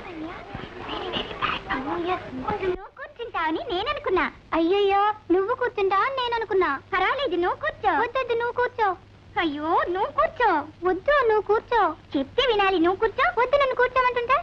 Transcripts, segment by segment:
నువ్వు కూర్చుంటావని నేను అనుకున్నా అయ్యయ్యో నువ్వు కూర్చుంటావని నేను అనుకున్నా పర్వాలేదు నువ్వు కూర్చో వద్దొద్దు నువ్వు కూర్చో అయ్యో నువ్వు కూర్చో వద్దు నువ్వు కూర్చో చెప్తే వినాలి నువ్వు కూర్చో వద్దు నన్ను కూర్చోమంటుంటా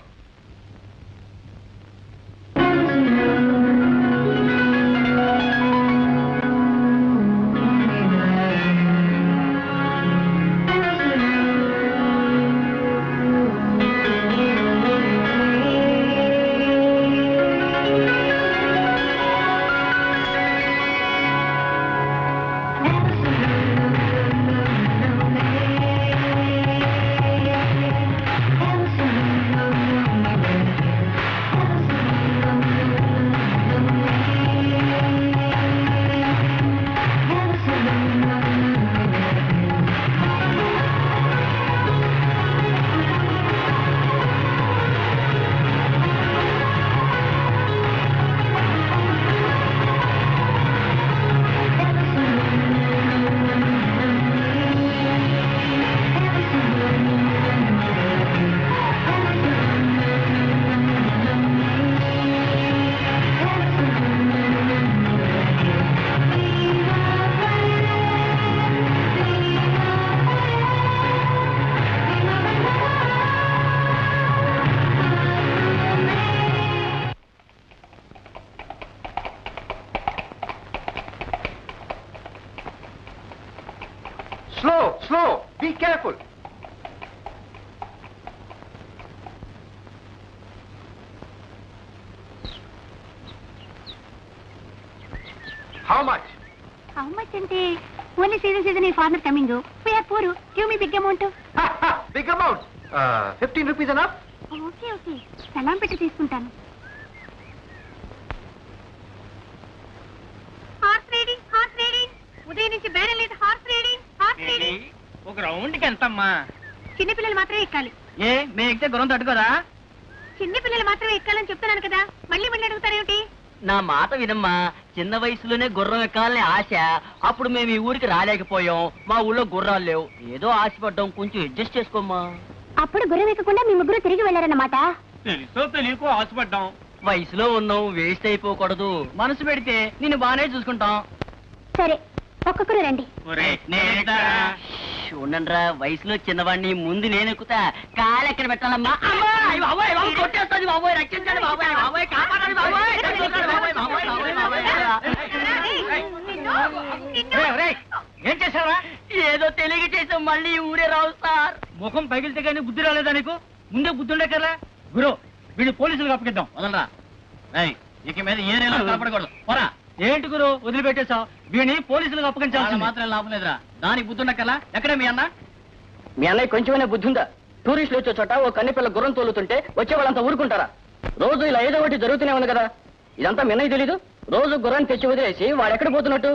Slow, slow. Be careful. How much? How much అంటే ఓన్లీ సీజన్ సీజన్ ఈ farmer coming we are poor give me big amount Big amount. Uh, 15 rupees enough? Okay okay సలాం పెట్టి తీసుకుంటాను హార్స్ రైడింగ్ హార్స్ రైడింగ్ ఉదయం నుంచి బేరం లేదు హార్స్ రైడింగ్ హార్స్ రైడింగ్ ఒక రౌండ్కి ఎంతమ్మా చిన్నపిల్లలు మాత్రమే ఎక్కాలి ఏ మేము ఎక్కితే గురం తట్టుకోదా చిన్నపిల్లలు మాత్రమే ఎక్కాలని చెప్తున్నాను కదా మళ్ళీ మళ్ళీ అడుగుతారేమిటి నా మాట వినమ్మా చిన్న వయసులోనే గుర్రం ఎక్కాలని ఆశ అప్పుడు మేము ఈ ఊరికి రాలేకపోయాం మా ఊళ్ళో గుర్రాలు లేవు ఏదో ఆశపడ్డాం కొంచెం అడ్జస్ట్ చేసుకోమ్మా అప్పుడు గుర్రం ఎక్కకుండా మీ ముగ్గురు తిరిగి వెళ్ళారన్నమాట తెలుసో తెలియకో ఆశపడ్డాం వయసులో ఉన్నాం వేస్ట్ అయిపోకూడదు మనసు పెడితే నిన్ను బానే చూసుకుంటాం సరే ఒక్కొక్కరు రండి ఉండండిరా వయసులో చిన్నవాడిని ముందు నేను ఎక్కుతా కాలు ఎక్కడ పెట్టాలమ్మా అమ్మా! అయ్య బాబోయ్, బాబోయ్, కొట్టేస్తుంది బాబోయ్ రక్షించండి బాబోయ్ బాబోయ్ కాపాడండి బాబోయ్ రక్షించండి బాబోయ్ బాబోయ్ బాబోయ్ బాబోయ్ ఏం చేసావా ఏదో తెలియక చేసాం మళ్ళీ ఈ ఊరే రావు సార్ ముఖం పగిలితే కానీ బుద్ధి రాలేదా నీకు ముందే బుద్ధి ఉండే కదా గురు వీళ్ళు పోలీసులకు అప్పగిద్దాం వదలరా రేయ్, ఇక మీద ఏ నెల కాపాడకూడదు పోరా ఏంటి గురు వదిలిపెట్టేశావు వీడిని పోలీసులకు అప్పగించాలి మాత్రం లాభం లేదురా దానికి బుద్ధి ఉండక్కర్లా ఎక్కడే మీ అన్న మీ అన్నయ్య కొంచెమైనా బుద్ధి ఉందా టూరిస్టులు వచ్చే చోట ఓ కన్నెపిల్ల గుర్రం తోలుతుంటే వచ్చే వాళ్ళంతా ఊరుకుంటారా రోజు ఇలా ఏదో ఒకటి జరుగుతూనే ఉంది కదా ఇదంతా మీ అన్నయ్య తెలీదు రోజు గుర్రాన్ని తెచ్చి వదిలేసి వాడు ఎక్కడ పోతున్నట్టు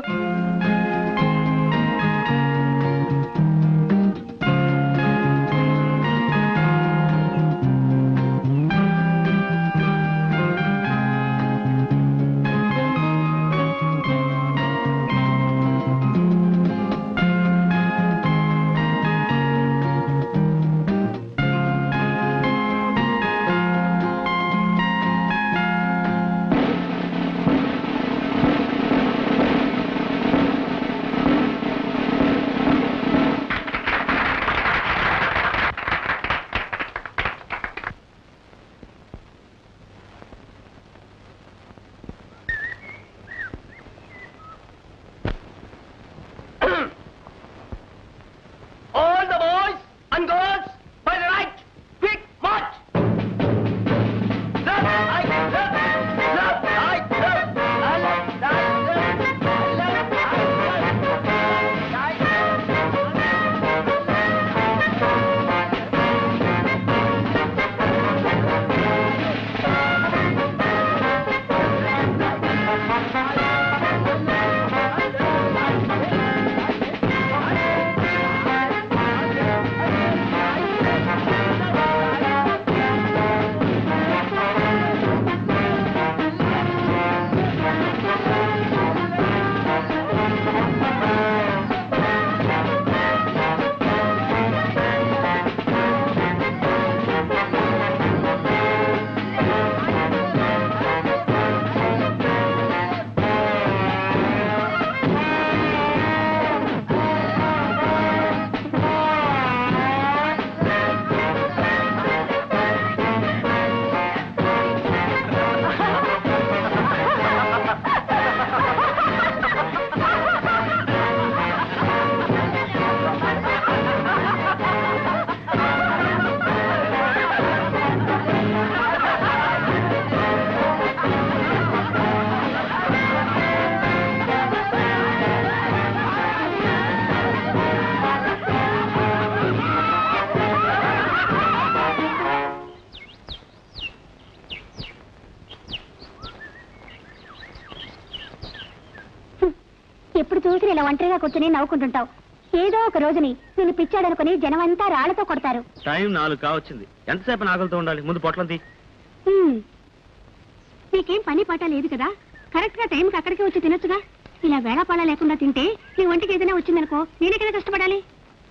ఎప్పుడు చూసి ఇలా ఒంటరిగా కూర్చుని నవ్వుకుంటుంటావు ఏదో ఒక రోజుని నిన్ను పిచ్చాడనుకుని జనమంతా రాళ్లతో కొడతారు టైం నాలుగు కావచ్చింది ఎంతసేపు ఆకలితో ఉండాలి ముందు పొట్లం తీ హ్మ్. నీకేం పని పాట లేదు కదా కరెక్ట్ గా టైంకి అక్కడికి వచ్చి తినొచ్చుగా ఇలా వేళాపాళ లేకుండా తింటే నీ ఒంటికి ఏదైనా వచ్చిందనుకో నేనే కదా కష్టపడాలి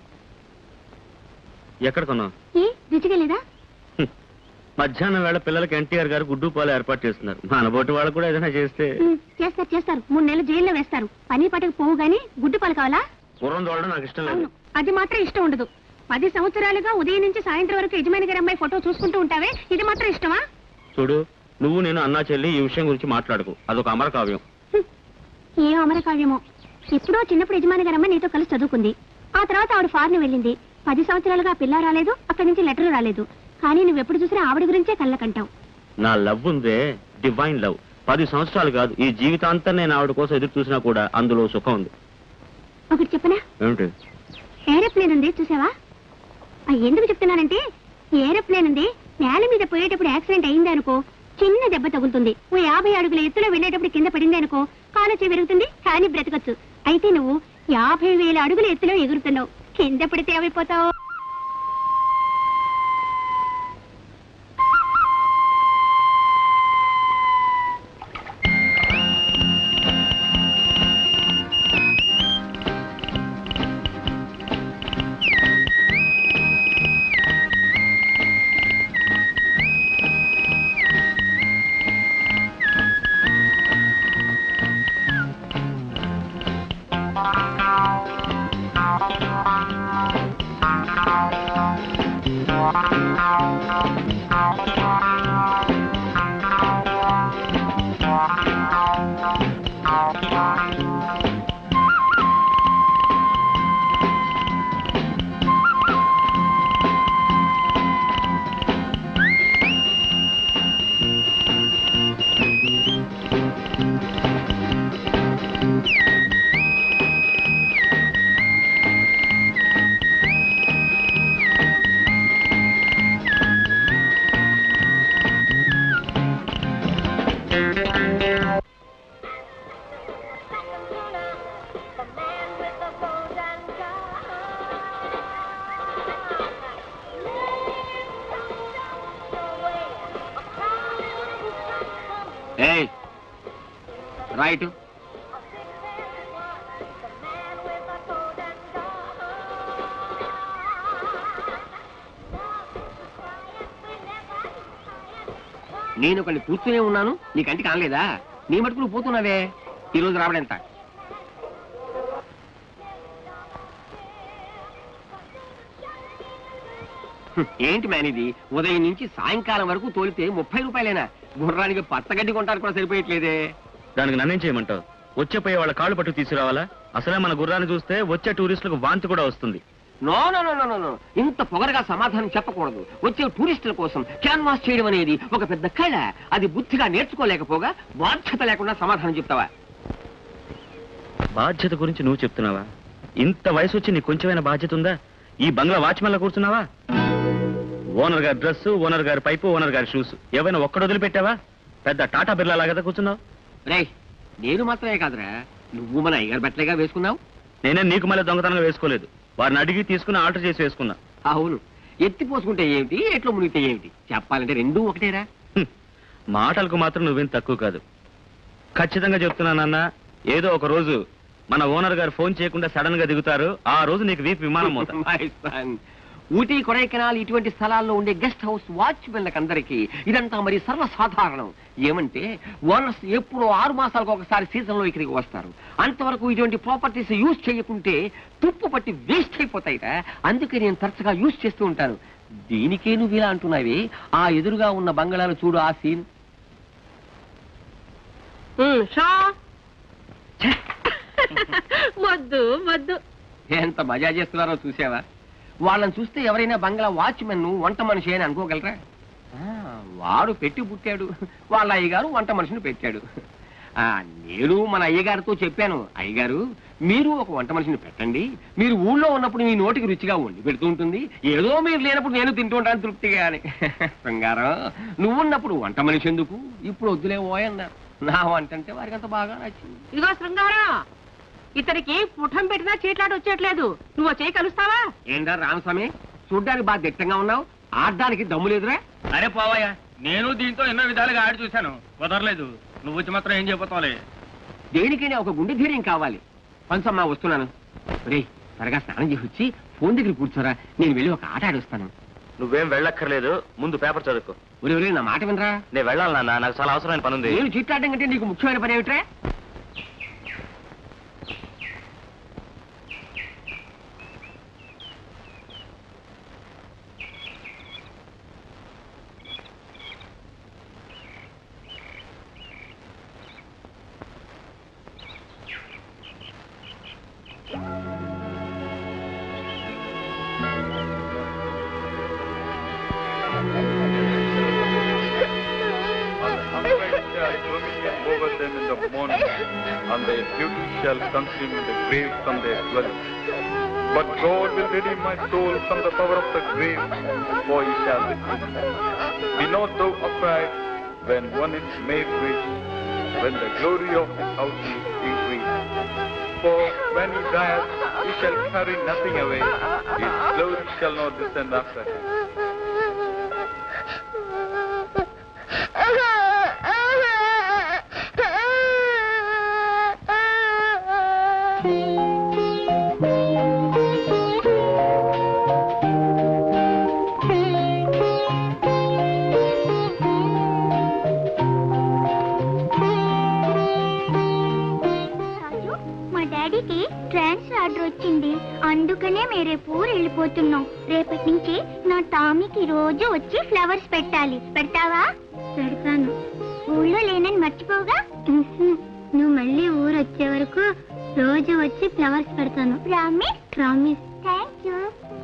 ఎక్కడ కొన్నావు ఏ రుచిగా లేదా హ్మ్. మధ్యాహ్నం వేళ పిల్లలకి ఎన్టీఆర్ గారు గుడ్డు పాలు ఏర్పాటు చేస్తున్నారు మన బోటి వాళ్ళు కూడా ఏదైనా చేస్తే హ్మ్, చేస్తారు చేస్తారు మూడు నెలలు జైల్లో వేస్తారు పని పాటకు పోవు గానీ గుడ్డు పాలు కావాలా పూర్వం చూడడం నాకు ఇష్టం లేదు అవును అది మాత్రం ఇష్టం ఉండదు పది సంవత్సరాలుగా ఉదయం నుంచి సాయంత్రం వరకు యజమాని గారి అమ్మాయి ఫోటో చూసుకుంటూ ఉంటావే ఇది మాత్రం ఇష్టమా చూడు నువ్వు నేను అన్నా చెల్లి ఈ విషయం గురించి మాట్లాడుకు అదొక అమర కావ్యం హ్మ్. ఏం అమరకావ్యమో ఎప్పుడో చిన్నప్పుడు యజమాని గారి అమ్మాయి నీతో కలిసి చదువుకుంది ఆ తర్వాత ఆవిడ ఫారెన్ వెళ్ళింది పది సంవత్సరాలుగా ఆ పిల్ల రాలేదు అక్కడి నుంచి లెటర్ రాలేదు కానీ నువ్వు ఎప్పుడు చూసినా ఆవిడ గురించే కళ్ళకంటావు నా లవ్ ఉందే డివైన్ లవ్ పది సంవత్సరాలు కాదు ఈ జీవితాంతం నేను ఆవిడ కోసం ఎదురు చూసినా కూడా అందులో సుఖం ఉంది ఒకటి చెప్పనా ఏమిటి ఏరోప్లేన్ ఉంది చూసావా ఆ, ఎందుకు చెప్తున్నానంటే ఏరోప్లేన్ ఉంది నేల మీద పోయేటప్పుడు యాక్సిడెంట్ అయింది అనుకో చిన్న దెబ్బ తగులుతుంది ఓ యాభై అడుగుల ఎత్తులో వెళ్ళేటప్పుడు కింద పడింది అనుకో కాలు చేయి పెరుగుతుంది కానీ బ్రతకచ్చు అయితే నువ్వు యాభై వేల అడుగుల ఎత్తులో ఎగురుతున్నావు కింద పడితే ఏమైపోతావు ఏయ్ రైట్ నేను ఒకళ్ళు కూర్చునే ఉన్నాను నీ కంటికి అనలేదా నీ మటుకు నువ్వు పోతున్నావే ఈ రోజు రావడెంత హ్మ్, ఏంటి మ్యాన్ ఇది ఉదయం నుంచి సాయంకాలం వరకు తోలితే ముప్పై రూపాయలేనా గుర్రానికి పచ్చగడ్డి కొంటారు కూడా సరిపోయట్లేదే దానికి నన్నేం చేయమంటావు వచ్చే పోయే వాళ్ళ కాళ్ళు పట్టు తీసుకురావాలా అసలే మన గుర్రాన్ని చూస్తే వచ్చే టూరిస్టులకు వాంతి కూడా వస్తుంది no no no no no no ఇంత పొగరగా సమాధానం చెప్పకూడదు వచ్చే టూరిస్టుల కోసం క్యాన్వాస్ చేయడం అనేది ఒక పెద్ద కళ అది బుద్ధిగా నేర్చుకోలేకపోగా బాధ్యత లేకుండా సమాధానం చెప్తావా బాధ్యత గురించి నువ్వు చెప్తున్నావా ఇంత వయసు వచ్చి నీకు కొంచెమైనా బాధ్యత ఉందా ఈ బంగ్లా వాచ్మెన్ లో కూర్చున్నావా ఓనర్ గారి డ్రెస్ ఓనర్ గారి పైపు ఓనర్ గారి షూస్ ఏవైనా ఒక్కడ వదిలిపెట్టావా పెద్ద టాటా బిర్లా లాగా కూర్చున్నావు రే నేను మాత్రమే కాదురా నువ్వు మన అయ్యగారు బట్టలేగా వేసుకున్నావు నేనే నీకు మళ్ళీ దొంగతనంగా వేసుకోలేదు వారిని అడిగి తీసుకుని ఆల్టర్ చేసి వేసుకున్నా అవును ఎత్తి పోసుకుంటే ఏమిటి ఎట్లో మునిగితే ఏమిటి చెప్పాలంటే రెండూ ఒకటేరా హ్మ్. మాటలకు మాత్రం నువ్వేం తక్కువ కాదు ఖచ్చితంగా చెప్తున్నానన్నా ఏదో ఒక రోజు మన ఓనర్ గారు ఫోన్ చేయకుండా సడన్ గా దిగుతారు ఆ రోజు నీకు వీపు విమానం మోత My son. ఊటీ కొడైకెనాల్ ఇటువంటి స్థలాల్లో ఉండే గెస్ట్ హౌస్ వాచ్మెన్లకు అందరికీ ఇదంతా మరి సర్వసాధారణం ఏమంటే ఓనర్స్ ఎప్పుడో ఆరు మాసాలకు ఒకసారి సీజన్ లో ఇక్కడికి వస్తారు అంతవరకు ఇటువంటి ప్రాపర్టీస్ యూజ్ చేయకుంటే తుప్పు పట్టి వేస్ట్ అయిపోతాయిట అందుకే నేను తరచుగా యూజ్ చేస్తూ ఉంటాను దీనికే నువ్వు ఇలా అంటున్నావి ఆ ఎదురుగా ఉన్న బంగళాలు చూడు ఆ సీన్ వద్దు వద్దు ఎంత మజా చేస్తున్నారో చూసావా వాళ్ళని చూస్తే ఎవరైనా బంగ్లా వాచ్మెన్ వంట మనిషి అని అనుకోగలరా ఆ, వాడు పెట్టి పుట్టాడు వాళ్ళ అయ్యగారు వంట మనిషిని పెట్టాడు ఆ, నేను మన అయ్యగారితో చెప్పాను అయ్యగారు మీరు ఒక వంట మనిషిని పెట్టండి మీరు ఊళ్ళో ఉన్నప్పుడు మీ నోటికి రుచిగా వండి పెడుతూ ఉంటుంది ఏదో మీరు లేనప్పుడు నేను తింటూ ఉంటాను తృప్తిగా అని శృంగారం నువ్వున్నప్పుడు వంట మనిషి ఎందుకు ఇప్పుడు వద్దులే ఓయన్నారు నా వంట అంటే వారికి అంత బాగా నచ్చింది ఇదిగో శృంగారం ఇతనికి పుఠం పెట్టినా చీట్లాట వచ్చేట్లేదు నువ్వు చేయి కలుస్తావా ఏంటా రామస్వామి చూడ్డానికి బాగా దిట్టంగా ఉన్నావు ఆడడానికి దమ్ము లేదురా అరే పోవయ్యా నేను దీంతో ఎన్నో విధాలుగా ఆడి చూశాను కుదరలేదు నువ్వు వచ్చి మాత్రం ఏం చెప్పతావులే దేనికైనా ఒక గుండె ధైర్యం కావాలి పంచమ్మా వస్తున్నాను రే త్వరగా స్నానం చేసి వచ్చి ఫోన్ దగ్గర కూర్చోరా నేను వెళ్ళి ఒక ఆట ఆడొస్తాను నువ్వేం వెళ్ళక్కర్లేదు ముందు పేపర్ చదువుకో ఒరే ఒరే నా మాట వినరా నేను వెళ్ళాలి నాన్న నాకు చాలా అవసరమైన పని ఉంది నేను చీట్లాడడం కంటే నీకు ముఖ్యమైన పని ఏమిట్రా over them in the morning, and their beauty shall consume the grave from their dwelling. But God will redeem my soul from the power of the grave, for he shall redeem me. Be not thou afraid when one is made rich, when the glory of his house is increased. For when he dieth, he shall carry nothing away, his glory shall not descend after him. రాజు మా డాడీకి transfer order వచ్చింది అందుకనే మేము రేపు ఊరు వెళ్ళిపోతున్నాం రేపటి నుంచి నా టామీకి రోజు వచ్చి ఫ్లవర్స్ పెట్టాలి పెడతావా పెడతాను ఊళ్ళో లేనని మర్చిపోగా నువ్వు మళ్ళీ ఊరు వచ్చే వరకు రోజు వచ్చి ఫ్లవర్స్ పెడతాను promise promise thank you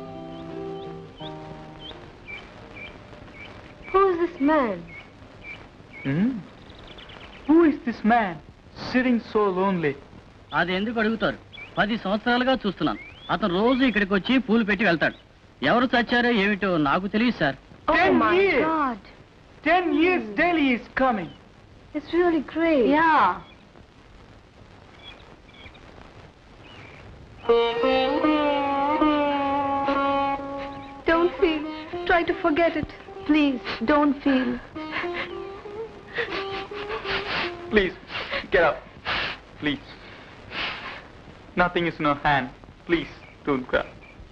Who's this man? Hmm? Who is this man sitting so lonely? అది ఎందుకు అడుగుతారు పది సంవత్సరాలుగా చూస్తున్నాను అతను రోజు ఇక్కడికి వచ్చి పూలు పెట్టి వెళ్తాడు ఎవరు చచ్చారో ఏమిటో నాకు తెలియదు sir Oh Ten my years. God. Ten years daily is coming. It's really great. Yeah. Don't feel. Try to forget it. Please, don't feel. Please, get up. Please. Nothing is in our hand. Please, don't cry.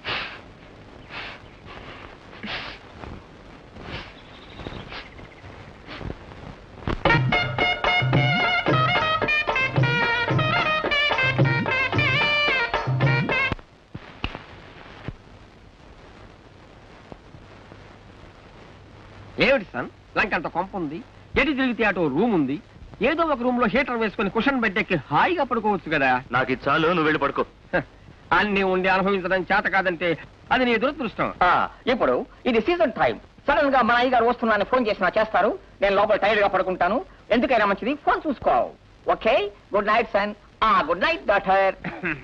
ఏమిటి son లంకంత కొంప ఉంది ఎటు తిరిగితే అటు room ఉంది ఏదో ఒక రూమ్ లో హీటర్ వేసుకుని కుషన్ బెడ్డెక్కి హాయిగా పడుకోవచ్చు కదా నాకు ఇది చాలు నువ్వు వెళ్ళి పడుకో హ, అన్ని ఉండి అనుభవించడం చేత కాదంటే అది నీ దురదృష్టం ఇప్పుడు ఇది సీజన్ టైం సడన్ గా మా అయ్యగారు వస్తున్నానని ఫోన్ చేసినా చేస్తారు నేను లోపల టైర్డ్ గా పడుకుంటాను ఎందుకైనా మంచిది ఫోన్ చూసుకో ఓకే గుడ్ నైట్ సన్ ఆ గుడ్ నైట్ డాక్టర్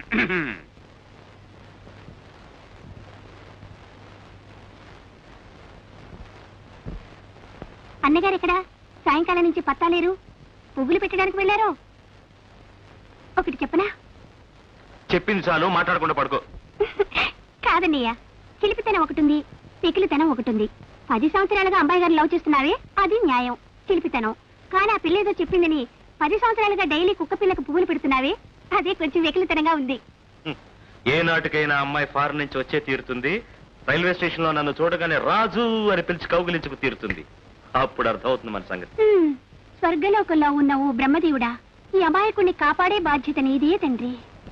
అన్నగారు ఎక్కడ సాయంకాలం నుంచి పత్తాలేరు పువ్వులు పెట్టడానికి వెళ్ళారు ఒకటి చెప్పనా చెప్పింది చాలు మాట్లాడకుండా పడుకో కాదన్నయ్య చిలిపితనం ఒకటి ఉంది పికిలితనం ఒకటి ఉంది పది సంవత్సరాలుగా అమ్మాయి గారు లవ్ చేస్తున్నావే అది న్యాయం చిలిపితనం కానీ ఆ పిల్ల ఏదో చెప్పిందని పది సంవత్సరాలుగా డైలీ కుక్క పిల్లకు పువ్వులు పెడుతున్నావే అదే కొంచెం వెకిలితనంగా ఉంది హ్మ్. ఏ నాటికైనా అమ్మాయి ఫారెన్ నుంచి వచ్చే తీరుతుంది రైల్వే స్టేషన్ లో నన్ను చూడగానే రాజు అని పిలిచి కౌగిలించుకు తీరుతుంది అప్పుడు అర్థమవుతుంది మన సంగతి హ్మ్, స్వర్గలోకంలో ఉన్న ఓ బ్రహ్మదేవుడా ఈ అమాయకుణ్ణి కాపాడే బాధ్యత నీదే తండ్రి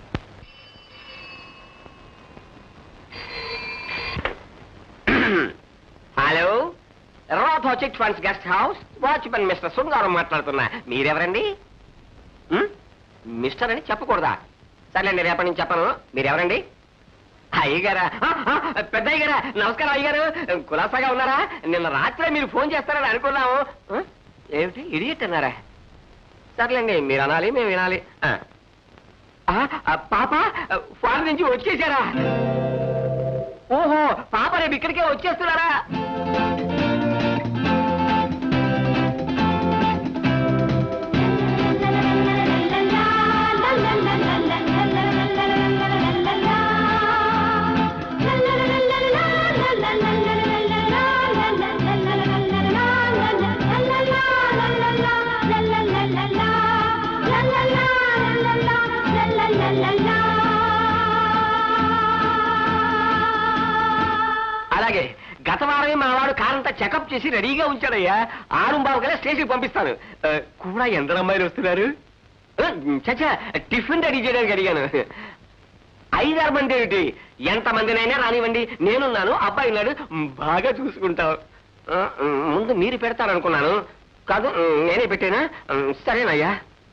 హలో రాథో chit funds guest house watchman mister సుంగారం మాట్లాడుతున్నా మీరెవరండి ఉం? మిస్టర్ అని చెప్పకూడదా సర్లేండి రేపటి నుంచి చెప్పను మీరెవరండి అయ్యగారా ఆ, ఆ, పెద్ద అయ్యగారా నమస్కారం అయ్యగారు కులాసాగా ఉన్నారా నిన్న రాత్రే మీరు ఫోన్ చేస్తారని అనుకున్నాము ఆ? ఏమిటి ఇడియట్ అన్నారా సర్లేండి మీరు అనాలి మేము వినాలి ఆ. ఆ, ఆ, పాప ఫారెన్ నుంచి వచ్చేసారా ఓహో పాప రేపు ఇక్కడికే వచ్చేస్తున్నారా అలాగే గత వారమే మా వాడు కారంతా చెకప్ చేసి రెడీగా ఉంచాడయ్యా ఆరు బావుకనే స్టేషన్కి పంపిస్తాను ఆ, కూడా ఎందరు అమ్మాయిలు వస్తున్నారు ఆ, చచ్చా టిఫిన్ రెడీ చేయడానికి అడిగాను ఐదారు మంది ఏమిటి ఎంత మందినైనా రానివ్వండి నేనున్నాను అబ్బాయి ఉన్నాడు మ్, బాగా చూసుకుంటావు ఆ, మ్, ముందు మీరు పెడతారనుకున్నాను కాదు మ్, నేనే పెట్టానా మ్, సరేనయ్యా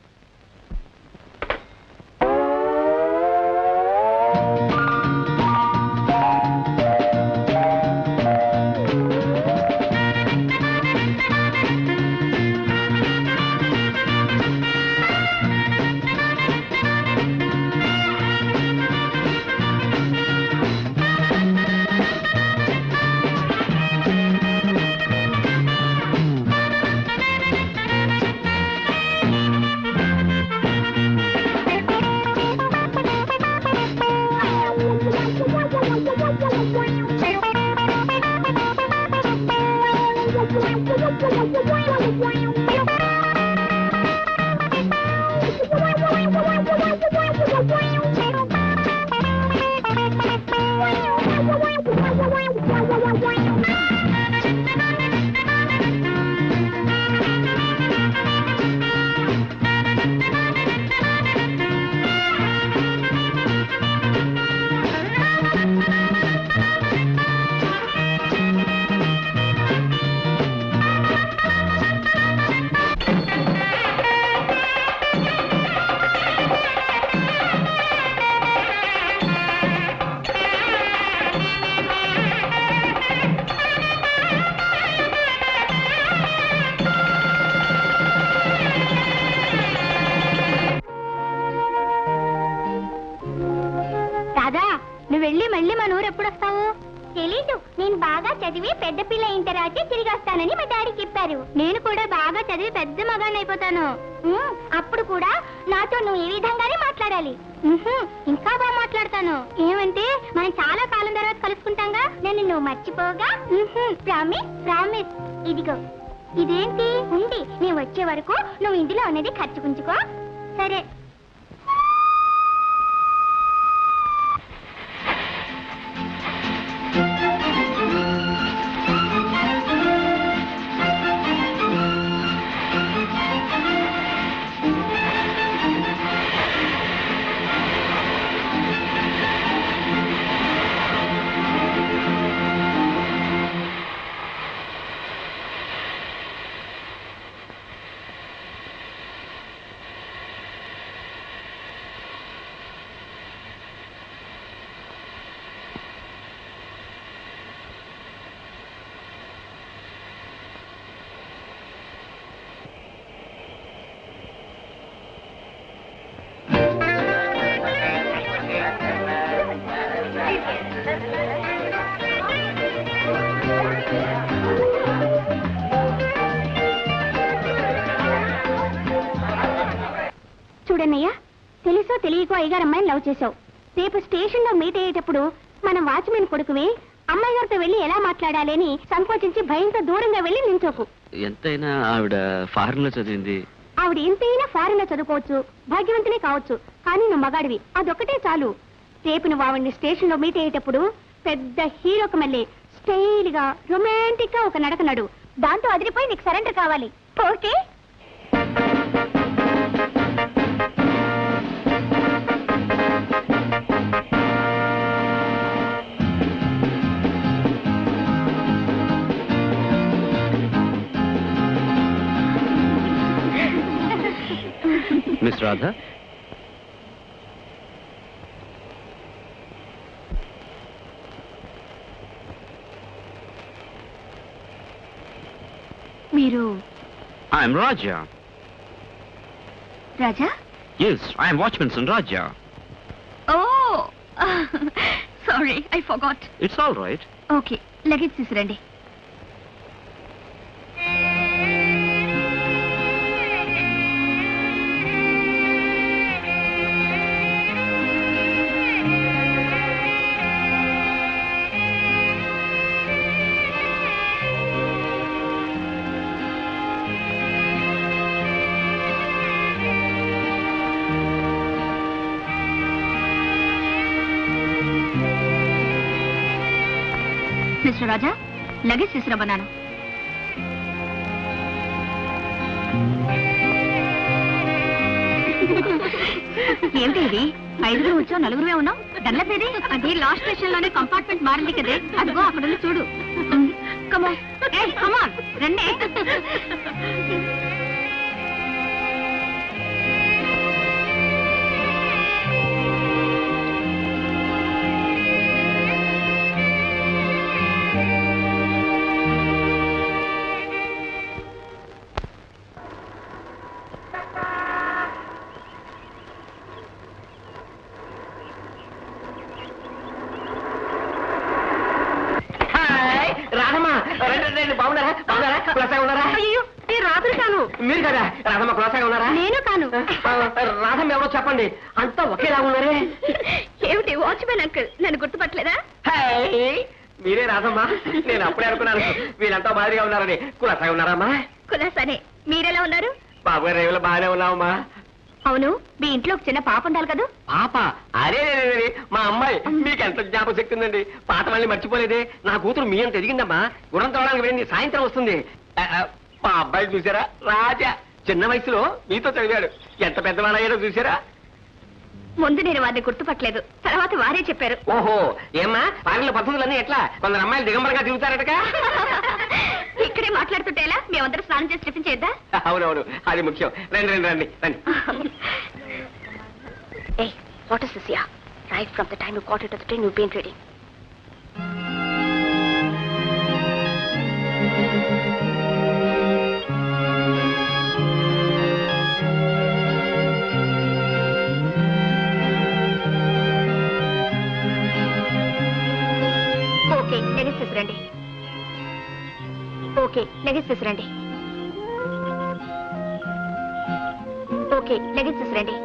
రాధా నువ్వు వెళ్ళి మళ్ళీ మన ఊరు ఎప్పుడు వస్తావు తెలీదు నేను బాగా చదివి పెద్ద పిల్ల అయిన తర్వాత తిరిగి వస్తానని మా డాడీ చెప్పారు నేను కూడా బాగా చదివి పెద్ద మగాన్ని అయిపోతాను ఉమ్, అప్పుడు కూడా నాతో నువ్వు ఈ విధంగానే మాట్లాడాలి ఉహుం, ఇంకా బాగా మాట్లాడతాను ఏమంటే మనం చాలా కాలం తర్వాత కలుసుకుంటాంగా నేను నువ్వు మర్చిపోగా ప్రామిస్ ప్రామిస్ ఇదిగో ఇదేంటి ఉంది నేను వచ్చే వరకు నువ్వు ఇందులో ఉన్నది ఖర్చుకుంచుకో సరే చూడన్నయ్య తెలుసో తెలియకో అయ్యగారు అమ్మాయిని లవ్ చేసావు రేపు స్టేషన్ లో మీట్ అయ్యేటప్పుడు మనం వాచ్మెన్ కొడుకువి అమ్మాయి గారితో వెళ్ళి ఎలా మాట్లాడాలి అని సంకోచించి భయంతో దూరంగా వెళ్ళి నించోకు ఎంతైనా ఆవిడ ఫారెన్ లో చదివింది ఆవిడ ఎంతైనా ఫారెన్ లో చదువుకోవచ్చు భాగ్యవంతునే కావచ్చు కానీ నువ్వు మగాడివి అదొక్కటే చాలు రేపు నువ్వు ఆవిడ్ని స్టేషన్ లో మీట్ అయ్యేటప్పుడు పెద్ద హీరోకి మళ్ళీ స్టైల్ గా రొమాంటిక్ గా ఒక నడక నడు దాంతో అదిరిపోయి నీకు సరెండర్ కావాలి ఓకే మిస్ రాధా మీరు I'm Raja Raja yes I'm watchman son Raja oh sorry I forgot it's all right okay luggage తీసురండి మిస్టర్ రాజా లగేజ్ తీసుకురమ్మన్నాను ఏమిటి ఇది ఐదుగురు వచ్చావు నలుగురువే ఉన్నావు డల్లపేది అది లాస్ట్ స్టేషన్ లోనే కంపార్ట్మెంట్ మారింది కదే అదిగో అక్కడ ఉంది చూడు కమాన్ ఏ కమాన్ రండి హాయ్ రాధమ్మ రండి రండి, రండి బాగున్నారా బాగున్నారా కులాసాగా ఉన్నారా అయ్యో ఈ రాత్రి కాను మీరు కదా రాధమ్మ కులాసాగా ఉన్నారా నేను కాను ఆ, రాధమ్మ ఎవరో చెప్పండి అంతా ఒకేలా ఉన్నారే ఏమిటి వాచ్మెన్ అంకుల్ నన్ను గుర్తుపట్టలేదా హాయ్ మీరే రాధమ్మ నేను అప్పుడే అనుకున్నాను వీళ్ళంతా మాదిరిగా ఉన్నారని కులాసాగా ఉన్నారమ్మా కులాసానే మీరెలా ఉన్నారు బాబు గారు రేవులో బాగానే ఉన్నావమ్మా అవును మీ ఇంట్లో ఒక చిన్న పాప ఉండాలి కదా పాప అరే రే, రే, రే, మా అమ్మాయి మీకు ఎంత జ్ఞాపక శక్తి ఉందండి పాత మళ్ళీ మర్చిపోలేదే నా కూతురు మీ అంత ఎదిగిందమ్మా గుణం తోడానికి వెళ్ళింది సాయంత్రం వస్తుంది ఆ, ఆ, మా అబ్బాయి చూసారా రాజా చిన్న వయసులో మీతో చదివాడు ఎంత పెద్దవాళ్ళయ్యాడో చూసారా ముందు నేను వారిని గుర్తుపట్టలేదు తర్వాత వారే చెప్పారు ఓహో ఏమ్మా పాలన పద్ధతులన్నీ ఎట్లా కొందరు అమ్మాయిలు దిగంబరంగా తిరుగుతారటగా ఇక్కడే మాట్లాడుతుంటే ఎలా మేమందరం స్నానం చేసి టిఫిన్ చేద్దా అవునవును అది ముఖ్యం రండి రండి రండి రండి ఏ what is this yeah right from the time you caught it the train you been reading okay luggage తీసుకురండి ఓకే లగేజ్ తీసుకురండి ఓకే లగేజ్ తీసుకురండి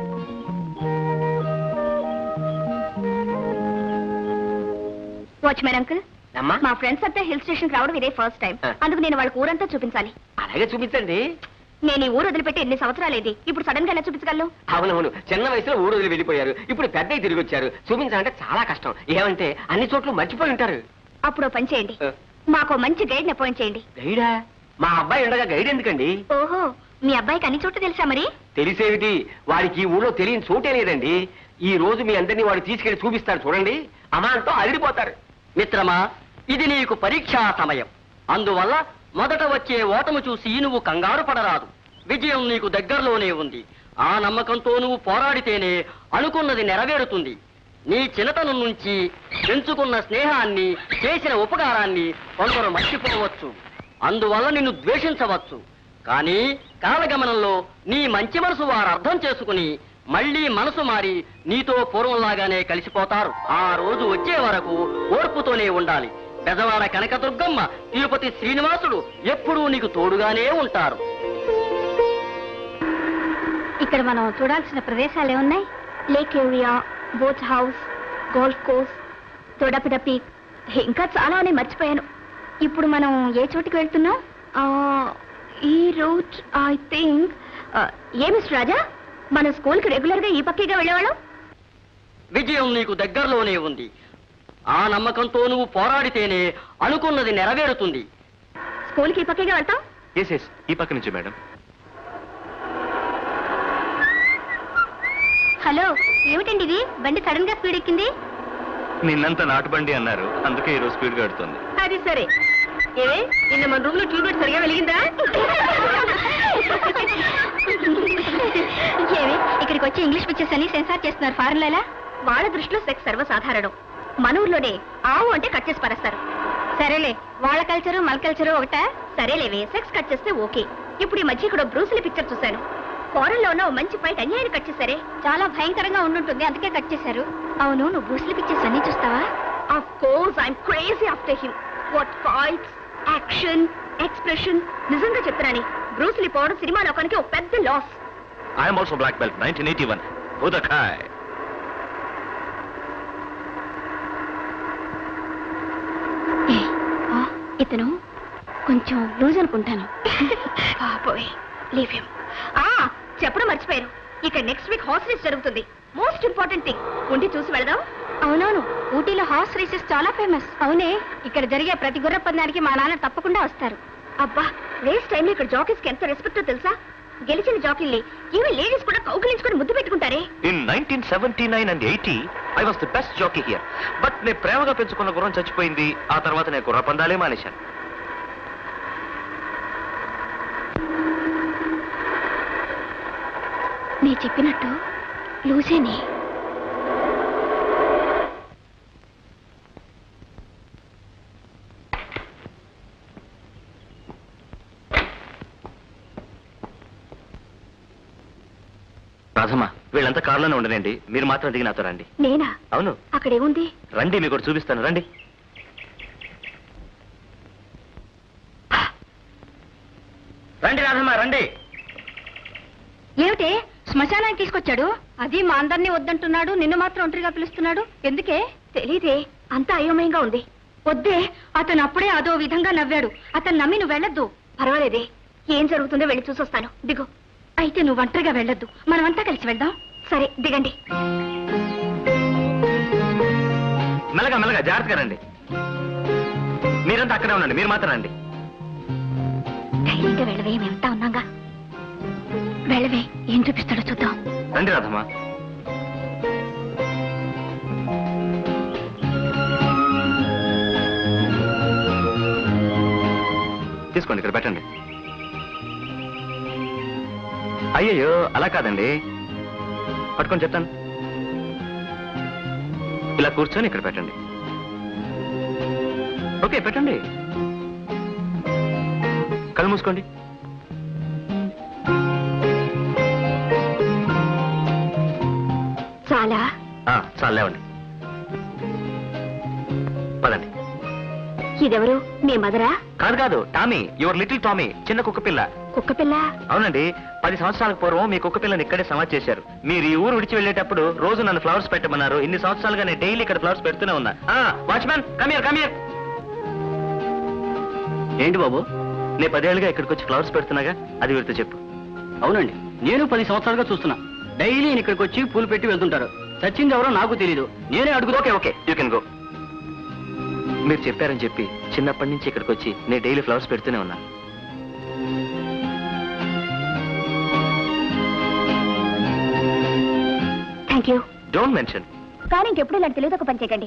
వాచ్మెన్ అంకుల్ అమ్మా మా ఫ్రెండ్స్ అంతా హిల్ స్టేషన్ రావడం ఇదే ఫస్ట్ టైం ఆ. అందుకు నేను వాళ్ళకి ఊరంతా చూపించాలి అలాగే చూపించండి నేను ఈ ఊరు వదిలిపెట్టి ఎన్ని సంవత్సరాలు ఇప్పుడు సడన్ గా ఎలా చూపించగలను అవునవును చిన్న వయసులో ఊరు వదిలి వెళ్ళిపోయారు ఇప్పుడు పెద్ద తిరిగి వచ్చారు చూపించాలంటే చాలా కష్టం ఏమంటే అన్ని చోట్ల మర్చిపోయి ఉంటారు అప్పుడు ఓ పని చేయండి ఆ. మాకు మంచి గైడ్ అపాయింట్ చేయండి గైడా మా అబ్బాయి ఉండగా గైడ్ ఎందుకండి ఓహో మీ అబ్బాయికి అన్ని చోట్ల తెలుసా మరి తెలిసేమిటి వాడికి ఈ ఊళ్ళో తెలియని చోటే లేదండి ఈ రోజు మీ అందరినీ వాడు తీసుకెళ్లి చూపిస్తాడు చూడండి అమాంతో అదిరిపోతారు మిత్రమా ఇది నీకు పరీక్షా సమయం అందువల్ల మొదట వచ్చే ఓటము చూసి నువ్వు కంగారు పడరాదు విజయం నీకు దగ్గరలోనే ఉంది ఆ నమ్మకంతో నువ్వు పోరాడితేనే అనుకున్నది నెరవేరుతుంది నీ చిన్నతనం నుంచి పెంచుకున్న స్నేహాన్ని చేసిన ఉపకారాన్ని కొందరు మర్చిపోవచ్చు అందువల్ల నిన్ను ద్వేషించవచ్చు కానీ కాలగమనంలో నీ మంచి మనసు వారు అర్థం చేసుకుని మళ్ళీ మనసు మారి నీతో పూర్వంలాగానే కలిసిపోతారు ఆ రోజు వచ్చే వరకు ఓర్పుతోనే ఉండాలి బెజవాడ కనకదుర్గమ్మ తిరుపతి శ్రీనివాసుడు ఎప్పుడూ నీకు తోడుగానే ఉంటారు ఇక్కడ మనం చూడాల్సిన ప్రదేశాలు ఏమున్నాయి lake area boat house golf course Doddabetta peak ఇంకా చాలా ఉన్నాయి మర్చిపోయాను ఇప్పుడు మనం ఏ చోటికి వెళ్తున్నాం ఆ, ఈ రూట్ ఐ థింక్ ఏ మిస్టర్ రాజా మన స్కూల్కి రెగ్యులర్ గా ఈ పక్కగా వెళ్ళేవాళ్ళం విజయం నీకు దగ్గరలోనే ఉంది ఆ నమ్మకంతో నువ్వు పోరాడితేనే అనుకున్నది నెరవేరుతుంది స్కూల్కి ఈ పక్కగా వెళ్తాం ఎస్ ఎస్ ఈ పక్క నుంచి మేడం హలో ఏమిటండి ఇది బండి సడన్ గా స్పీడ్ ఎక్కింది నిన్నంతా నాటుబండి అన్నారు అందుకే ఈరోజు స్పీడ్ గా ఆడుతుంది అది సరే ఏ నిన్న మన రూమ్ లో ట్యూబ్లైట్ సరిగా వెలిగిందా ఏమి ఇక్కడికి వచ్చి ఇంగ్లీష్ పిక్చర్స్ అని సెన్సార్ చేస్తున్నారు ఫారెన్ ఎలా వాళ్ళ దృష్టిలో సెక్స్ సర్వసాధారణం మన ఊర్లోనే ఆవు అంటే కట్ చేసి పరేస్తారు సరేలే వాళ్ళ కల్చరు మన కల్చరు ఒకట సరేలేవే సెక్స్ కట్ చేస్తే ఓకే ఇప్పుడు ఈ మధ్య ఇక్కడ బ్రూసులి పిక్చర్ చూశాను ఫారెన్ లో ఉన్న ఓ మంచి ఫైట్ అన్యాయం కట్ చేశారే చాలా భయంకరంగా ఉండుంటుంది అందుకే కట్ చేశారు అవును నువ్వు బ్రూసులి పిక్చర్స్ అన్ని చూస్తావా of course I'm crazy after him what fights action expression నిజంగా చెప్తున్నాను బ్రూస్లీ పోవడం సినిమా లోకానికి ఒక పెద్ద loss I'm also black belt nineteen eighty one ఉదకాయ్ ఇతను కొంచెం లూజ్ అనుకుంటాను బాబోయ్ లీవ్ హిమ్ ఆ చెప్పడం మర్చిపోయాను ఇక నెక్స్ట్ వీక్ హార్స్ రేస్ జరుగుతుంది మోస్ట్ ఇంపార్టెంట్ థింగ్ ఉండి చూసి వెళదాం అవునవును ఊటీలో హార్స్ రేసెస్ చాలా ఫేమస్ అవునే ఇక్కడ జరిగే ప్రతి గుర్ర పందానికి మా నాన్న తప్పకుండా వస్తారు అబ్బా రేస్ టైంలో ఇక్కడ జాకీస్ కి ఎంత రెస్పెక్ట్ తెలుసా గెలిచిన జాకీల్ని ఈవెన్ లేడీస్ కూడా కౌగిలించుకొని ముద్దు పెట్టుకుంటారే in nineteen seventy nine and eighty I was the best jockey here but నేను ప్రేమగా పెంచుకున్న గుర్రం చచ్చిపోయింది ఆ తర్వాత నేను గుర్ర పందాలే మానేశాను నీ చెప్పినట్టు లూసేనే రాధమ్మ వీళ్ళంతా కారులోనే ఉండనండి మీరు మాత్రం దిగి నాతో రండి నేనా అవును అక్కడేముంది రండి మీకు ఒకటి చూపిస్తాను రండి రండి రాధమ్మ రండి ఏమిటి శ్మశానానికి తీసుకొచ్చాడు అది మా అందరినీ వద్దంటున్నాడు నిన్ను మాత్రం ఒంటరిగా పిలుస్తున్నాడు ఎందుకే తెలీదే అంతా అయోమయంగా ఉంది వద్దే అతను అప్పుడే అదో విధంగా నవ్వాడు అతను నమ్మి నువ్వు వెళ్ళొద్దు పర్వాలేదే ఏం జరుగుతుందో వెళ్ళి చూసొస్తాను దిగు అయితే నువ్వు ఒంటరిగా వెళ్ళొద్దు మనమంతా కలిసి వెళ్దాం సరే దిగండి మెల్లగా మెల్లగా జాగ్రత్తగా రండి మీరంతా అక్కడే ఉండండి మీరు మాత్రం రండి ధైర్యంగా వెళ్ళవే మేమంతా ఉన్నాగా వెళ్ళవే ఏం చూపిస్తాడో చూద్దాం రండి రాధమ్మ తీసుకోండి ఇక్కడ పెట్టండి అయ్యయ్యో అలా కాదండి పట్టుకొని చెప్తాను ఇలా కూర్చొని ఇక్కడ పెట్టండి ఓకే పెట్టండి కళ్ళు మూసుకోండి చాలా ఆ, చాలు లేవండి పదండి ఇదెవరు మీ మదరా కాదు కాదు టామీ యువర్ లిటిల్ టామీ చిన్న కుక్క పిల్ల కుక్క పిల్ల అవునండి పది సంవత్సరాల పూర్వం మీ కుక్క పిల్లని ఇక్కడే సమాధి చేశారు మీరు ఈ ఊరు విడిచి వెళ్ళేటప్పుడు రోజు నన్ను ఫ్లవర్స్ పెట్టమన్నారు ఇన్ని సంవత్సరాలుగా నేను డైలీ ఇక్కడ ఫ్లవర్స్ పెడుతూనే ఉన్నా వాచ్మ్యాన్ కమియర్ కమియర్ ఏంటి బాబు నేను పదేళ్ళుగా ఇక్కడికి వచ్చి ఫ్లవర్స్ పెడుతున్నాగా అది వీరితో చెప్పు అవునండి నేను పది సంవత్సరాలుగా చూస్తున్నా డైలీ ఈయన ఇక్కడికి వచ్చి పూలు పెట్టి వెళ్తుంటారు చచ్చింది ఎవరో నాకు తెలియదు నేనే అడుగుతా okay okay you can go మీరు చెప్పారని చెప్పి చిన్నప్పటి నుంచి ఇక్కడికి వచ్చి నేను డైలీ ఫ్లవర్స్ పెడుతూనే ఉన్నా థ్యాంక్ యూ డోంట్ మెన్షన్ కానీ ఇంకెప్పుడు ఇలాంటి తెలియదు ఒక పని చేయకండి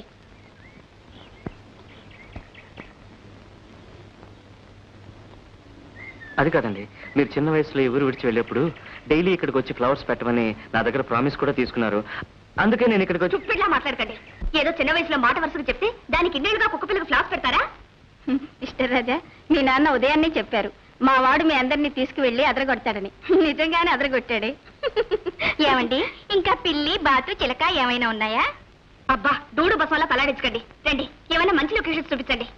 అది కాదండి మీరు చిన్న వయసులో ఈ ఊరు విడిచి వెళ్ళేప్పుడు డైలీ ఇక్కడికి వచ్చి ఫ్లవర్స్ పెట్టమని నా దగ్గర ప్రామిస్ కూడా తీసుకున్నారు అందుకే నేను ఇక్కడికి వచ్చి చుప్పిట్లా మాట్లాడకండి ఏదో చిన్న వయసులో మాట వరుసగా చెప్తే దానికి ఇన్నేళ్ళుగా కుక్క పిల్లలకు ఫ్లాస్ పెడతారా మిస్టర్ రాజా మీ నాన్న ఉదయాన్నే చెప్పారు మా వాడు మీ అందరినీ తీసుకువెళ్ళి అదరగొడతాడని నిజంగానే అదరగొట్టాడే ఏమండి ఇంకా పిల్లి బాతు చిలక ఏమైనా ఉన్నాయా అబ్బా దూడు బసంలా తలాడించకండి రండి ఏమైనా మంచి లొకేషన్స్ చూపించండి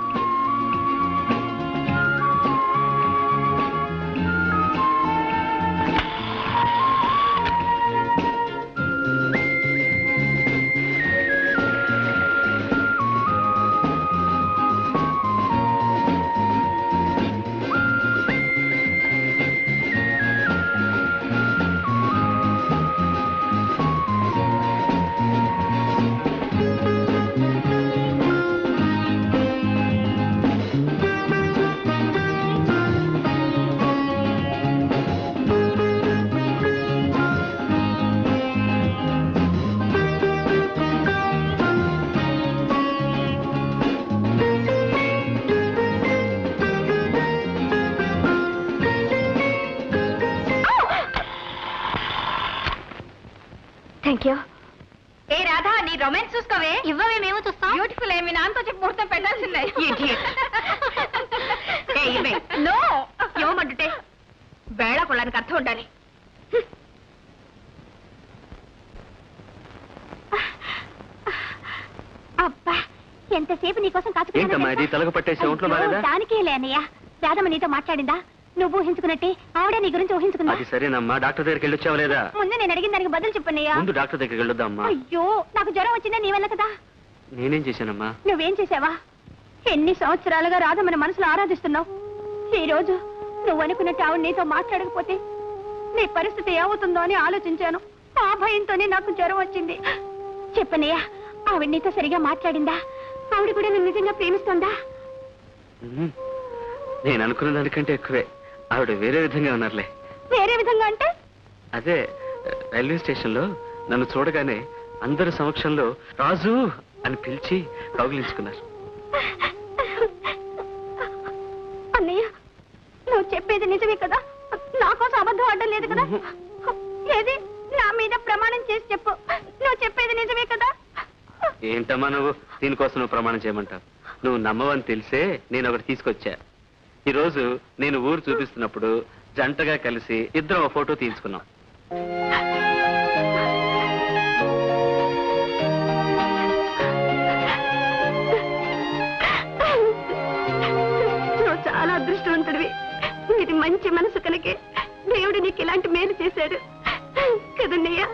థ్యాంక్ యూ ఏ రాధా నీ రొమాన్స్ చూసుకోవే ఇవ్వవే మేము చూస్తాం బ్యూటిఫుల్ ఏమి నాన్నతో చెప్పి ముహూర్తం పెట్టాల్సిందే నో ఇవ్వమంటుంటే వేళ కొళ్ళడానికి అర్థం ఉండాలి అబ్బా ఎంతసేపు నీకోసం ఏంటమ్మా ఇది తలకు పట్టేసి ఒంట్లో బాగాలేదా దానికే లేనయ్య రాధమ్మ నీతో మాట్లాడిందా నువ్వు ఊహించుకున్నట్టే ఆవిడ నీ గురించి ఊహించుకుందా అది సరేనమ్మా డాక్టర్ దగ్గరికి వెళ్ళొచ్చావా లేదా ముందు నేను అడిగిన దానికి బదులు చెప్పన్నయ్యా ముందు డాక్టర్ దగ్గరికి వెళ్ళొద్దామ్మా అయ్యో నాకు జ్వరం వచ్చిందా నీ వల్ల కదా నేనేం చేశానమ్మా నువ్వేం చేసావా ఎన్ని సంవత్సరాలుగా రాధమ్మని మనసులో ఆరాధిస్తున్నావు ఈ రోజు నువ్వు అనుకున్నట్టు ఆవిడ నీతో మాట్లాడకపోతే నీ పరిస్థితి ఏమవుతుందో అని ఆలోచించాను ఆ భయంతోనే నాకు జ్వరం వచ్చింది చెప్పనయ్యా ఆవిడ నీతో సరిగా మాట్లాడిందా ఆవిడ కూడా నన్ను నిజంగా ప్రేమిస్తోందా ఉమ్, నేను అనుకున్న దానికంటే ఎక్కువే ఆవిడ వేరే విధంగా ఉన్నారులే వేరే విధంగా అంటే అదే రైల్వే స్టేషన్లో నన్ను చూడగానే అందరి సమక్షంలో రాజు అని పిలిచి కౌగిలించుకున్నారు అన్నయ్య నువ్వు చెప్పేది నిజమే కదా నా కోసం అబద్ధం ఆడడం లేదు కదా ఏది నా మీద ప్రమాణం చేసి చెప్పు నువ్వు చెప్పేది నిజమే కదా ఏంటమ్మా నువ్వు దీనికోసం నువ్వు ప్రమాణం చేయమంటావు నువ్వు నమ్మవని తెలిసే నేను ఒకటి తీసుకొచ్చా ఈ రోజు నేను ఊరు చూపిస్తున్నప్పుడు జంటగా కలిసి ఇద్దరం ఒక ఫోటో తీయించుకున్నాం నువ్వు చాలా అదృష్టవంతుడివి ఇది మంచి మనసు కనుకే దేవుడు నీకు ఇలాంటి మేలు చేశాడు కదన్నయ్య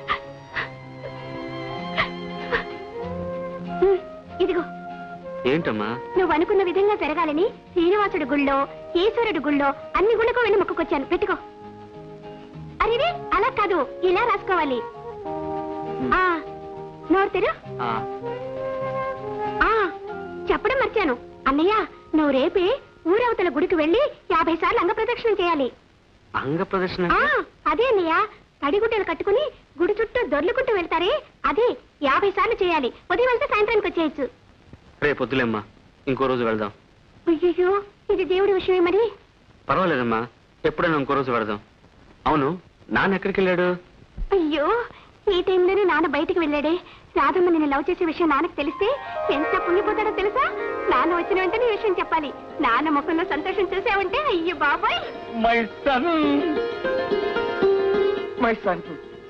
ఇదిగో ఏంటమ్మా నువ్వు అనుకున్న విధంగా జరగాలని శ్రీనివాసుడి గుళ్ళో ఈశ్వరుడి గుళ్ళో అన్ని గుళ్ళకు వెళ్ళి మొక్కుకొచ్చాను పెట్టుకో అరే అలా కాదు ఇలా రాసుకోవాలి ఆ నోరు తెరు ఆ, ఆ చెప్పడం మర్చాను అన్నయ్య నువ్వు రేపే ఊరవతల గుడికి వెళ్ళి యాభై సార్లు అంగ ప్రదక్షిణం చేయాలి అంగ ప్రదర్శన ఆ అదే అన్నయ్య తడిగుడ్డలు కట్టుకుని గుడి చుట్టూ దొర్లుకుంటూ వెళ్తారే అదే యాభై సార్లు చేయాలి ఉదయం వెళ్తే సాయంత్రానికి వచ్చేయచ్చు రేపు వద్దులేమ్మా ఇంకో రోజు వెళ్దాం అయ్యో ఇది దేవుడి విషయమే మరి పర్వాలేదమ్మా ఎప్పుడైనా ఇంకో రోజు వెళదాం అవును నాన్న ఎక్కడికి వెళ్ళాడు అయ్యో ఈ టైంలోనే నాన్న బయటికి వెళ్ళాడే రాధమ్మ నిన్ను లవ్ చేసే విషయం నాన్నకు తెలిస్తే ఎంత పుణ్యపోతాడో తెలుసా నాన్న వచ్చిన వెంటనే ఈ విషయం చెప్పాలి నాన్న ముఖంలో సంతోషం చూసావంటే అయ్యో బాబాయ్ మై సన్ మై సన్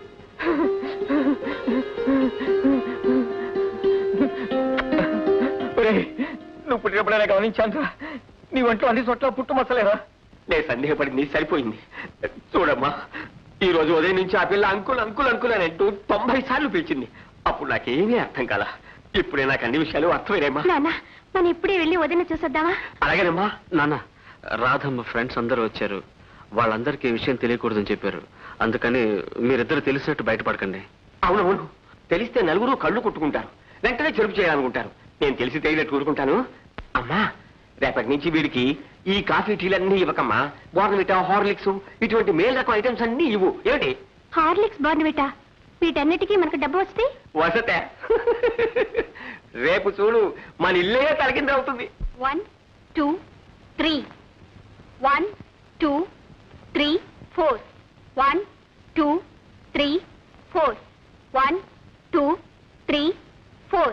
నువ్వు పుట్టినప్పుడైనా గమనించాను నీ ఒంట్లో అన్ని చోట్ల పుట్టు మచ్చలేదా నేను సందేహపడింది సరిపోయింది చూడమ్మా ఈ రోజు ఉదయం నుంచి ఆ పిల్ల అంకుల్ అంకుల్ అంకుల్ అని అంటూ తొంభై సార్లు పిలిచింది అప్పుడు నాకేమీ అర్థం కాల ఇప్పుడే నాకు అన్ని విషయాలు అర్థమైనాయమ్మా నాన్న మనం ఇప్పుడే వెళ్ళి వదిన చూసొద్దామా అలాగేనమ్మా నాన్న రాధమ్మ ఫ్రెండ్స్ అందరూ వచ్చారు వాళ్ళందరికీ ఈ విషయం తెలియకూడదని చెప్పారు అందుకని మీరిద్దరు తెలిసినట్టు బయటపడకండి అవునవును తెలిస్తే నలుగురు కళ్ళు కొట్టుకుంటారు వెంటనే చెరుపు చేయాలనుకుంటారు నేను తెలిసి తెలియనట్టు ఊరుకుంటాను అమ్మా రేపటి నుంచి వీడికి ఈ కాఫీ టీలన్నీ ఇవ్వకమ్మా బోర్నవిటా హార్లిక్స్ ఇటువంటి మేల్ రకం ఐటమ్స్ అన్నీ ఇవ్వు ఏమిటి హార్లిక్స్ బార్న్విటా వీటన్నిటికీ మనకు డబ్బు వస్తే వసతే రేపు చూడు మన ఇల్లే తలకింద అవుతుంది one two three one two three four one two three four one two three four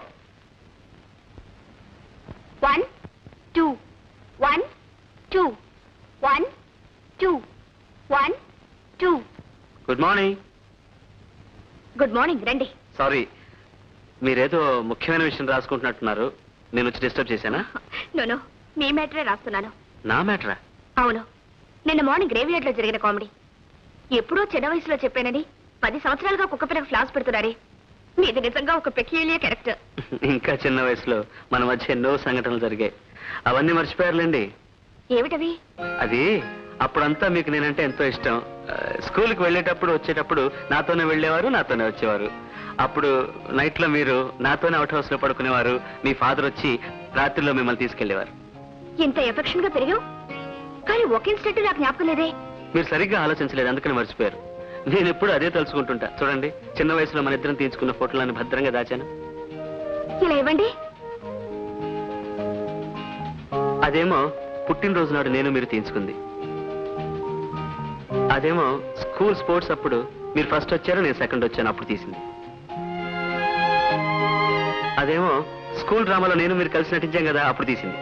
one two one two one two one two good morning good morning రండి సారీ మీరేదో ముఖ్యమైన విషయం రాసుకుంటున్నట్టున్నారు నేను వచ్చి డిస్టర్బ్ చేశానా నోను మీ మ్యాటరే రాస్తున్నాను నా మ్యాటరా అవును నిన్న మార్నింగ్ గ్రేవియార్డ్ లో జరిగిన కామెడీ ఎప్పుడో చిన్న వయసులో చెప్పానని పది సంవత్సరాలుగా కుక్క పిల్లకి ఫ్లాస్ పెడుతున్నారే మీది నిజంగా ఒక పెక్యులియర్ క్యారెక్టర్ ఇంకా చిన్న వయసులో మన మధ్య ఎన్నో సంఘటనలు జరిగాయి అవన్నీ మర్చిపోయారులేండి ఏమిటవి అది అప్పుడంతా మీకు నేనంటే ఎంతో ఇష్టం ఆ, స్కూల్కి వెళ్ళేటప్పుడు వచ్చేటప్పుడు నాతోనే వెళ్ళేవారు నాతోనే వచ్చేవారు అప్పుడు నైట్ లో మీరు నాతోనే అవుట్ హౌస్ లో పడుకునేవారు మీ ఫాదర్ వచ్చి రాత్రిలో మిమ్మల్ని తీసుకెళ్లేవారు ఇంత ఎఫెక్షన్ గా పెరిగావు కానీ ఒక ఇన్స్టెంట్ నాకు జ్ఞాపకం లేదే మీరు సరిగ్గా ఆలోచించలేదు అందుకని మర్చిపోయారు నేను ఎప్పుడు అదే తలుచుకుంటుంటా చూడండి చిన్న వయసులో మన ఇద్దరం తీసుకున్న ఫోటోలను భద్రంగా దాచాను ఇలా ఇవ్వండి అదేమో పుట్టినరోజు నాడు నేను మీరు తీయించుకుంది అదేమో స్కూల్ స్పోర్ట్స్ అప్పుడు మీరు ఫస్ట్ వచ్చారు నేను సెకండ్ వచ్చాను అప్పుడు తీసింది అదేమో స్కూల్ డ్రామాలో నేను మీరు కలిసి నటించాం కదా అప్పుడు తీసింది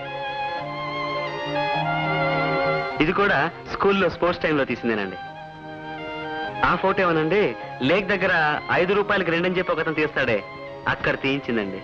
ఇది కూడా స్కూల్లో స్పోర్ట్స్ టైంలో తీసిందేనండి ఆ ఫోటో ఏమోనండి లేక్ దగ్గర ఐదు రూపాయలకి రెండని చెప్పి ఒకతను తీస్తాడే అక్కడ తీయించిందండి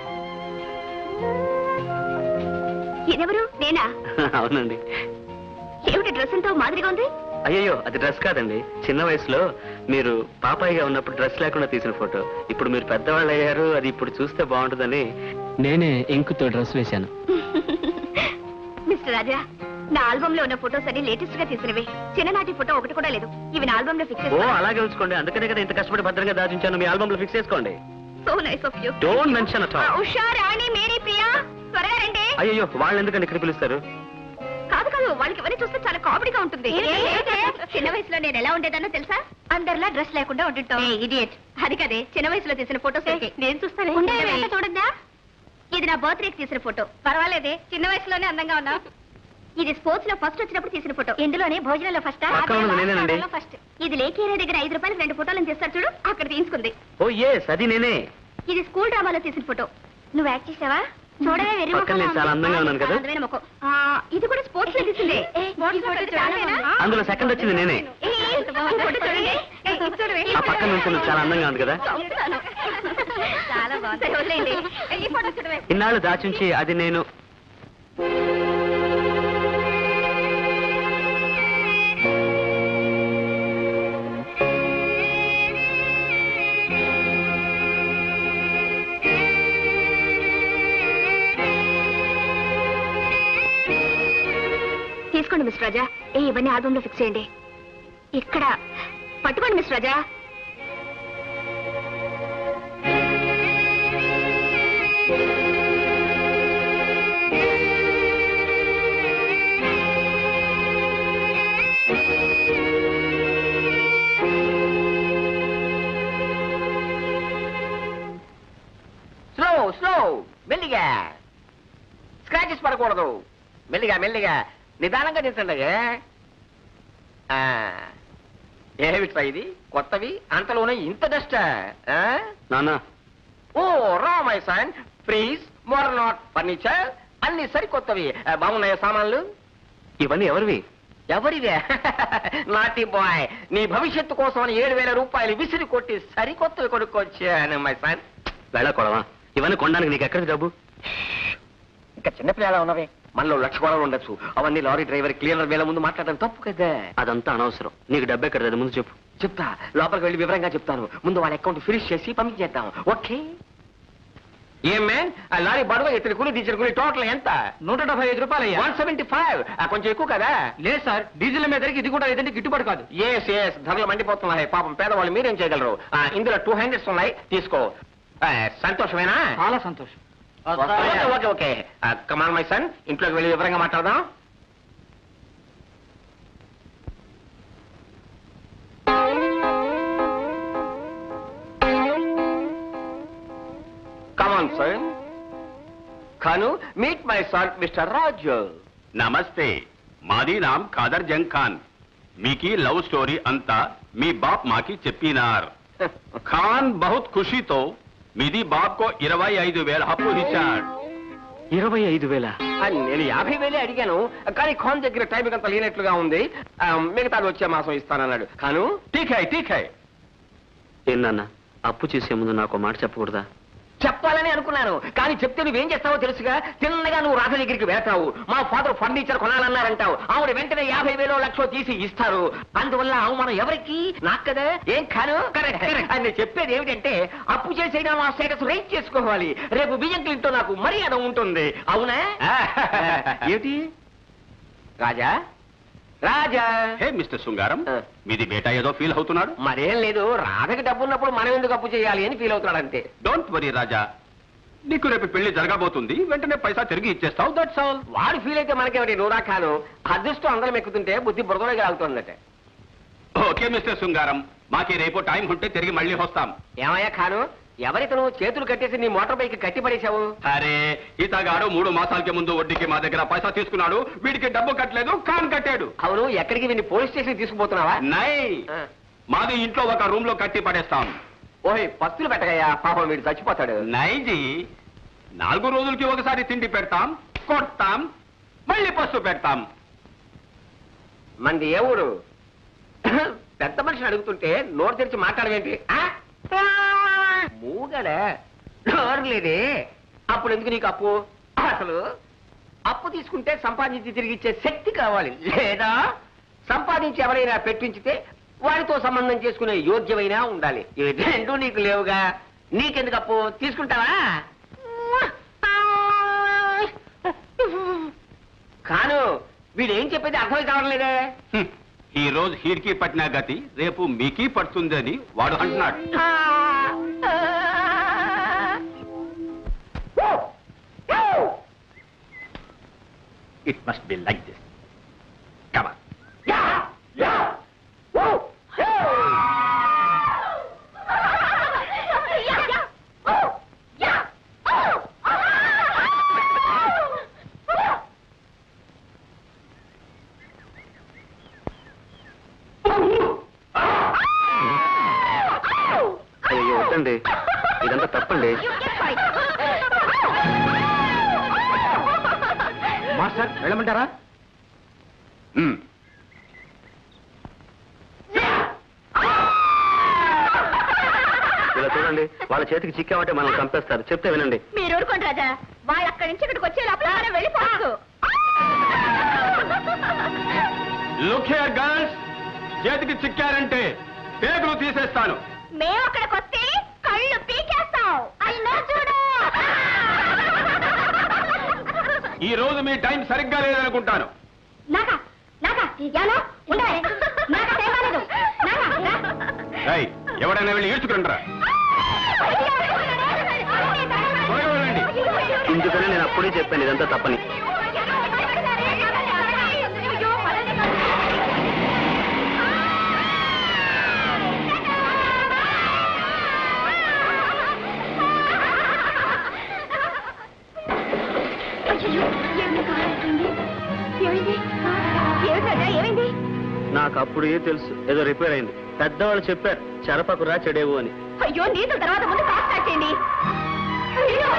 ఇదెవరు నేనా అవునండి ఏమిటి డ్రెస్ అంతా మాదిరిగా ఉంది అయ్యో అది డ్రెస్ కాదండి చిన్న వయసులో మీరు పాపాయిగా ఉన్నప్పుడు డ్రెస్ లేకుండా తీసిన ఫోటో ఇప్పుడు మీరు పెద్దవాళ్ళు అయ్యారు అది ఇప్పుడు చూస్తే బాగుంటుందని నేనే ఇంకుతో డ్రెస్ వేశాను మిస్టర్ రాజా నా ఆల్బమ్ లో ఉన్న ఫోటోస్ అన్ని లేటెస్ట్ గా తీసినవి చిన్ననాటి ఫోటో ఒకటి కూడా లేదు ఇవి నా ఆల్బమ్ లో ఫిక్స్ ఓ అలాగే ఉంచుకోండి అందుకనే కదా ఇంత కష్టపడి భద్రంగా దాచించాను మీ ఆల్బమ్ లో ఫిక్స్ చేసుకోండి so nice of you don't mention at all Usha Rani Mary Priya త్వరగా రండి అయ్యో వాళ్ళు ఎందుకంటే ఇక్కడ పిలుస్తారు కాదు కాదు వాళ్ళకి ఎవరిని చూస్తే చాలా కామెడీగా ఉంటుంది చిన్న వయసులో నేను ఎలా ఉండేదానో తెలుసా అందరిలా డ్రెస్ లేకుండా ఉంటుంటాం ఇడియట్ అది కదే చిన్న వయసులో తీసిన ఫోటోస్ నేను చూస్తాను చూడద్దా ఇది నా బర్త్డేకి తీసిన ఫోటో పర్వాలేదే చిన్న వయసులోనే అందంగా ఉన్నా ఇది స్పోర్ట్స్ లో ఫస్ట్ వచ్చినప్పుడు తీసిన ఫోటో ఇందులోనే భోజనంలో ఫస్ట్ పక్కన ఉన్నది నేనేనండి. ఫస్ట్ ఇది లేక్ ఏరియా దగ్గర ఐదు రూపాయలకు రెండు ఫోటోలను తీస్తారు చూడు అక్కడ తీసుకుంది ఓ ఎస్ అది నేనే ఇది స్కూల్ డ్రామాలో తీసిన ఫోటో నువ్వు యాక్ట్ చేసావా చూడవే వెర్రి పక్కన ముఖంలా నేను చాలా ఉంది. అందంగా ఉన్నాను కదా? అందమైన ముఖం. ఆ, ఇది కూడా స్పోర్ట్స్ లో తీసిందే ఈ ఫోటో చూడవేనా? అందులో సెకండ్ వచ్చింది నేనే ఏ, ఈ ఫోటో చూడండి. ఏ, ఇది చూడవే. ఆ పక్కన నుంచి చాలా అందంగా ఉంది కదా చంపుతాను. చాలా బాగుంది సరే, వదిలేయండి ఈ ఫోటో చూడవే ఇన్నాళ్ళు దాచుంచి అది నేను తీసుకోండి మిస్ రాజా ఏ ఇవన్నీ ఆల్బమ్ లో ఫిక్స్ చేయండి ఇక్కడ పట్టుకోండి మిస్ రాజా స్లో స్లో మెల్లిగా స్క్రాచెస్ పడకూడదు మెల్లిగా మెల్లిగా నిదానంగా దించండి ఆ, ఏమిట్రా ఇది కొత్తవి అంతలోనే ఇంత డస్ట్ నాన్న ఓ రా my son please more not furniture అన్ని సరికొత్తవి ఆ, బాగున్నాయా సామాన్లు ఇవన్నీ ఎవరివి ఎవరివే నాటి బాయ్ నీ భవిష్యత్తు కోసం అని ఏడు వేల రూపాయలు విసిరి కొట్టి సరికొత్తవి కొనుక్కొచ్చాను మై సన్ వెళ్ళకూడవా ఇవన్నీ కొనడానికి నీకు ఎక్కడికి డబ్బు ఇంకా చిన్నపిల్లలా ఉన్నవే మనలో లక్ష గొడవలు ఉండొచ్చు అవన్నీ లారీ డ్రైవర్ క్లీనర్ వేల ముందు మాట్లాడడం తప్పు కదా అదంతా అనవసరం నీకు డబ్బు ఎక్కడ ముందు చెప్పు చెప్తా లోపలికి వెళ్ళి వివరంగా చెప్తాను ముందు వాళ్ళ అకౌంట్ ఫినిష్ చేసి పంపించేద్దాం ఓకే ఏం మ్యాన్ ఆ లారీ బరువు ఇతని కూలి దించిన కూలి టోటల్ ఎంత నూట డెబ్బై ఐదు రూపాయలు వన్ సెవెంటీ ఫైవ్ కొంచెం ఎక్కువ కదా లేదు సార్ డీజిల్ మీద ఇది కూడా ఏదంటే గిట్టుబాటు కాదు ఎస్ ఎస్ ధరలు మండిపోతున్నాయి పాపం పేదవాళ్ళు మీరేం చేయగలరు ఆ, ఇందులో టూ హండ్రెడ్స్ ఉన్నాయి తీసుకో ఆ, సంతోషమేనా చాలా సంతోషం okay okay okay come on my son ఇంట్లోకి వెళ్ళి వివరంగా మాట్లాడదాం come on son Khan meet my son mister Raju నమస్తే మాది నామ్ ఖాదర్ జంగ్ ఖాన్ మీకి లవ్ స్టోరీ అంతా మీ బాప్ మాకి చెప్పినార్ ఖాన్ బహుత్ ఖుషితో మీది బాప్ కో ఇరవై ఐదు వేల అప్పు ఇచ్చాడు ఇరవై ఐదు వేల అని నేను యాభై వేలే అడిగాను కానీ ఖాన్ దగ్గర టైం అంత లేనట్లుగా ఉంది ఆ, మిగతాది వచ్చే మాసం ఇస్తానన్నాడు ఖాను ఠీక్ హై ఠీక్ హై ఏందన్న అప్పు చేసే ముందు నాకు ఒక మాట చెప్పకూడదా చెప్పాలని అనుకున్నాను కానీ చెప్తే నువ్వేం చేస్తావో తెలుసుగా తిన్నగా నువ్వు రాధ దగ్గరికి వెళ్తావు మా ఫాదర్ ఫర్నిచర్ కొనాలన్నారంటావు ఆవిడ వెంటనే యాభై వేలో లక్షో తీసి ఇస్తారు అందువల్ల అవమానం ఎవరికి నాకు కదా ఏం కాను అని నేను చెప్పేది ఏమిటంటే అప్పు చేసైనా మా స్టేటస్ రైట్ చేసుకోవాలి రేపు బియ్యం క్లింటో నాకు మర్యాద ఉంటుంది అవునా ఏమిటి రాజా రాజా హే మిస్టర్ శృంగారం ఆ. మీది బేటా ఏదో ఫీల్ అవుతున్నాడు మరేం లేదు రాధకి డబ్బు ఉన్నప్పుడు మనం ఎందుకు అప్పు చేయాలి అని ఫీల్ అవుతున్నాడు అంతే డోంట్ వరీ రాజా నీకు రేపు పెళ్లి జరగబోతుంది వెంటనే పైసా తిరిగి ఇచ్చేస్తావు దట్స్ ఆల్ వాడు ఫీల్ అయితే మనకేమిటి నూరా ఖాను అదృష్టం అందరం ఎక్కుతుంటే బుద్ధి బురదలోకి ఆగుతుందట ఓకే మిస్టర్ శృంగారం మాకి రేపు టైం ఉంటే తిరిగి మళ్ళీ వస్తాం ఏమయ్యా ఖాను ఎవరితను చేతులు కట్టేసి నీ మోటార్ బైక్ కట్టి పడేశావు అరే ఇతగాడు మూడు మాసాలకి ముందు వడ్డీకి మా దగ్గర పైసా తీసుకున్నాడు వీడికి డబ్బు కట్టలేదు కాన్ కట్టాడు అవును ఎక్కడికి వీడిని పోలీస్ స్టేషన్ తీసుకుపోతున్నావా నై ఆ. మాది ఇంట్లో ఒక రూమ్ లో కట్టి పడేస్తాం ఓయ్ పస్తులు పెట్టగయ్యా పాపం వీడు చచ్చిపోతాడు నైజీ నాలుగు రోజులకి ఒకసారి తిండి పెడతాం కొడతాం మళ్ళీ పస్తు పెడతాం మంది ఏ ఊరు పెద్ద మనిషిని అడుగుతుంటే నోరు తెరిచి మాట్లాడవేంటి ఆ? మూగడా నోరు లేదే అప్పుడు ఎందుకు నీకు అప్పు అసలు అప్పు తీసుకుంటే సంపాదించి తిరిగి ఇచ్చే శక్తి కావాలి లేదా సంపాదించి ఎవరైనా పెట్టించితే వారితో సంబంధం చేసుకునే యోగ్యమైనా ఉండాలి ఇవి రెండు నీకు లేవుగా నీకెందుకు అప్పు తీసుకుంటావా కాను వీడేం చెప్పేది అర్థమై కావడం లేదే హ్మ్. ఈ రోజు హీర్కి పట్టిన గతి రేపు మీకి పడుతుందని వాడు అంటున్నాడు it must be like this కమా అయ్యో వద్దండి ఇదంతా తప్పండి మాస్టర్ వెళ్ళమంటారా ఇలా చూడండి వాళ్ళ చేతికి చిక్కామంటే మనం చంపేస్తారు చెప్తే వినండి మీరు ఊరుకోండి రాజా వాళ్ళు అక్కడి నుంచి ఇక్కడికి వచ్చే లోపల మనం వెళ్ళిపోవచ్చు లుక్ హియర్ గర్ల్స్ చేతికి చిక్కారంటే పేగులు తీసేస్తాను మేము అక్కడికి వస్తే కళ్ళు పీకేస్తాం అయినా చూడు ఈ రోజు మీ టైం సరిగ్గా లేదనుకుంటాను నాకా నాకా యాలో ఉండాలి నాకా టైం బాలేదు నాకా రా. రై ఎవడైనా వెళ్ళి ఈడ్చుకురంటారా త్వరగా వెళ్ళండి ఇందుకనే నేను అప్పుడే చెప్పాను ఇదంతా తప్పని అయ్యయ్యో, ఏమిటి కారు అయిపోయింది? ఏమైంది ఏమిటి రాజా ఏమైంది నాకు అప్పుడే తెలుసు ఏదో రిపేర్ అయింది పెద్దవాళ్ళు చెప్పారు చెరపకురా చెడేవు అని అయ్యో నీతుల తర్వాత ముందు కార్ స్టార్ట్ చేయండి అయ్యో.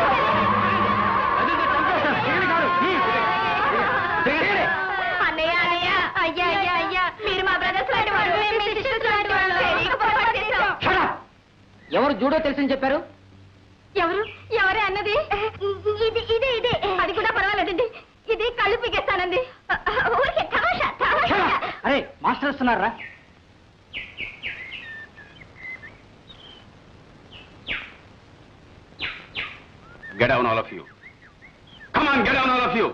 అన్నయ్య అన్నయ్య అయ్యా అయ్యా అయ్యా మీరు మా బ్రదర్స్ లాంటి వారు మేము మీ సిస్టర్స్ లాంటి వాళ్ళు తెలియక పొరపాటు చేశాం. ఎవరు జూడో తెలుసని చెప్పారు ఎవరు ఎవరే అన్నది ఇది ఇదే ఇదే అది కూడా పర్వాలేదండి ఇది కళ్ళు పీకేస్తానండి ఊరికే తమాషా తమాషా అరే మాస్టర్ వస్తున్నారా Get down, all of you. Come on, get down, all of you.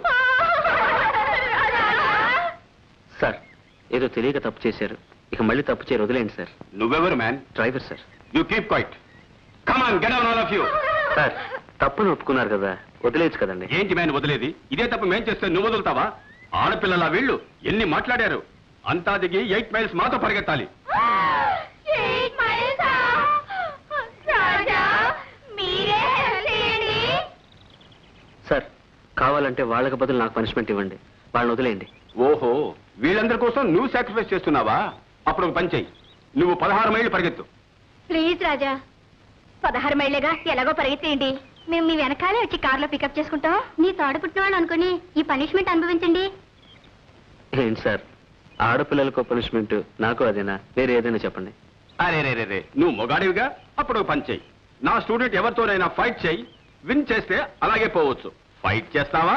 Sir ఏదో తెలియక తప్పు చేశారు ఇక మళ్ళీ తప్పు చేయరు వదిలేండి సార్ నువ్వెవరు man driver sir you keep quiet come on get on all of you sir తప్పును ఒప్పుకున్నారు కదా వదిలేయచ్చు కదండి ఏంటి మ్యాన్ వదిలేది ఇదే తప్పు మేం చేస్తే నువ్వు వదులుతావా ఆడపిల్లల వీళ్ళు ఎన్ని మాట్లాడారు అంతా దిగి ఎయిట్ మైల్స్ మాతో పరిగెత్తాలి ఎయిట్ మైల్సా? రాజా మీరే help చేయండి. సార్ కావాలంటే వాళ్ళకి బదులు నాకు పనిష్మెంట్ ఇవ్వండి వాళ్ళని వదిలేయండి ఓహో వీళ్ళందరి కోసం నువ్వు సాక్రిఫైస్ చేస్తున్నావా అప్పుడు ఒక పని చెయ్యి నువ్వు పదహారు మైళ్ళు పరిగెత్తు ప్లీజ్ రాజా పదహారు మైళ్ళేగా ఎలాగో పరిగెత్తేయండి మేము మీ వెనకాలే వచ్చి కార్లో పికప్ చేసుకుంటాం నీ తోడ పుట్టిన వాళ్ళు అనుకుని ఈ పనిష్మెంట్ అనుభవించండి ఏంటి సార్ ఆడపిల్లలకు పనిష్మెంట్ నాకు అదేనా వేరే ఏదైనా చెప్పండి అరే రే రే రే నువ్వు మొగాడివిగా అప్పుడు ఒక పని చెయ్యి నా స్టూడెంట్ ఎవరితోనైనా ఫైట్ చెయ్యి విన్ చేస్తే అలాగే పోవచ్చు ఫైట్ చేస్తావా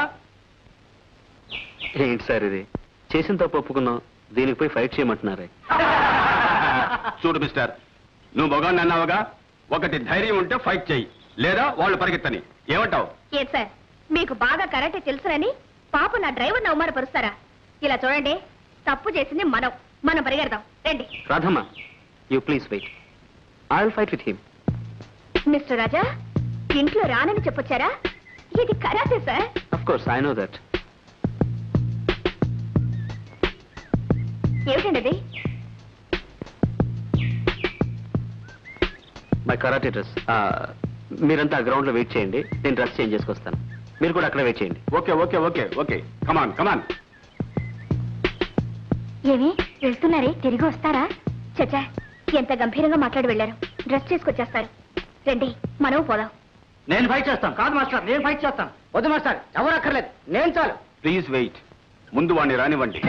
ఏంటి సార్ ఇది చేసిన తప్పు ఒప్పుకున్నాం దీనికి పోయి ఫైట్ చేయమంటున్నారే చూడు మిస్టర్ నువ్వు మొగాడిని అన్నావుగా ఒకటి ధైర్యం ఉంటే ఫైట్ చెయ్యి లేదా వాళ్ళు పరిగెత్తని ఏమంటావు ఏ సార్ మీకు బాగా కరాటే తెలుసునని పాప నా డ్రైవర్ని అవమానపరుస్తారా ఇలా చూడండి తప్పు చేసింది మనం మనం పరిగెడదాం రండి Radhamma you please wait I will fight with him mister Raja ఇంట్లో రానని చెప్పొచ్చారా ఇది karate sir of course I know that ఏమిటండి అది మై కరాటే డ్రెస్ మీరంతా గ్రౌండ్ లో వెయిట్ చేయండి నేను డ్రెస్ చేంజ్ చేసుకొస్తాను మీరు కూడా అక్కడ వెయిట్ చేయండి okay okay okay okay come on come on ఏమి వెళ్తున్నారే తిరిగి వస్తారా చచ్చా ఎంత గంభీరంగా మాట్లాడి వెళ్ళారు డ్రెస్ చేసుకొచ్చేస్తారు రండి మనం పోదాం నేను ఫైట్ చేస్తాను కాదు మాస్టర్ నేను ఫైట్ చేస్తాను వద్దు మాస్టర్ ఎవరు అక్కర్లేదు నేను చాలు ప్లీజ్ వెయిట్ ముందు వాడిని రానివ్వండి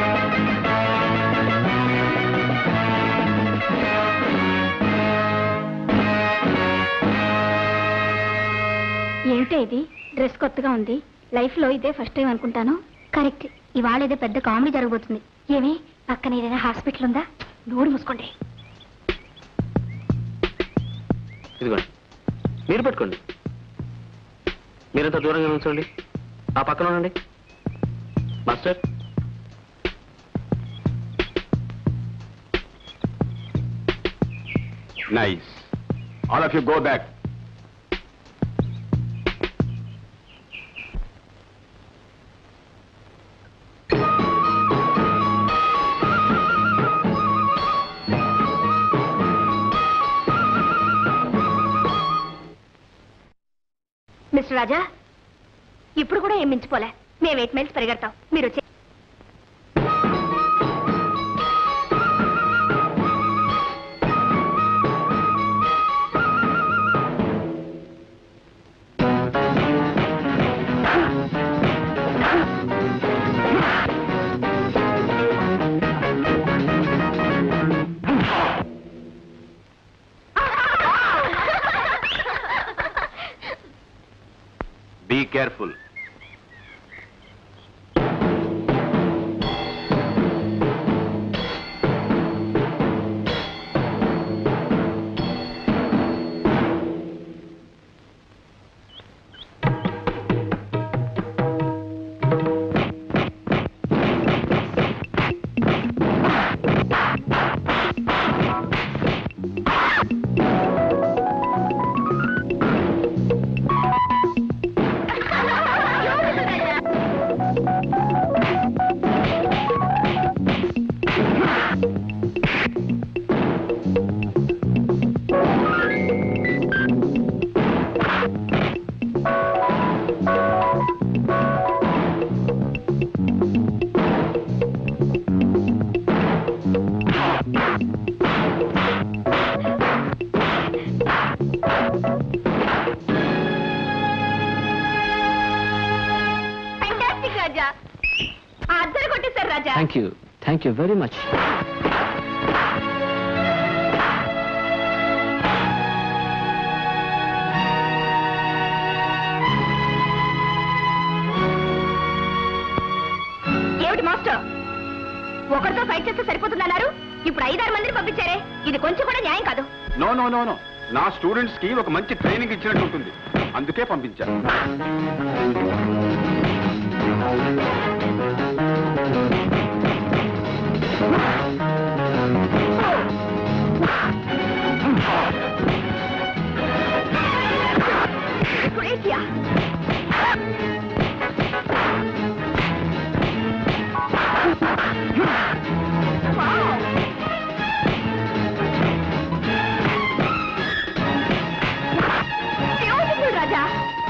ఏమిటో ఇది డ్రెస్ కొత్తగా ఉంది లైఫ్ లో ఇదే ఫస్ట్ టైం అనుకుంటాను కరెక్ట్ ఇవాళ ఏదో పెద్ద కామెడీ జరగబోతుంది ఏమి పక్కన ఏదైనా హాస్పిటల్ ఉందా నోరు మూసుకోండి ఇదిగోండి మీరు పెట్టుకోండి మీరంతా దూరంగా ఉంచండి ఆ పక్కన ఉండండి master nice all of you go back mister Raja ఇప్పుడు కూడా ఏం మించిపోలే మేము ఎయిట్ మైల్స్ పరిగెడతాం మీరు వచ్చే బీ కేర్ఫుల్ ఫ్యాంటాస్టిక్ రాజా ఆ అద్దరు కొట్టేశారు Raja thank you thank you very much ఏమిటి మాస్టర్ ఒకరితో ఫైట్ చేస్తే సరిపోతుందన్నారు ఇప్పుడు ఐదారు మందిని పంపించారే ఇది కొంచెం కూడా న్యాయం కాదు నో నో నో నో నా స్టూడెంట్స్ కి ఒక మంచి ట్రైనింగ్ ఇచ్చినట్టు ఉంటుంది అందుకే పంపించాను Croatia. Beautiful, Raja.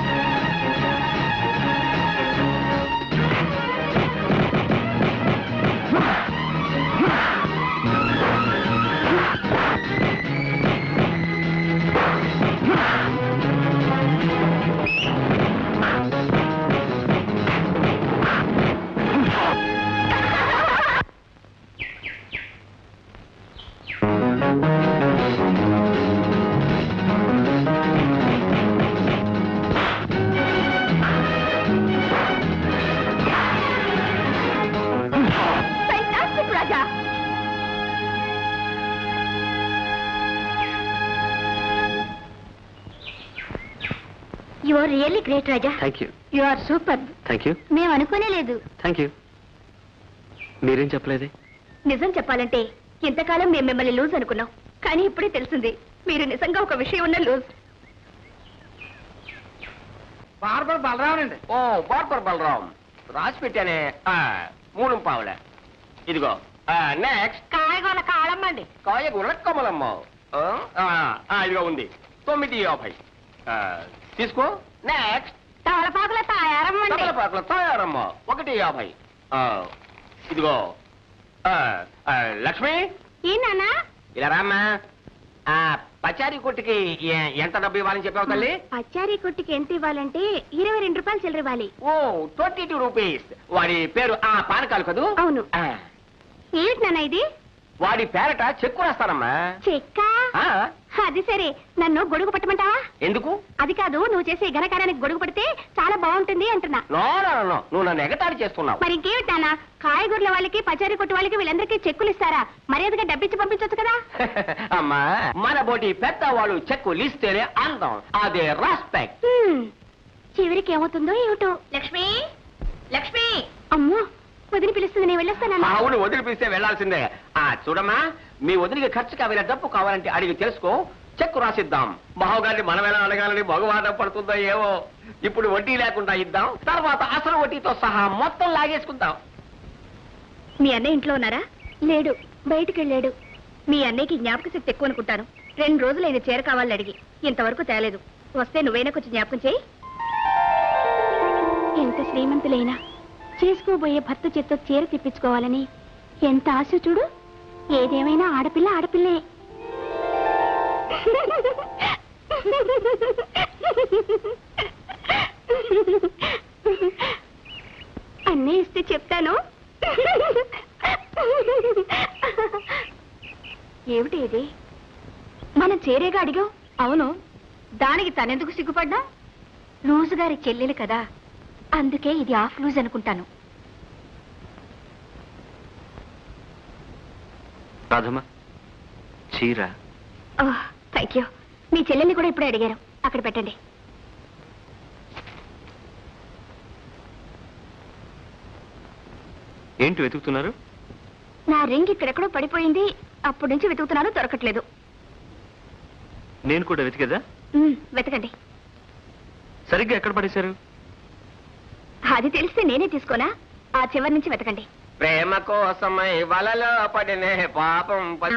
Fantastic, Raja. You are really great Raja thank you you are super thank you మేము అనుకోనే లేదు థ్యాంక్ యూ మీరేం చెప్పలేదే నిజం చెప్పాలంటే ఇంతకాలం మేము మిమ్మల్ని లూజ్ అనుకున్నాం కానీ ఇప్పుడే తెలిసింది మీరు నిజంగా ఒక విషయం ఉన్న లూజ్ బార్బర్ బలరాం అండి ఓ బార్బర్ బలరాం రాసి పెట్టానే ఆ, మూడు పావుల ఇదిగో నెక్స్ట్ కాయగూర కాళమ్మండి కాయగూర కమలమ్మ ఆ, ఆ, ఆ, ఇదిగో ఉంది తొమ్మిది యాభై ఆ, తీసుకో నెక్స్ట్ తవలపాకుల తాయారమ్మండి తమలపాకుల తయారమ్మ ఒకటి యాభై ఆ, ఇదిగో ఆ, ఆ, లక్ష్మి ఈ నాన్న ఇలా రామ్మా ఆ, పచారీ కొట్టుకి ఎ- ఎంత డబ్బు ఇవ్వాలని చెప్పావు తల్లి పచ్చారీ కొట్టుకి ఎంత ఇవ్వాలంటే ఇరవై రెండు రూపాయలు చిల్లర ఇవ్వాలి ఓ ట్వంటీ టూ రూపీస్ వాడి పేరు ఆ పానకాలు కదూ అవును ఆ, ఏమిటి నాన్న ఇది వాడి పేరట చెక్కు రాస్తానమ్మా చెక్క ఆ, అది సరే నన్ను గొడుగు పట్టమంటావా ఎందుకు అది కాదు నువ్వు చేసే ఘనకార్యానికి గొడుగు పడితే చాలా బాగుంటుంది అంటున్నా నో నో నో, నో నువ్వు నన్ను ఎగతాళి చేస్తున్నావు మరి ఇంకేమిటి నాన్న కాయగూరల వాళ్ళకి పచారీ కొట్టు వాళ్ళకి వీళ్ళందరికీ చెక్కులు ఇస్తారా మర్యాదగా డబ్బిచ్చి పంపించొచ్చు కదా అమ్మా మన బోటి పెద్దవాళ్ళు చెక్కు ఇస్తేనే అందం అదే రెస్పెక్ట్ హ్మ్. చివరికి ఏమవుతుందో ఏమిటో లక్ష్మి లక్ష్మి అమ్మో వదిలి పిలుస్తుంది నేను వెళ్ళొస్తానన్నా అవును వదిలిపిస్తే వెళ్లాల్సిందే ఆ చూడమ్మా మీ వదిలికి ఖర్చు కావాల డబ్బు కావాలంటే అడిగి తెలుసుకో చెక్కు రాసిద్దాం మహోగారిని మనం ఎలా అడగాలని మగవాడ పడుతుందో ఏవో ఇప్పుడు వడ్డీ లేకుండా ఇద్దాం తర్వాత అసలు వడ్డీతో సహా మొత్తం లాగేసుకుందాం మీ అన్నయ్య ఇంట్లో ఉన్నారా లేడు బయటికి వెళ్ళాడు మీ అన్నయ్యకి జ్ఞాపక శక్తి ఎక్కువ అనుకుంటాను రెండు రోజులైన చీర కావాలని అడిగి ఇంతవరకు తేలేదు వస్తే నువ్వైనా కొంచెం జ్ఞాపకం చేయి ఎంత శ్రీమంతులైనా చేసుకోబోయే భర్త చేత్తో చీర తెప్పించుకోవాలని ఎంత ఆశ చూడు ఏదేమైనా ఆడపిల్ల ఆడపిల్లే అన్నీ ఇస్తే చెప్తాను ఏమిటి ఇది మనం చేరేగా అడిగాం అవును దానికి తనెందుకు సిగ్గుపడ్డా లూజు గారి చెల్లెలు కదా అందుకే ఇది ఆఫ్ లూజ్ అనుకుంటాను రాధమ్మ చీర థ్యాంక్ యూ మీ చెల్లెల్ని కూడా ఇప్పుడే అడిగారు అక్కడ పెట్టండి ఏంటి వెతుకుతున్నారు నా రింగ్ ఇక్కడెక్కడో పడిపోయింది అప్పటి నుంచి వెతుకుతున్నాను దొరకట్లేదు నేను కూడా వెతికేదా ఉమ్, వెతకండి సరిగ్గా ఎక్కడ పడేశారు అది తెలిస్తే నేనే తీసుకోనా ఆ చివరి నుంచి వెతకండి ప్రేమ కోసమై వలలో పడిన పాపం ప-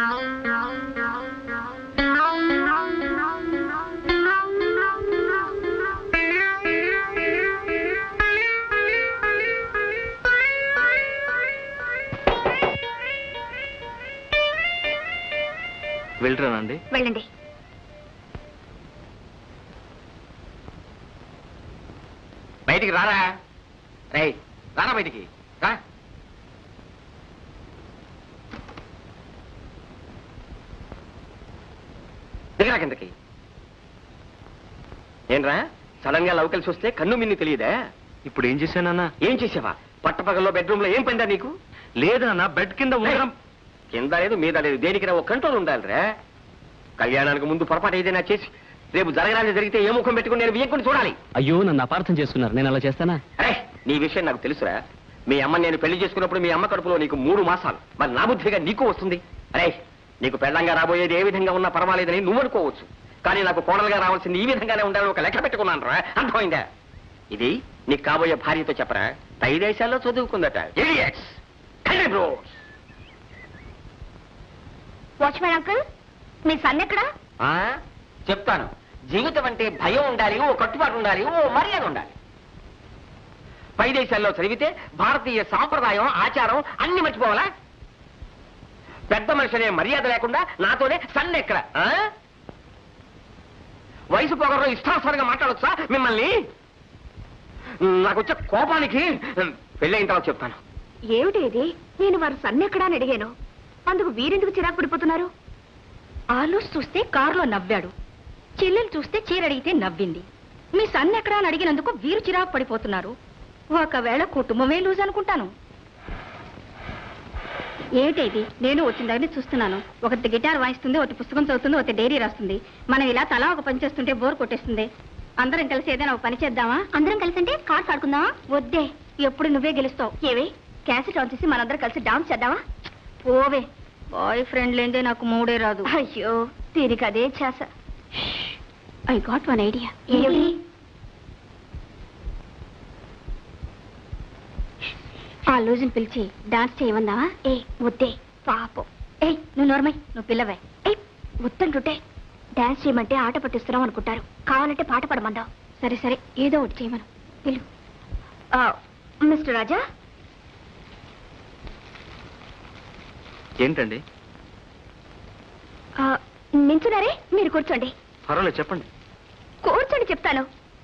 వెళ్ళరానండి వెళ్ళండి బయటికి రారా రై రారా బయటికి రా దిగరా కిందకి ఏంట్రా సడన్ గా లవకల్సి వస్తే కన్ను మిన్ని తెలియదా ఇప్పుడు ఏం చేశానన్నా ఏం చేసావా పట్టపగల్లో బెడ్రూమ్ లో ఏం పనిదా నీకు లేదన్నా బెడ్ కింద ఉండడం కింద లేదు మీద లేదు దేనికి ఒక కంట్రోల్ ఉండాలిరా కళ్యాణానికి ముందు పొరపాటు ఏదైనా చేసి రేపు జరగరాని జరిగితే ఏ ముఖం పెట్టుకుని నేను వియ్యకుని చూడాలి అయ్యో నన్ను అపార్థం చేసుకున్నారు నేను అలా చేస్తానా అరే నీ విషయం నాకు తెలుసురా మీ అమ్మ నేను పెళ్లి చేసుకున్నప్పుడు మీ అమ్మ కడుపులో నీకు మూడు మాసాలు మరి నా బుద్ధిగా నీకు వస్తుంది అరే నీకు పెళ్ళంగా రాబోయేది ఏ విధంగా ఉన్నా పర్వాలేదని నువ్వు అనుకోవచ్చు కానీ నాకు కోడలుగా రావాల్సింది ఈ విధంగానే ఉండాలని ఒక లెక్క పెట్టుకున్నాను రా అర్థమైందా ఇది నీకు కాబోయే భార్యతో చెప్పరా పై దేశాల్లో చదువుకుందట Idiots! Country bros! Watchman uncle మీ సన్ ఎక్కడా ఆ చెప్తాను జీవితం అంటే భయం ఉండాలి ఓ కట్టుబాటు ఉండాలి ఓ మర్యాద ఉండాలి పై దేశాల్లో చదివితే భారతీయ సాంప్రదాయం ఆచారం అన్ని మర్చిపోవాలా పెద్ద మనిషి అనే మర్యాద లేకుండా నాతోనే సన్ ఎక్కడ ఆ? వయసు పొగరు ఇష్టానుసారంగా మాట్లాడొచ్చా మిమ్మల్ని నాకు వచ్చే కోపానికి పెళ్ళైన తర్వాత చెప్తాను ఏమిటి ఇది నేను వారు సన్ ఎక్కడా అని అడిగాను అందుకు వీరెందుకు చిరాకు పడిపోతున్నారు ఆలూస్ చూస్తే కారులో నవ్వాడు చెల్లెలు చూస్తే చీర అడిగితే నవ్వింది మీ సన్ ఎక్కడా అని అడిగినందుకు వీరు చిరాకు పడిపోతున్నారు ఒకవేళ కుటుంబమే లూజ్ అనుకుంటాను ఏమిటి ఇది నేను వచ్చిన దగ్గర చూస్తున్నాను ఒకటి గిటార్ వాయిస్తుంది ఒకటి పుస్తకం చదువుతుంది ఒకటి డైరీ రాస్తుంది మనం ఇలా తలా ఒక పని చేస్తుంటే బోర్ కొట్టేస్తుంది అందరం కలిసి ఏదైనా ఒక పని చేద్దామా అందరం కలిసి అంటే కార్డ్స్ ఆడుకుందామా వద్దే ఎప్పుడు నువ్వే గెలుస్తావు ఏవి క్యాసెట్ ఆన్ చేసి మనందరం కలిసి డాన్స్ చేద్దామా ఓవే బాయ్ ఫ్రెండ్ లేదే నాకు మూడే రాదు అయ్యో దీనికి అదే చేస ఐ గాట్ వన్ ఐడియా ఏమిటి ఆ లూజుని పిలిచి డాన్స్ చేయమందావా ఏ వద్దే పాపం ఏయ్ నువ్వు నోర్మై నువ్వు పిల్లవే ఏయ్ వద్దంటుంటే డాన్స్ చేయమంటే ఆట పట్టిస్తున్నాం అనుకుంటారు కావాలంటే పాట పడమందావు సరే సరే ఏదో ఒకటి చేయమను పిలు ఆ, మిస్టర్ రాజా ఏంటండి ఆ, నించున్నారే మీరు కూర్చోండి పర్వాలేదు చెప్పండి కూర్చోండి చెప్తాను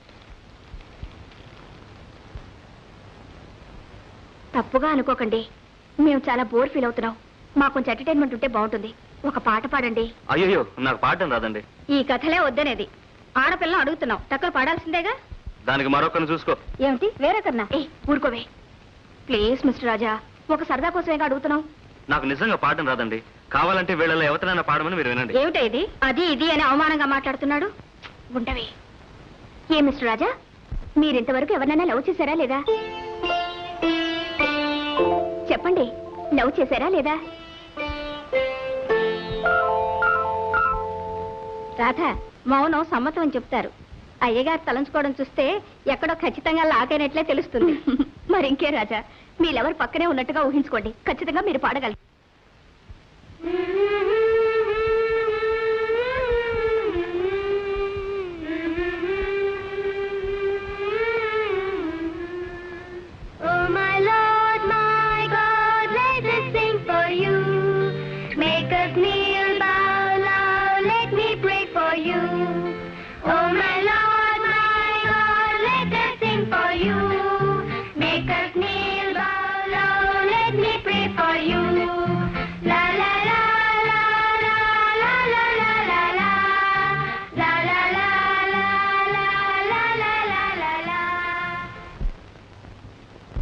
తప్పుగా అనుకోకండి మేము చాలా బోర్ ఫీల్ అవుతున్నాం మాకు కొంచెం ఎంటర్టైన్మెంట్ ఉంటే బాగుంటుంది ఒక పాట పాడండి అయ్యో నాకు పాడడం రాదండి ఈ కథలే వద్దనేది ఆడపిల్లని అడుగుతున్నాం టక్కలు పాడాల్సిందేగా దానికి మరొకరిని చూసుకో ఏమిటి వేరే కన్నా ఏ ఊరుకోవే ప్లీజ్ మిస్టర్ రాజా ఒక సరదా కోసమేగా అడుగుతున్నాం నాకు నిజంగా పాడడం రాదండి కావాలంటే వీళ్ళలో ఎవరినైనా పాడమని మీరు వినండి ఏమిటా ఇది అది ఇది అని అవమానంగా మాట్లాడుతున్నాడు ఉండవే ఏ మిస్టర్ రాజా మీరింతవరకు ఎవరినైనా లవ్ చేశారా లేదా చెప్పండి లవ్ చేశారా లేదా రాధ మౌనం సమ్మతం అని చెప్తారు అయ్యగారు తలంచుకోవడం చూస్తే ఎక్కడో ఖచ్చితంగా లాగైనట్లే తెలుస్తుంది మరి ఇంకే రాజా మీ లవర్ పక్కనే ఉన్నట్టుగా ఊహించుకోండి ఖచ్చితంగా మీరు పాడగలరు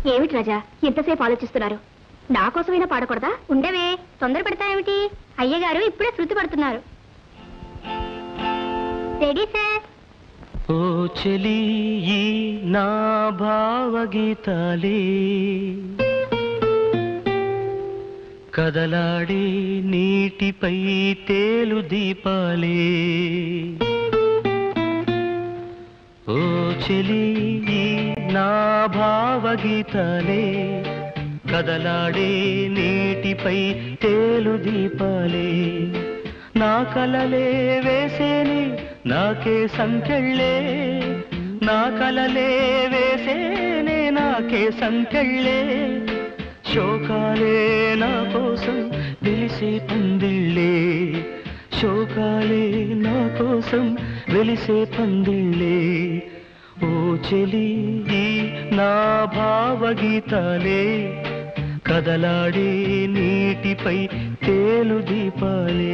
ఏమిటి రాజా ఎంతసేపు ఆలోచిస్తున్నారు నా కోసమైనా పాడకూడదా ఉండవే తొందర పెడతాయేమిటి అయ్యగారు ఇప్పుడే శృతి పడుతున్నారు రెడీ సార్ ఓ చెలి ఈ నా భావగీతాలే కదలాడే నీటిపై తేలు దీపాలే ఓ చెలి ఈ నా భావగీతాలే కదలాడే నీటిపై తేలు దీపాలే నా కలలే వేసేని నాకే సంకెళ్ళే నా కలలే వేసేనే నాకే సంకెళ్ళే శోకాలే నా కోసం వెలిసే పందిళ్ళే శోకాలే నా కోసం వెలిసే పందిళ్ళే ఓ చెలి ఈ నా భావగీతాలే కదలాడే నీటిపై తేలు దీపాలే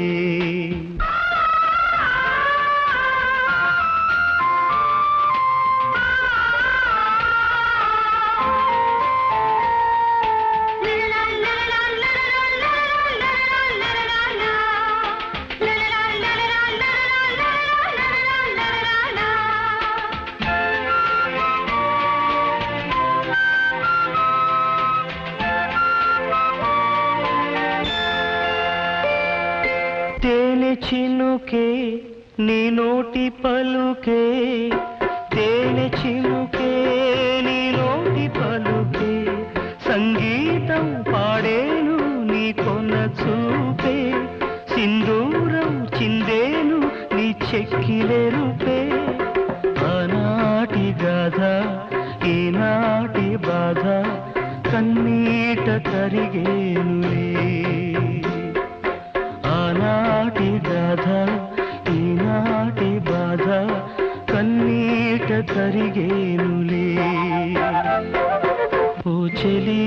తేనె చినుకే నీ నోటి పలుకే తేనె చినుకే నీ నోటి పలుకే సంగీతం పాడేను నీ కొన చూపే సింధూరం చిందేను నీ చెక్కిలెరుపే ఆనాటి గాథ ఈనాటి బాధ కన్నీట కరిగేనులే ఆనాటి గాథ ఈనాటి బాధ కన్నీట కరిగేనులే ఓ చెలి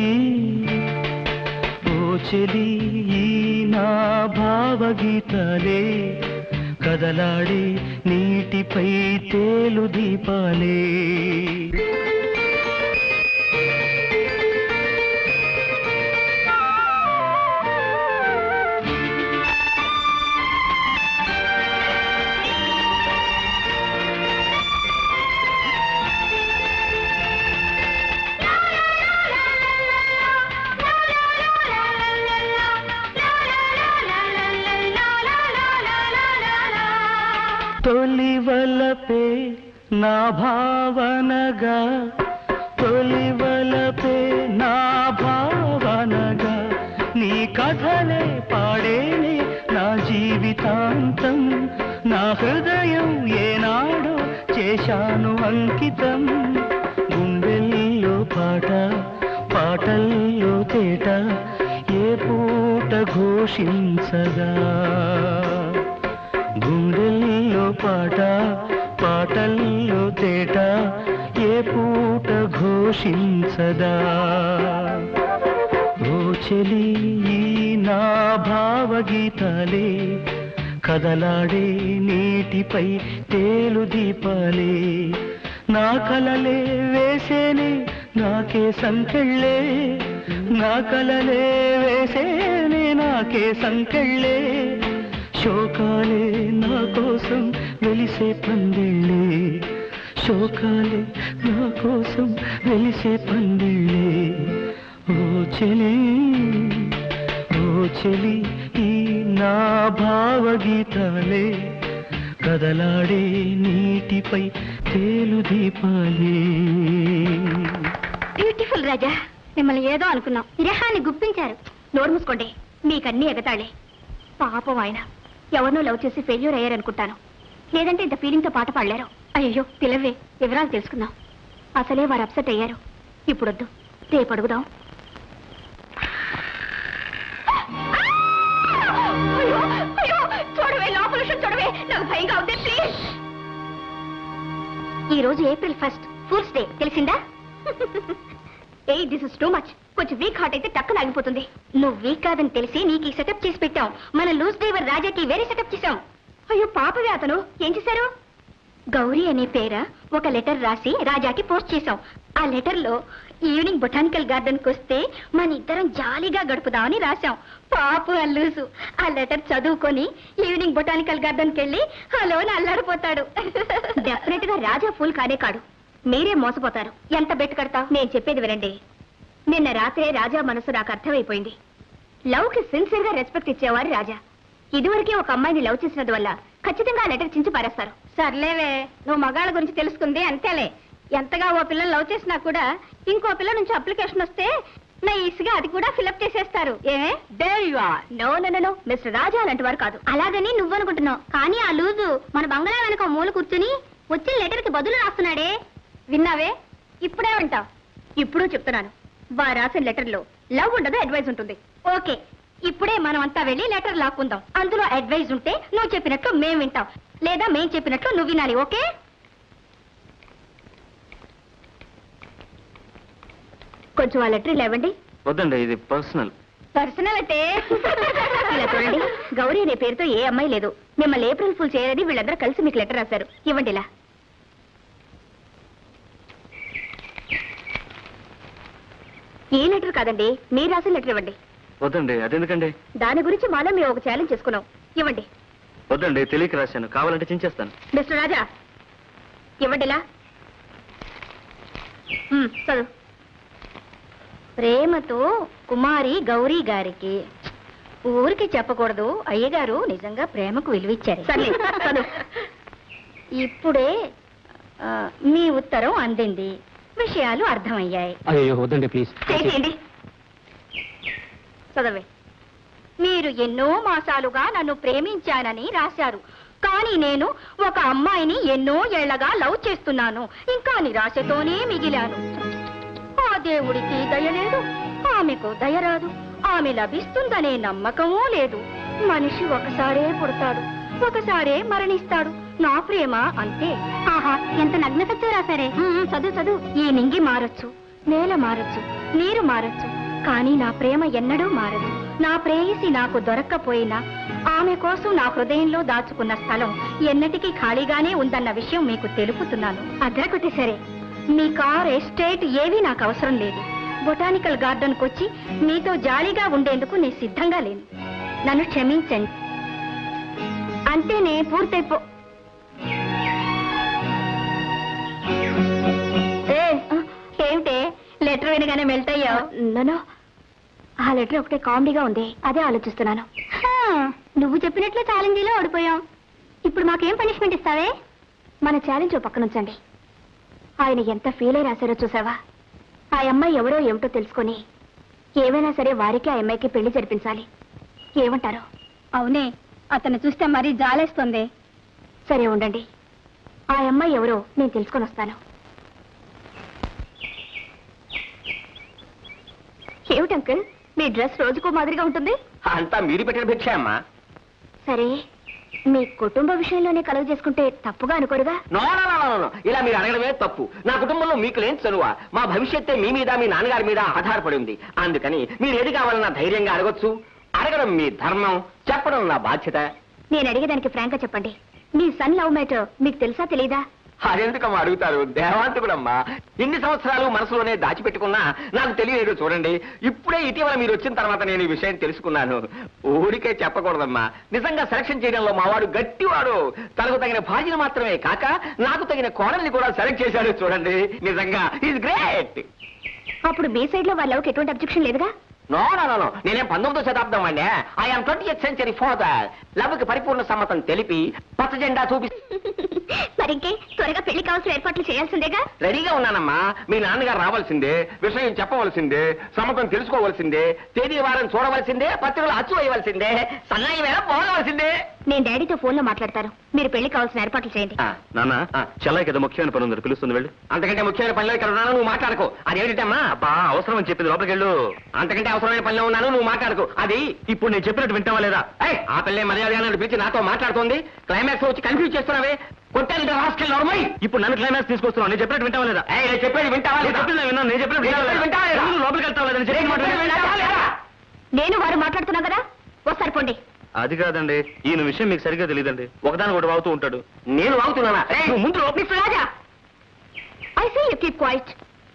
ఓ చెలి ఈ నా భావగీతాలే కదలాడే నీటిపై తేలు దీపాలే తొలి వలపే నా భావనగా తొలి వలపే నా భావనగా నీ కథలే పాడేనే నా జీవితాంతం నా హృదయం ఏనాడో చేశాను అంకితం గుండెల్లో పాట పాటల్లో తేట ఏ పూట ఘోషించగా గుండెల్లో పాట పాటల్లో తేట ఏ పూట ఘోషించదా ఓ చెలి ఈ నా భావగీతాలే కదలాడే నీటిపై తేలు దీపాలే నా కలలే వేసేనే నాకే సంకెళ్ళే నా కలలే వేసేనే నాకే సంకెళ్ళే శోకాలే నా కోసం వెలిసే పందిళ్ళే శోకాలే నా కోసం వెలిసే పందిళ్ళే ఓ చెలి ఓ చెలి ఈ నా భావగీతాలే కదలాడే నీటిపై తేలు దీపాలే బ్యూటిఫుల్ రాజా మిమ్మల్ని ఏదో అనుకున్నాం విరహాన్ని గుప్పించారు నోరు మూసుకోండి మీకన్నీ ఎగతాళే పాపం ఆయన ఎవరినో లవ్ చేసి ఫెయిల్యూర్ అయ్యారనుకుంటాను లేదంటే ఇంత ఫీలింగ్ తో పాట పాడలేరు అయ్యో పిలవే వివరాలు తెలుసుకుందాం అసలే వారు అప్సెట్ అయ్యారు ఇప్పుడొద్దు రేపు అడుగుదాం చూడవే లోపల చూడవే నాకు భయంగా ఉంది ప్లీజ్ ఈ రోజు ఏప్రిల్ ఫస్ట్ ఫూల్స్ డే తెలిసిందా ఏ దిస్ ఇస్ టూ మచ్ కొంచెం వీక్ హార్ట్ అయితే టక్కున ఆగిపోతుంది నువ్వు వీక్ కాదని తెలిసి నీకు ఈ సెటప్ చేసి పెట్టాం మన లూజ్ డ్రైవర్ రాజాకి వేరే సెటప్ చేశాం అయ్యో పాపవే అతను ఏం చేశారు గౌరీ అనే పేర ఒక లెటర్ రాసి రాజాకి పోస్ట్ చేశాం ఆ లెటర్ లో ఈవినింగ్ బొటానికల్ గార్డెన్ కి వస్తే మన ఇద్దరం జాలీగా గడుపుదామని రాశాం పాపు అల్లూసు ఆ లెటర్ చదువుకొని ఈవినింగ్ బొటానికల్ గార్డెన్ కి వెళ్ళి హలో అని అల్లాడిపోతాడు డెఫినెట్ గా రాజా ఫుల్ కానే కాడు మీరే మోసపోతారు ఎంత బెట్ కడతావు నేను చెప్పేది వినండి నిన్న రాత్రే రాజా మనసు నాకు అర్థమైపోయింది లవ్ కి సిన్సియర్ గా రెస్పెక్ట్ ఇచ్చేవారు రాజా ఇదివరకే ఒక అమ్మాయిని లవ్ చేసినందు వల్ల ఖచ్చితంగా ఆ లెటర్ చించి పారేస్తారు సర్లేవే నువ్వు మగాళ్ళ గురించి తెలుసుకుంది అంతేలే ఎంతగా ఓ పిల్లలు లవ్ చేసినా కూడా ఇంకో పిల్ల నుంచి అప్లికేషన్ వస్తే నైస్గా అది కూడా ఫిలప్ చేసేస్తారు ఏమే no no no mister Raja అలాంటి వారు కాదు అలాగని నువ్వు అనుకుంటున్నావు కానీ ఆ లూజు మన బంగ్లా వెనక ఓ మూల కూర్చుని వచ్చిన లెటర్ కి బదులు రాస్తున్నాడే విన్నావే ఇప్పుడే ఉంటావు ఇప్పుడు చెప్తున్నాను వారు రాసిన లెటర్ లో లవ్ ఉండదు అడ్వైస్ ఉంటుంది ఓకే ఇప్పుడే మనం అంతా వెళ్ళి లెటర్ లాక్కుందాం అందులో అడ్వైస్ ఉంటే నువ్వు చెప్పినట్లు మేం వింటాం లేదా మేం చెప్పినట్లు నువ్వు వినాలి ఓకే కొంచెం ఆ లెటర్ లేవండి వద్దండి ఇది పర్సనల్ పర్సనల్ అంటే ఇలా చూడండి గౌరీ అనే పేరుతో ఏ అమ్మాయి లేదు మిమ్మల్ని ఏప్రిల్ ఫుల్ చేయరని వీళ్ళందరూ కలిసి మీకు లెటర్ రాశారు ఇవ్వండి ఇలా ఈ లెటర్ కాదండి మీరు రాసిన లెటర్ ఇవ్వండి వద్దండి అదెందుకండి దాని గురించి మాలో మేము ఒక ఛాలెంజ్ చేసుకున్నాం ఇవ్వండి వద్దండి తెలియక రాశాను కావాలంటే చించేస్తాను మిస్టర్ రాజా ఇవ్వండి ఇలా ఉమ్, చదువు ప్రేమతో కుమారి గౌరీ గారికి ఊరికి చెప్పకూడదు అయ్యగారు నిజంగా ప్రేమకు విలువిచ్చారు సర్లే చదువు ఇప్పుడే ఆ, మీ ఉత్తరం అందింది విషయాలు అర్థమయ్యాయి అయ్యో వద్దండి ప్లీజ్ చేసేయండి చదవే మీరు ఎన్నో మాసాలుగా నన్ను ప్రేమించానని రాశారు కానీ నేను ఒక అమ్మాయిని ఎన్నో ఏళ్లగా లవ్ చేస్తున్నాను ఇంకా నిరాశతోనే మిగిలాను ఆ దేవుడికి దయ లేదు ఆమెకు దయ రాదు ఆమె లభిస్తుందనే నమ్మకమూ లేదు మనిషి ఒకసారే పుడతాడు ఒకసారే మరణిస్తాడు నా ప్రేమ అంతే ఆహా ఎంత నగ్న సత్యం రాశారే చదువు చదువు ఈ నింగి మారచ్చు నేల మారచ్చు నీరు మారచ్చు కానీ నా ప్రేమ ఎన్నడూ మారదు నా ప్రేయసి నాకు దొరక్కపోయినా ఆమె కోసం నా హృదయంలో దాచుకున్న స్థలం ఎన్నటికీ ఖాళీగానే ఉందన్న విషయం మీకు తెలుపుతున్నాను అద్దరకొట్టి సరే మీ కార్ ఎస్టేట్ ఏవీ నాకు అవసరం లేదు బొటానికల్ గార్డెన్కి వచ్చి మీతో జాలీగా ఉండేందుకు నేను సిద్ధంగా లేను నన్ను క్షమించండి అంతేనే పూర్తయిపో ఏ, ఏమిటే లెటర్ వినగానే మెల్ట్ అయ్యావు నన్ను ఆ లెటర్ ఒకటే కామెడీగా ఉంది అదే ఆలోచిస్తున్నాను నువ్వు చెప్పినట్లు ఛాలెంజీలో ఓడిపోయాం ఇప్పుడు మాకేం పనిష్మెంట్ ఇస్తావే మన ఛాలెంజ్ ఓ పక్కన ఉంచండి ఆయన ఎంత ఫీల్ అయి రాశారో చూసావా ఆ అమ్మాయి ఎవరో ఏమిటో తెలుసుకొని ఏమైనా సరే వారికి ఆ అమ్మాయికి పెళ్లి జరిపించాలి ఏమంటారు అవునే అతను చూస్తే మరీ జాలేస్తుంది సరే ఉండండి ఆ అమ్మాయి ఎవరో నేను తెలుసుకొని వస్తాను ఏమిటి అంకుల్ మీ డ్రెస్ రోజుకో మాదిరిగా ఉంటుంది అంతా మీరు పెట్టిన భిక్ష అమ్మా సరే మీ కుటుంబ విషయంలోనే కలుగు చేసుకుంటే తప్పుగా అనుకోరుగా no no, no, no, no. ఇలా మీరు అడగడమే తప్పు నా కుటుంబంలో మీకు లేని చనువ మా భవిష్యత్తే మీ మీద మీ నాన్నగారి మీద ఆధారపడి ఉంది అందుకని మీరు ఏది కావాలన్నా ధైర్యంగా అడగొచ్చు అడగడం మీ ధర్మం చెప్పడం నా బాధ్యత నేను అడిగేదానికి ఫ్రాంక్ గా చెప్పండి మీ సన్ లవ్ మ్యాటర్ మీకు తెలుసా తెలీదా అదెందుకమ్మా అడుగుతారు దేవాంతకుడమ్మా ఇన్ని సంవత్సరాలు మనసులోనే దాచిపెట్టుకున్నా నాకు తెలియలేదు చూడండి ఇప్పుడే ఇటీవల మీరు వచ్చిన తర్వాత నేను ఈ విషయం తెలుసుకున్నాను ఊరికే చెప్పకూడదమ్మా నిజంగా సెలక్షన్ చేయడంలో మావాడు గట్టివాడు తనకు తగిన భార్యను మాత్రమే కాక నాకు తగిన కోడల్ని కూడా సెలెక్ట్ చేశాడు చూడండి నిజంగా ఈజ్ గ్రేట్ అప్పుడు మీ సైడ్ లో వాళ్ళ లవ్కి ఎటువంటి అబ్జెక్షన్ లేదుగా నో నో నో, నో నేనేం పంతొమ్మిదో శతాబ్దం అండి I'm twenty eighth century father లవ్కి పరిపూర్ణ సమ్మతం తెలిపి పచ్చ జెండా చూపి మరింకే త్వరగా పెళ్లి కావాల్సిన ఏర్పాట్లు చేయాల్సిందేగా రెడీగా ఉన్నానమ్మా మీ నాన్నగారు రావాల్సిందే విషయం చెప్పవలసిందే సమ్మతం తెలుసుకోవాల్సిందే తేదీ వారం చూడవలసిందే పత్రికలు అచ్చు వేయవలసిందే సన్నాయి వేళ పోగవలసిందే నేను డాడీతో ఫోన్ లో మాట్లాడతాను మీరు పెళ్లి కావాల్సిన ఏర్పాట్లు చేయండి నాన్న చెల్లకి ఏదో ముఖ్యమైన పని ఉంది పిలుస్తుంది వెళ్ళు అంతకంటే ముఖ్యమైన పనిలో ఇక్కడ ఉన్నాను నువ్వు మాట్లాడుకో అదేమిటమ్మా అబ్బా అవసరం అని చెప్పింది లోపలికి వెళ్ళు అంతకంటే అవసరమైన పనిలో ఉన్నాను నువ్వు మాట్లాడుకో అది ఇప్పుడు నేను చెప్పినట్టు వింటావా లేదా ఏయ్, ఆ పిల్లే మర్యాదగా నన్ను పిలిచి నాతో మాట్లాడుతోంది క్లైమాక్స్ వచ్చి కన్ఫ్యూజ్ చేస్తున్నావే కొట్టాలంటే రాసుకెళ్ళి నోర్మై ఇప్పుడు నన్ను క్లైమాక్స్ తీసుకొస్తున్నావు నేను చెప్పినట్టు వింటావా లేదా ఏయ్, నేను చెప్పేది వింటావా నేను లేదా? చెప్పింది విన్నాను నేను చెప్పినట్టు నేను చెప్పేది వింటావా లేదా? నువ్వు లోపలికి వెళ్తావా లేదా? నేను చెప్పిన మాట నేను చెప్పేది వింటావా వింటావా లేదా? నేను వారు మాట్లాడుతున్నా కదా ఒకసారి పోండి అది కాదండి ఈయన విషయం మీకు సరిగ్గా తెలియదండి ఒకదాని ఒకటి వాగుతూ ఉంటాడు నేను వాగుతున్నానా ఏయ్, నువ్వు ముందు లోపలికి mister Raja I see you keep quiet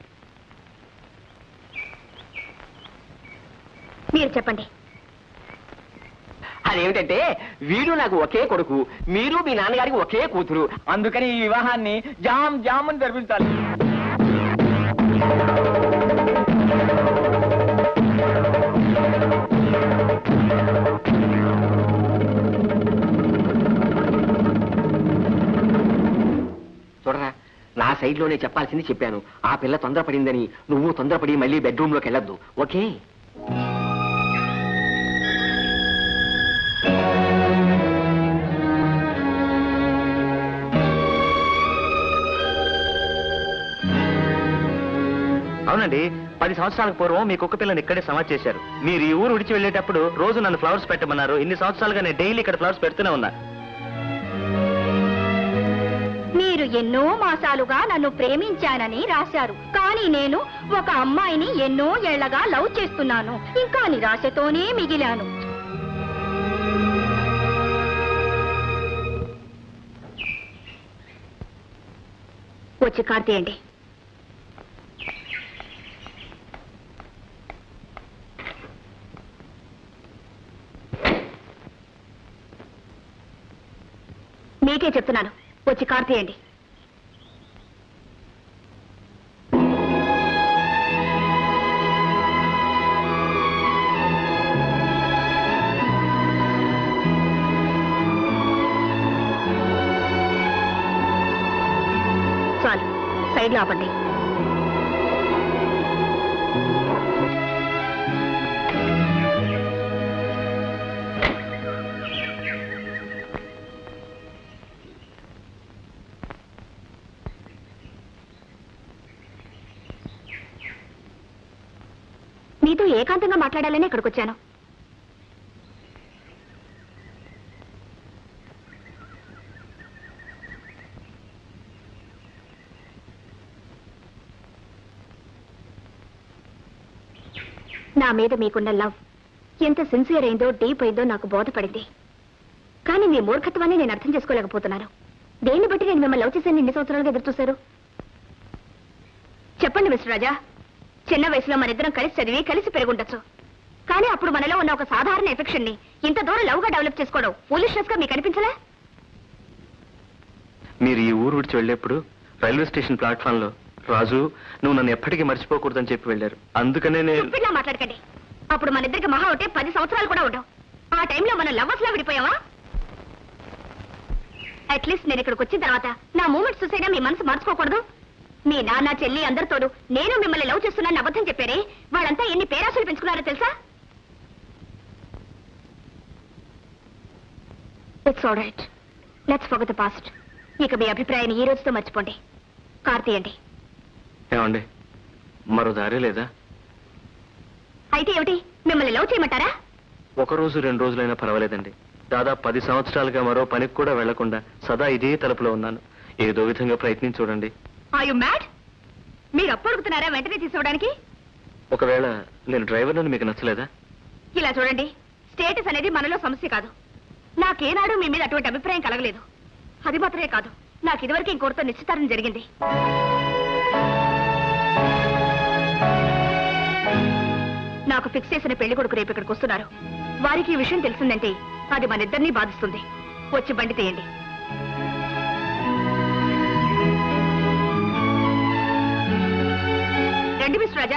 మీరు చెప్పండి అదేమిటంటే వీడు నాకు ఒకే కొడుకు మీరు మీ నాన్నగారికి ఒకే కూతురు అందుకని ఈ వివాహాన్ని జామ్ జామ్ అని జరిపించాలి చూడరా నా సైడ్ లోనే చెప్పాల్సింది చెప్పాను ఆ పిల్ల తొందరపడిందని నువ్వు తొందరపడి మళ్ళీ బెడ్రూమ్ లోకి వెళ్ళొద్దు ఓకే అవునండి పది సంవత్సరాల పూర్వం మీ కుక్క పిల్లని ఇక్కడే సమాధి చేశారు మీరు ఈ ఊరు విడిచి వెళ్ళేటప్పుడు రోజు నన్ను ఫ్లవర్స్ పెట్టమన్నారు ఇన్ని సంవత్సరాలుగా నేను డైలీ ఇక్కడ ఫ్లవర్స్ పెడుతూనే ఉన్నా మీరు ఎన్నో మాసాలుగా నన్ను ప్రేమించానని రాశారు కానీ నేను ఒక అమ్మాయిని ఎన్నో ఏళ్లగా లవ్ చేస్తున్నాను ఇంకా నిరాశతోనే మిగిలాను వచ్చి కార్ తీయండి మీకే చెప్తున్నాను వచ్చి కార్ తీయండి చాలు సైడ్లో ఆపండి మీతో ఏకాంతంగా మాట్లాడాలని ఇక్కడికి వచ్చాను నా మీద మీకున్న లవ్ ఎంత సిన్సియర్ అయిందో డీప్ అయిందో నాకు బోధపడింది కానీ మీ మూర్ఖత్వాన్ని నేను అర్థం చేసుకోలేకపోతున్నాను దేన్ని బట్టి నేను మిమ్మల్ని లవ్ చేశాను ఎన్ని సంవత్సరాలుగా ఎదురు చూశారు చెప్పండి మిస్టర్ రాజా చిన్న వయసులో మన ఇద్దరం కలిసి చదివి కలిసి పెరుగుండొచ్చు కానీ అప్పుడు మనలో ఉన్న ఒక సాధారణ ఎఫెక్షన్ ని ఇంత దూరం లవ్ గా డెవలప్ చేసుకోవడం ఫూలిష్నెస్ గా మీకు అనిపించలే మీరు ఈ ఊరు విడిచి వెళ్ళేప్పుడు రైల్వే స్టేషన్ ప్లాట్ఫామ్ లో రాజు నువ్వు నన్ను ఎప్పటికీ మర్చిపోకూడదని చెప్పి వెళ్ళారు అందుకనే నేను స్టూపిడ్ లా మాట్లాడకండి అప్పుడు మన ఇద్దరికి మహా ఒకటే పది సంవత్సరాలు కూడా ఉండవు ఆ టైంలో మనం లవ్వర్స్ లా విడిపోయావా అట్లీస్ట్ నేను ఇక్కడికి వచ్చిన తర్వాత నా మూమెంట్స్ చూసైనా మీ మనసు మార్చుకోకూడదు మీ నాన్న చెల్లి అందరితోడు నేను మిమ్మల్ని లవ్ చేస్తున్నాను అబద్ధం చెప్పారే వాళ్ళంతా ఎన్ని పేరాసులు పెంచుకున్నారో తెలుసా it's all right let's for the past ఇక మీ అభిప్రాయాన్ని ఈ రోజుతో మర్చిపోండి కార్ తీయండి ఏమండి మరో దారి లేదా అయితే ఏమిటి మిమ్మల్ని లవ్ చేయమంటారా ఒక రోజు రెండు రోజులైనా పర్వాలేదండి దాదాపు పది సంవత్సరాలుగా మరో పనికి కూడా వెళ్లకుండా సదా ఇదే తలుపులో ఉన్నాను ఏదో విధంగా ప్రయత్నించి చూడండి ఆర్ యు మ్యాడ్ మీరు అప్పు అడుగుతున్నారా వెంటనే తీసుకోవడానికి ఒకవేళ నేను డ్రైవర్లను మీకు నచ్చలేదా ఇలా చూడండి స్టేటస్ అనేది మనలో సమస్య కాదు నాకేనాడు మీ మీద అటువంటి అభిప్రాయం కలగలేదు అది మాత్రమే కాదు నాకు ఇదివరకు ఇంకోరితో నిశ్చితార్థం జరిగింది నాకు ఫిక్స్ చేసిన పెళ్లి కొడుకు రేపు ఇక్కడికి వస్తున్నారు వారికి ఈ విషయం తెలిసిందంటే అది మన ఇద్దరినీ బాధిస్తుంది వచ్చి బండి తీయండి రండి మిస్ రాజా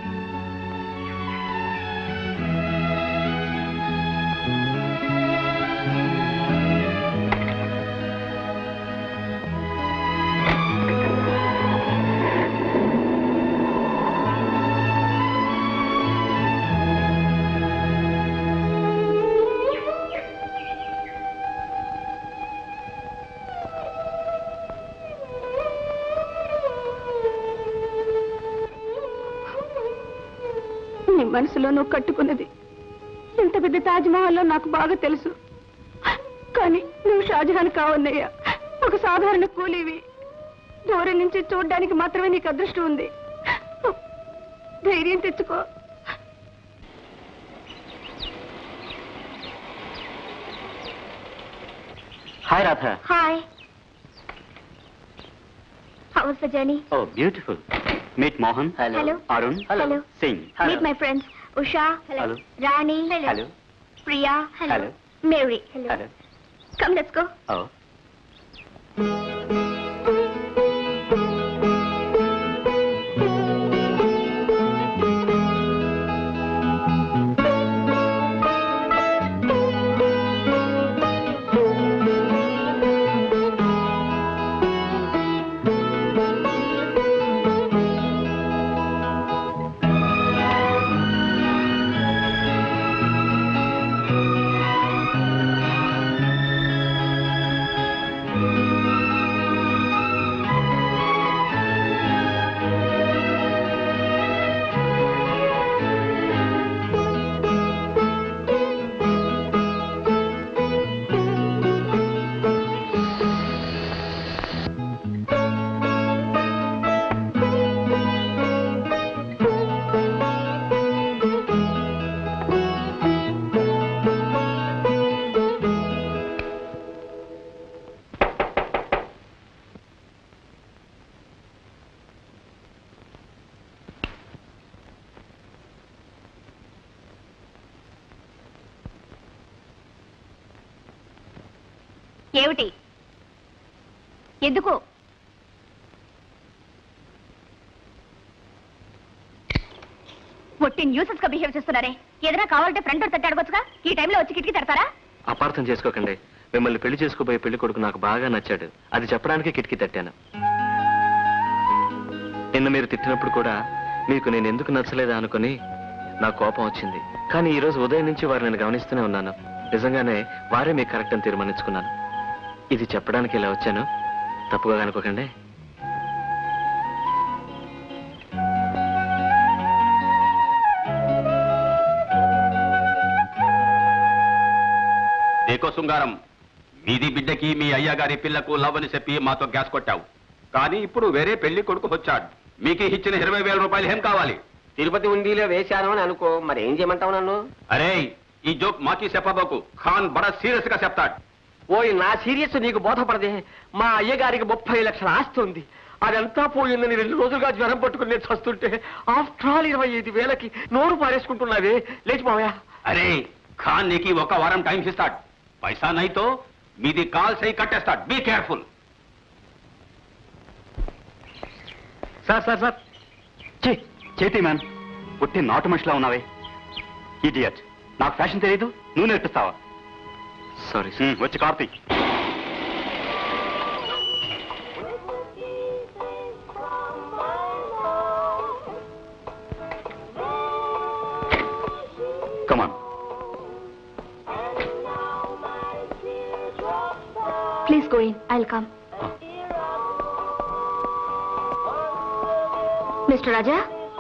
నీ మనసులో నువ్వు కట్టుకున్నది ఎంత పెద్ద తాజ్మహల్లో నాకు బాగా తెలుసు కానీ నువ్వు షాజహాన్ కావన్నయ్యా ఒక సాధారణ కూలీవి దూరం నుంచి చూడడానికి మాత్రమే నీకు అదృష్టం ఉంది ధైర్యం తెచ్చుకో hi Radha hi how was the journey oh beautiful meet Mohan Hello. Arun Hello. Singh meet my friends Usha Hello. Rani Hello. Priya Hello. Mary hello come let's go oh ఏమిటి ఎందుకు ఒట్టి న్యూసెస్ గా బిహేవ్ చేస్తున్నారే ఏదైనా కావాలంటే ఫ్రంట్ డోర్ తట్టి అడగొచ్చుగా ఈ టైంలో వచ్చి కిటికీ తడతారా అపార్థం చేసుకోకండి మిమ్మల్ని పెళ్లి చేసుకోబోయే పెళ్లి కొడుకు నాకు బాగా నచ్చాడు అది చెప్పడానికి కిటికీ తట్టాను నిన్న మీరు తిట్టినప్పుడు కూడా మీకు నేను ఎందుకు నచ్చలేదా అనుకుని నా కోపం వచ్చింది కానీ ఈ రోజు ఉదయం నుంచి వారు నేను గమనిస్తూనే ఉన్నాను నిజంగానే వారే మీకు కరెక్ట్ అని తీర్మానించుకున్నాను ఇది చెప్పడానికి ఇలా వచ్చాను తప్పుగా అనుకోకండి దేకో శృంగారం మీది బిడ్డకి మీ అయ్యగారి పిల్లకు లవ్ అని చెప్పి మాతో గ్యాస్ కొట్టావు కానీ ఇప్పుడు వేరే పెళ్లి కొడుకు వచ్చాడు మీకు ఇచ్చిన ఇరవై వేల రూపాయలు ఏం కావాలి తిరుపతి ఉండిలో వేశాను అని అనుకో మరి ఏం చేయమంటావు నన్ను అరే ఈ జోక్ మాకి చెప్పబోకు ఖాన్ బడా సీరియస్ గా చెప్తాడు ఓయ్ నా సీరియస్ నీకు బోధపడదే మా అయ్యగారికి ముప్పై లక్షల ఆస్తి ఉంది అదంతా పోయిందని రెండు రోజులుగా జ్వరం పట్టుకుని నేను చస్తుంటే ఆఫ్టర్ ఆల్ ఇరవై ఐదు వేలకి నోరు పారేసుకుంటున్నావే లేచి మావయ్య అరే ఖాన్ నీకి ఒక వారం టైం ఇస్తాడు పైసా నైతో మీది కాల్ సై కట్టేస్తాడు be careful sir sir sir చే చేతి మ్యాన్ పుట్టి నాటు మనిషిలా ఉన్నావే ఇడియట్ నాకు ఫ్యాషన్ తెలియదు నువ్వు నేర్పిస్తావా సారీ ఉమ్, వచ్చి Karthik come on please go in I come mister Raja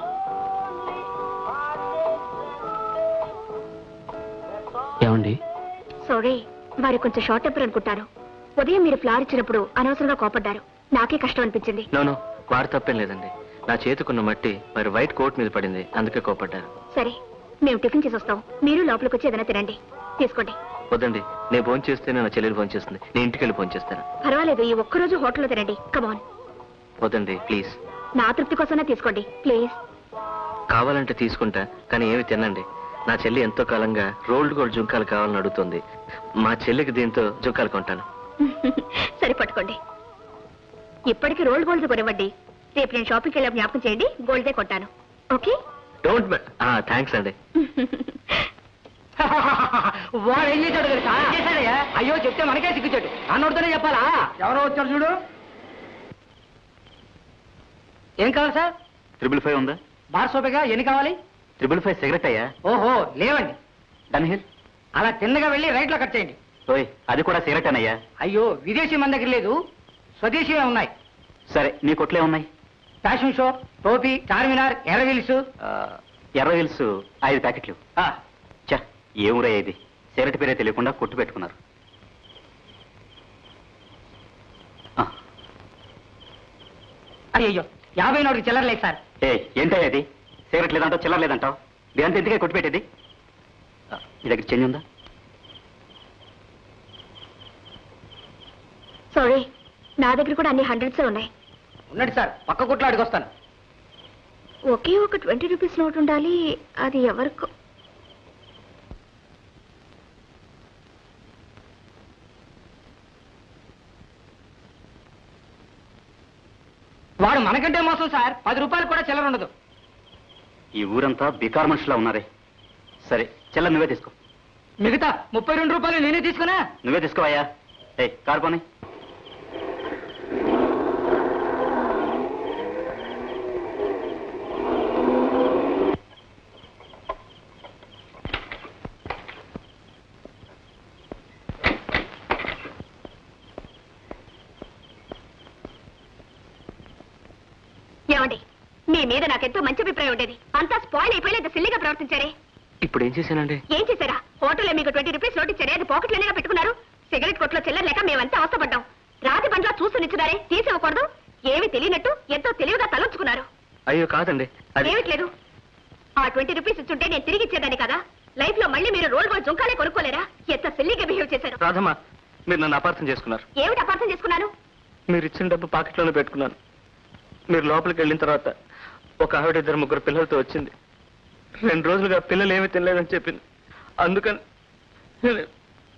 ఏమండి సారీ వారి కొంచెం షార్ట్ టెంపర్ అనుకుంటారు ఉదయం మీరు ఫ్లవర్ ఇచ్చినప్పుడు అనవసరంగా కోపడ్డారు నాకే కష్టం అనిపించింది నోను వారు తప్పేం లేదండి నా చేతికున్న మట్టి మరి వైట్ కోట్ మీద పడింది అందుకే కోపడ్డారు సరే మేము టిఫిన్ చేసి వస్తాం మీరు లోపలికి వచ్చి ఏదైనా తినండి తీసుకోండి వద్దండి నేను ఫోన్ చేస్తే నా చెల్లెలు ఫోన్ చేస్తుంది నేను ఇంటికి వెళ్ళి ఫోన్ చేస్తాను పర్వాలేదు ఈ ఒక్కరోజు హోటల్లో తినండి కమాన్ వద్దండి ప్లీజ్ నా తృప్తి కోసమే తీసుకోండి ప్లీజ్ కావాలంటే తీసుకుంటా కానీ ఏమి తినండి నా చెల్లి ఎంతో కాలంగా రోల్డ్ గోల్డ్ జుంకాలు కావాలని అడుగుతుంది మా చెల్లికి దీంతో జుంకాలు కొంటాను సరే పట్టుకోండి ఇప్పటికి రోల్డ్ గోల్డ్ కొనివ్వండి రేపు నేను షాపింగ్కి వెళ్ళి జ్ఞాపకం చేయండి గోల్డే కొట్టాను ఓకే డోంట్ థ్యాంక్స్ అండి వాడు ఏం చేశాడు తెలుసా అయ్యో చెప్తే మనకే సిగ్గుచాడు అన్నోడితోనే చెప్పాలా ఎవరో వచ్చారు చూడు ఏం కావాలి సార్ త్రిబుల్ ఫైవ్ ఉందా బార్ సోపేగా ఎన్ని కావాలి త్రిబుల్ ఫైవ్ సిగరెట్ అయ్యా ఓహో లేవండి డన్ హిల్ అలా తిన్నగా వెళ్ళి రైట్ లో కట్ చేయండి ఓయ్ అది కూడా సిగరెట్ అనయ్యా అయ్యో విదేశీ మన దగ్గర లేదు స్వదేశీవే ఉన్నాయి సరే నీ కొట్లే ఉన్నాయి ఫ్యాషన్ షో టోపీ చార్మినార్ ఎర్రవిల్స్ ఆ, ఎర్ర హిల్స్ ఐదు ప్యాకెట్లు చా ఏ ఊరయ్యా ఇది సిగరెట్ పేరే తెలియకుండా కొట్టు పెట్టుకున్నారు ఆ, అయ్యో యాభై నోటికి చిల్లరలేదు సార్ ఏ ఏంటయ్యా ఇది సిగరెట్ లేదంటావు చిల్లర లేదంటావు ఇదంతా ఎందుకే కొట్టు పెట్టేది ఆ, నీ దగ్గర చెంది ఉందా సారీ నా దగ్గర కూడా అన్ని హండ్రెడ్స్ ఉన్నాయి ఉండండి సార్ పక్క కుట్లో అడిగొస్తాను ఒకే ఒక ట్వంటీ రూపీస్ నోట్ ఉండాలి అది ఎవరికో వాడు మనకంటే మోసం సార్ పది రూపాయలు కూడా చిల్లర ఉండదు ఈ ఊరంతా బికార్ మనుషులా ఉన్నారే సరే చెల్ల నువ్వే తీసుకో మిగతా ముప్పై రెండు రూపాయలు నేనే తీసుకున్నా నువ్వే తీసుకోవయ్యా ఏ కారు పోనీ ఏమండి మీ మీద నాకెంతో మంచి అభిప్రాయం ఉండేది అంతా స్పాయిల్ అయిపోయి ఇంత సిల్లిగా ప్రవర్తించారే ఇప్పుడు ఏం చేశానండి ఏం చేశారా హోటల్లో మీకు ట్వంటీ రూపీస్ నోట్ ఇచ్చారే అది పాకెట్లోనే పెట్టుకున్నారు సిగరెట్ కొట్లో చిల్లర లేక మేమంతా అవస్థపడ్డాం రాతి బండ్లా చూస్తూ నిచ్చున్నారే తీసివ్వకూడదు ఏమీ తెలియనట్టు ఎంతో తెలివిగా తలంచుకున్నారు అయ్యో కాదండి అది ఏమిట్లేదు ఆ ట్వంటీ రూపీస్ ఇచ్చుంటే నేను తిరిగి ఇచ్చేదాన్ని కదా లైఫ్ లో మళ్ళీ మీరు రోల్ బాయ్ జుంకాలే కొనుక్కోలేరా ఎంత సిల్లిగా బిహేవ్ చేశారు రాధమ్మ మీరు నన్ను అపార్థం చేసుకున్నారు ఏమిటి అపార్థం చేసుకున్నాను మీరు ఇచ్చిన డబ్బు పాకెట్లోనే పెట్టుకున్నాను మీరు లోపలికి వెళ్ళిన తర్వాత ఒక ఆవిడ ఇద్దరు ముగ్గురు పిల్లలతో వచ్చింది రెండు రోజులుగా పిల్లలు ఏమీ తినలేదని చెప్పింది అందుకని నేను-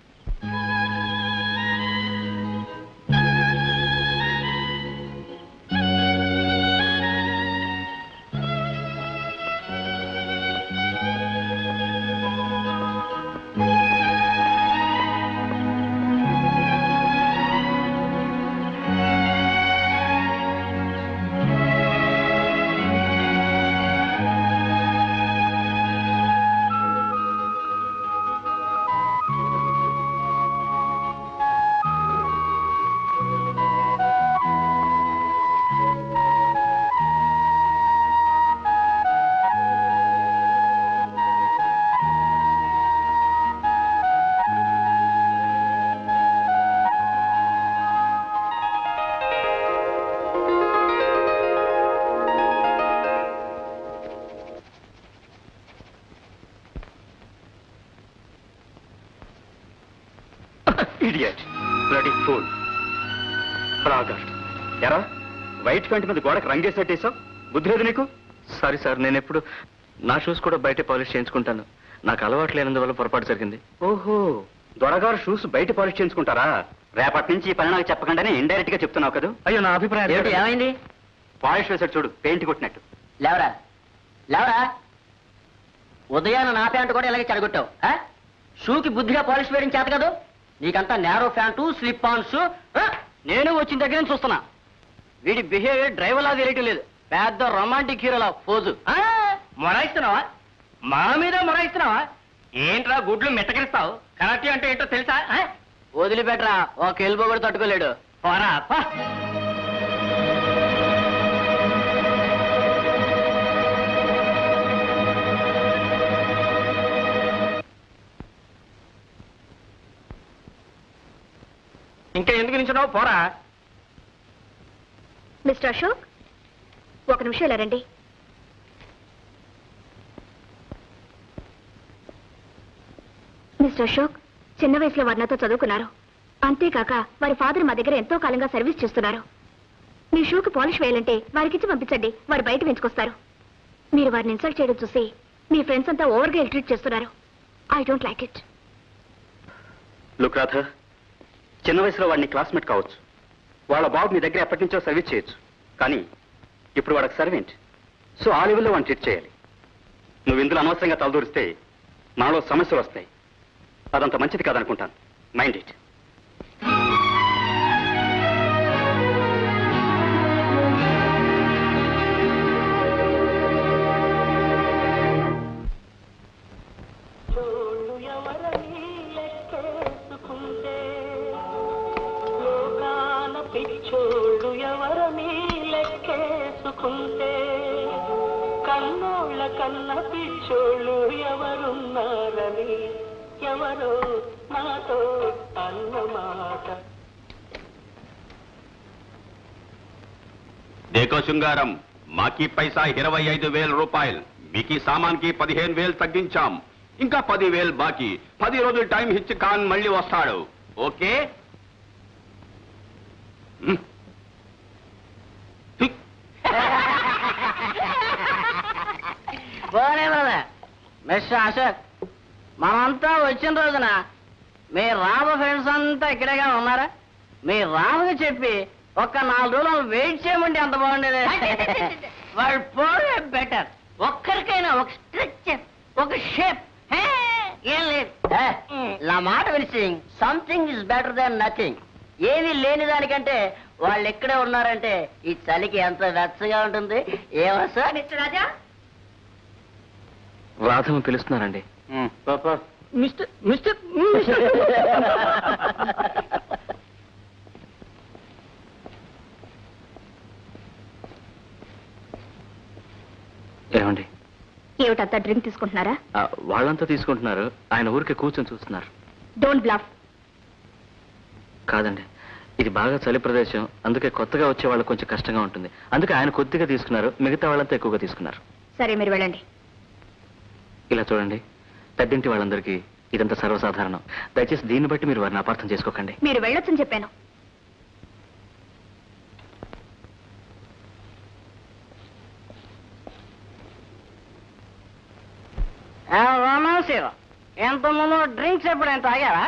ఇడియట్ బ్లడీ ఫూల్ ప్రాగస్ట్ ఎరా వైట్ ప్యాంట్ మీద గోడకు రంగేసేటేసావు బుద్ధి లేదు నీకు సారీ సార్ నేను ఎప్పుడు నా షూస్ కూడా బయట పాలిష్ చేయించుకుంటాను నాకు అలవాటు లేనందువల్ల పొరపాటు జరిగింది ఓహో దొరగారు షూస్ బయట పాలిష్ చేయించుకుంటారా రేపటి నుంచి ఈ పని నాకు చెప్పకుండానే ఇండైరెక్ట్ గా చెప్తున్నావు కదా అయ్యో నా అభిప్రాయం ఏమిటి ఏమైంది పాలిష్ వేసాడు చూడు పెయింట్ కొట్టినట్టు లేవరా లేవరా ఉదయాన నా ప్యాంటు కూడా ఇలాగే చెడగొట్టావు ఆ? షూకి బుద్ధిగా పాలిష్ వేయడం చేత కదా నీకంతా narrow pant slip on shoe ఆ? నేను వచ్చిన దగ్గర నుంచి చూస్తున్నా వీడి బిహేవియర్ డ్రైవర్ లా వేరేటి లేదు పెద్ద రొమాంటిక్ హీరోలా పోజు ఆ? మొరాయిస్తున్నావా మా మీద మొరాయిస్తున్నావా ఏంట్రా గుడ్లు మెట్టకరిస్తావు కరాటే అంటే ఏంటో తెలుసా ఆ? వదిలిపెట్టరా ఒక ఎల్బో కూడా తట్టుకోలేడు పోరా పా. ఇంకా ఎందుకు నించున్నావు పోరా మిస్టర్ అశోక్ ఒక నిమిషం ఇలా రండి మిస్టర్ అశోక్ చిన్న వయసులో వారు నాతో చదువుకున్నారు అంతేకాక వారి ఫాదర్ మా దగ్గర ఎంతో కాలంగా సర్వీస్ చేస్తున్నారు మీ షూకి పాలిష్ వేయాలంటే వారికిచ్చి పంపించండి వారు బయట పెంచుకొస్తారు మీరు వారిని ఇన్సల్ట్ చేయడం చూసి మీ ఫ్రెండ్స్ అంతా ఓవర్గా ట్రీట్ చేస్తున్నారు I don't like it look Radha చిన్న వయసులో వాడిని క్లాస్మేట్ కావచ్చు వాళ్ళ బాబు మీ దగ్గర ఎప్పటి నుంచో సర్వీస్ చేయొచ్చు కానీ ఇప్పుడు వాడికి సర్వెంట్ సో ఆ లెవెల్లో వాడిని ట్రీట్ చేయాలి నువ్వు ఇందులో అనవసరంగా తలదూరిస్తే నాలో సమస్యలు వస్తాయి అదంత మంచిది కాదనుకుంటాను మైండ్ ఇట్ పిచ్చోళ్ళు ఎవరని లెక్కేసుకుంటే కన్నోళ్ళ కన్న పిచ్చోళ్ళు ఎవరున్నారని ఎవరో నాతో అన్నమాట దేకో శృంగారం మాకి పైసా ఇరవై ఐదు వేల రూపాయలు మీకు ఈ సామాన్కి పదిహేను వేలు తగ్గించాం ఇంకా పది వేలు బాకీ పది రోజులు టైం ఇచ్చి ఖాన్ మళ్ళీ వస్తాడు ఓకే హ్మ్. హిక్. మిస్టర్ అశోక్ మనమంతా వచ్చిన రోజున మీ రామ ఫ్రెండ్స్ అంతా ఇక్కడేగా ఉన్నారా మీ రాముకి చెప్పి ఒక్క నాలుగు రోజులు వెయిట్ చేయమంటే ఎంత బాగుండేది వాళ్ళు పోవే బెటర్ ఒక్కరికైనా ఒక స్ట్రక్చర్ ఒక షేప్ ఏం లేదు నా మాట వినిసి something is better than nothing ఏమీ లేని దానికంటే వాళ్ళు ఎక్కడే ఉన్నారంటే ఈ చలికి ఎంత వెచ్చగా ఉంటుంది ఏమో సార్ మిస్టర్ రాజా రాధను పిలుస్తున్నారండి మిస్టర్ మిస్టర్ ఏమండి ఏమిటంతా డ్రింక్ తీసుకుంటున్నారా ఆ, వాళ్ళంతా తీసుకుంటున్నారు ఆయన ఊరికే కూర్చొని చూస్తున్నారు డోంట్ బ్లాఫ్ కాదండి ఇది బాగా చలి ప్రదేశం అందుకే కొత్తగా వచ్చే వాళ్ళకి కొంచెం కష్టంగా ఉంటుంది అందుకే ఆయన కొద్దిగా తీసుకున్నారు మిగతా వాళ్ళంతా ఎక్కువగా తీసుకున్నారు సరే మీరు వెళ్ళండి ఇలా చూడండి పెద్దింటి వాళ్ళందరికీ ఇదంతా సర్వసాధారణం దయచేసి దీన్ని బట్టి మీరు వారిని అపార్థం చేసుకోకండి మీరు వెళ్ళొచ్చని చెప్పాను రోమాన్సీరో ఎంత ముందు డ్రింక్స్ ఎప్పుడైనా తాగారా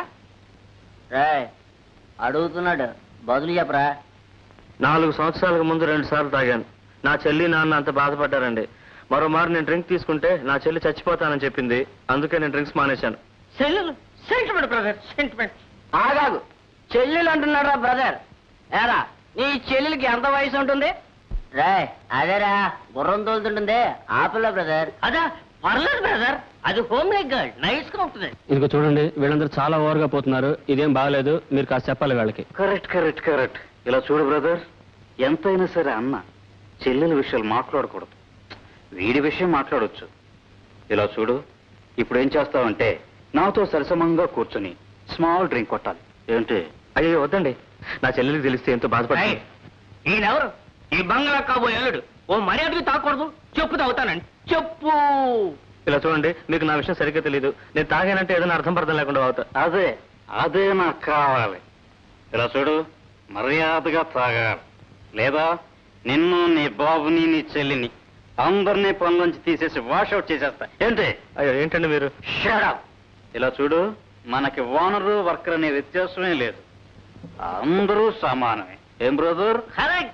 అడుగుతున్నాడు బదులు చెప్పరా నాలుగు సంవత్సరాలకు ముందు రెండు సార్లు తాగాను నా చెల్లి నాన్న అంత బాధపడ్డారండి మరోమారు నేను డ్రింక్ తీసుకుంటే నా చెల్లి చచ్చిపోతానని చెప్పింది అందుకే నేను డ్రింక్స్ మానేశాను చెల్లెలు సెంటిమెంట్ బ్రదర్ సెంటిమెంట్ ఆగాగు చెల్లెలు అంటున్నారా బ్రదర్ ఏరా నీ చెల్లెలకి ఎంత వయసు ఉంటుంది రే అదేరా గుర్రం తోలుతుంటుంది ఆపిల్ల బ్రదర్ అదా పర్లేదు బ్రదర్ అది హోమ్ మేక్ గర్ల్ నైస్ గా ఉంటుంది ఇదిగో చూడండి వీళ్ళందరూ చాలా ఓవర్గా పోతున్నారు ఇదేం బాగలేదు మీరు కాస్త చెప్పాలి వాళ్ళకి కరెక్ట్ కరెక్ట్ కరెక్ట్ ఇలా చూడు బ్రదర్ ఎంతైనా సరే అన్న చెల్లెల విషయాలు మాట్లాడకూడదు వీడి విషయం మాట్లాడొచ్చు ఇలా చూడు ఇప్పుడు ఏం చేస్తావంటే నాతో సరసమంగా కూర్చొని స్మాల్ డ్రింక్ కొట్టాలి ఏంటి అయ్యో వద్దండి నా చెల్లెలికి తెలిస్తే ఎంతో బాధపడి ఈయనెవరు ఈ బంగ్లా కాబోయే అల్లుడు ఓ మర్యాదకి తాకూడదు చెప్పు తాగుతానండి చెప్పు ఇలా చూడండి మీకు నా విషయం సరిగ్గా తెలియదు నేను తాగానంటే ఏదైనా అర్థం పర్థం లేకుండా అవుతా అదే అదే నాకు కావాలి ఇలా చూడు మర్యాదగా తాగాలి లేదా నిన్ను నీ బాబుని నీ చెల్లిని అందరినీ పనులోంచి తీసేసి వాషౌట్ చేసేస్తా ఏంటి అయ్యో ఏంటండి మీరు షడప్ ఇలా చూడు మనకి ఓనరు వర్కర్ అనే వ్యత్యాసమే లేదు అందరూ సమానమే ఏం బ్రదర్ కరెక్ట్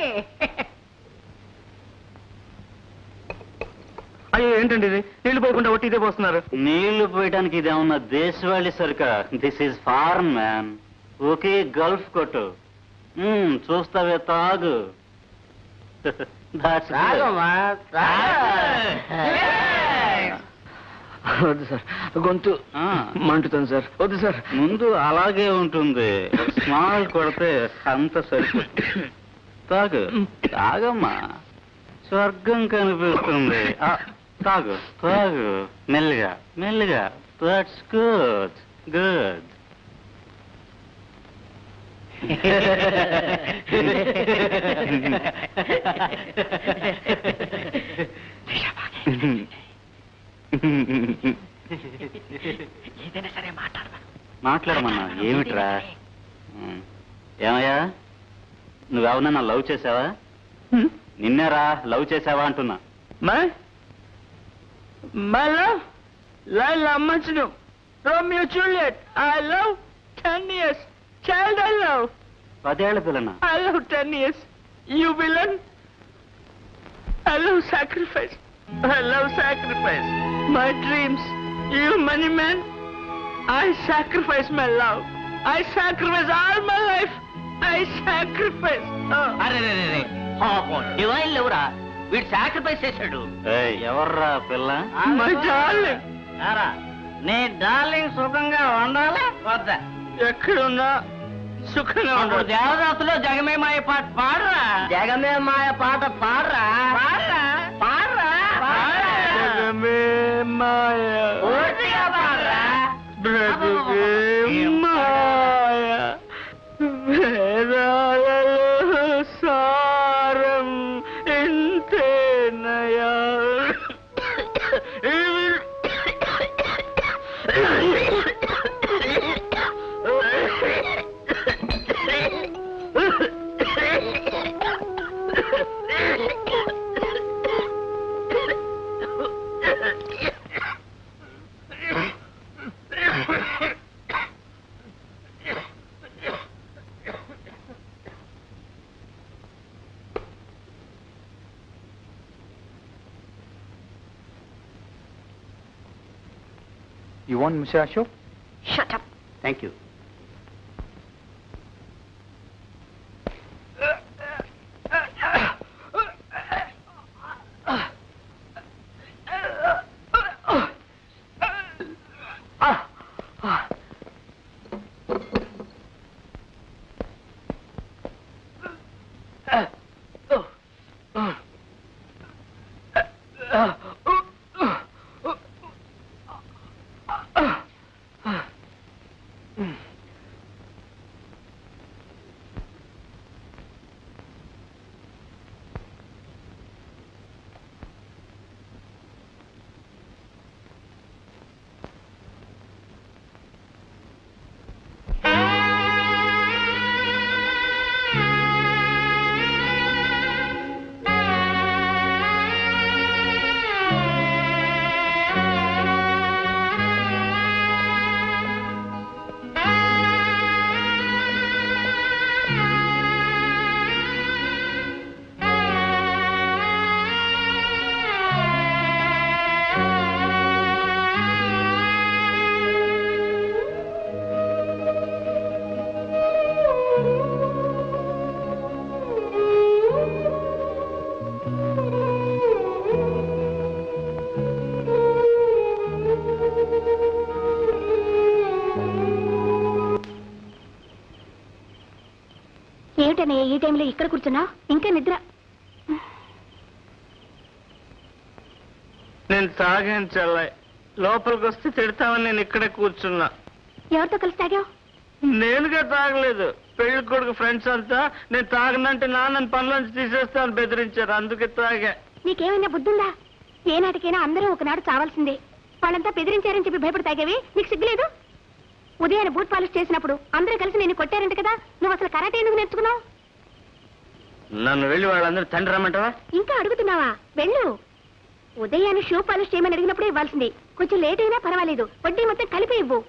అయ్యో ఏంటండి ఇది నీళ్లు పోయకుండా ఒట్టి ఇదే పోస్తున్నారు నీళ్లు పోయడానికి ఇది ఏమన్నా దేశవాళీ సరిక this is foreign man okay Gulf కొట్టు మ్మ్, చూస్తావే తాగు That's good. తాగమ్మా వద్దు సార్ గొంతు ఆ, మంటుతుంది సార్ వద్దు సార్ ముందు అలాగే ఉంటుంది స్మాల్ కొడితే అంత సరిపోతుంది తాగు తాగమ్మా స్వర్గం కనిపిస్తుంది ఆ, తాగు తాగు మెల్లిగా మెల్లిగా దట్స్ గుడ్ గుడ్ ఏదైనా సరే మాట్లాడమా మాట్లాడమన్నా ఏమిట్రా ఉమ్. ఏమయ్యా నువ్వెవరన్నా లవ్ చేసావా నిన్నేరా లవ్ చేసావా అంటున్నా my my love Laila Majnu Romeo Juliet I love ten years child I love పదేళ్ల పిల్లనా I love ten years you villain I love sacrifice I love sacrifice my dreams you money man I sacrifice my love I sacrifice all my life I sacrifice అరే రే రే divine లేవురా వీడు sacrifice చేశాడు ఏయ్, ఎవర్రా పిల్ల మై డార్లింగ్ నీ darling సుఖంగా ఉండాలి వద్దా ఎక్కడున్నా సుఖంగా ఉండాలి దేవదాసులో జగమే మాయ పాట పాడరా జగమే మాయ పాట పాడరా పాడరా పాడరా జగమే మాయ పూర్తిగా పాడరా బ్రతుకే మాయ వేదాలలో సారం ఇంతేనయా You want Mr. Ashok? Shut up. Thank you ఏమిటనే ఈ టైంలో ఇక్కడ కూర్చున్నా ఇంకా నిద్ర నేను తాగాను చెల్లయ్ లోపలికి వస్తే తిడతామని నేను ఇక్కడే కూర్చున్నా ఎవరితో కలిసి తాగావు నేనుగా తాగలేదు పెళ్లి కొడుకు ఫ్రెండ్స్ అంతా నేను తాగనంటే నాన్నని పనులోంచి తీసేస్తాను బెదిరించారు అందుకే తాగా నీకేమైనా బుద్ధుందా ఏనాటికైనా అందరూ ఒకనాడు చావాల్సిందే వాళ్ళంతా బెదిరించారని చెప్పి భయపడి తాగేవి నీకు సిగ్గులేదు ఉదయాన్నే బూట్ పాలిష్ చేసినప్పుడు అందరూ కలిసి నేను కొట్టారంట కదా నువ్వు అసలు కరాటే ఎందుకు నేర్చుకున్నావు నన్ను వెళ్ళి వాళ్ళందరూ తండ్రి రమ్మంటావా ఇంకా అడుగుతున్నావా వెళ్ళు ఉదయాన్నే షూ పాలిష్ చేయమని అడిగినప్పుడే ఇవ్వాల్సింది కొంచెం లేట్ అయినా పర్వాలేదు వడ్డీ మొత్తం కలిపి ఇవ్వు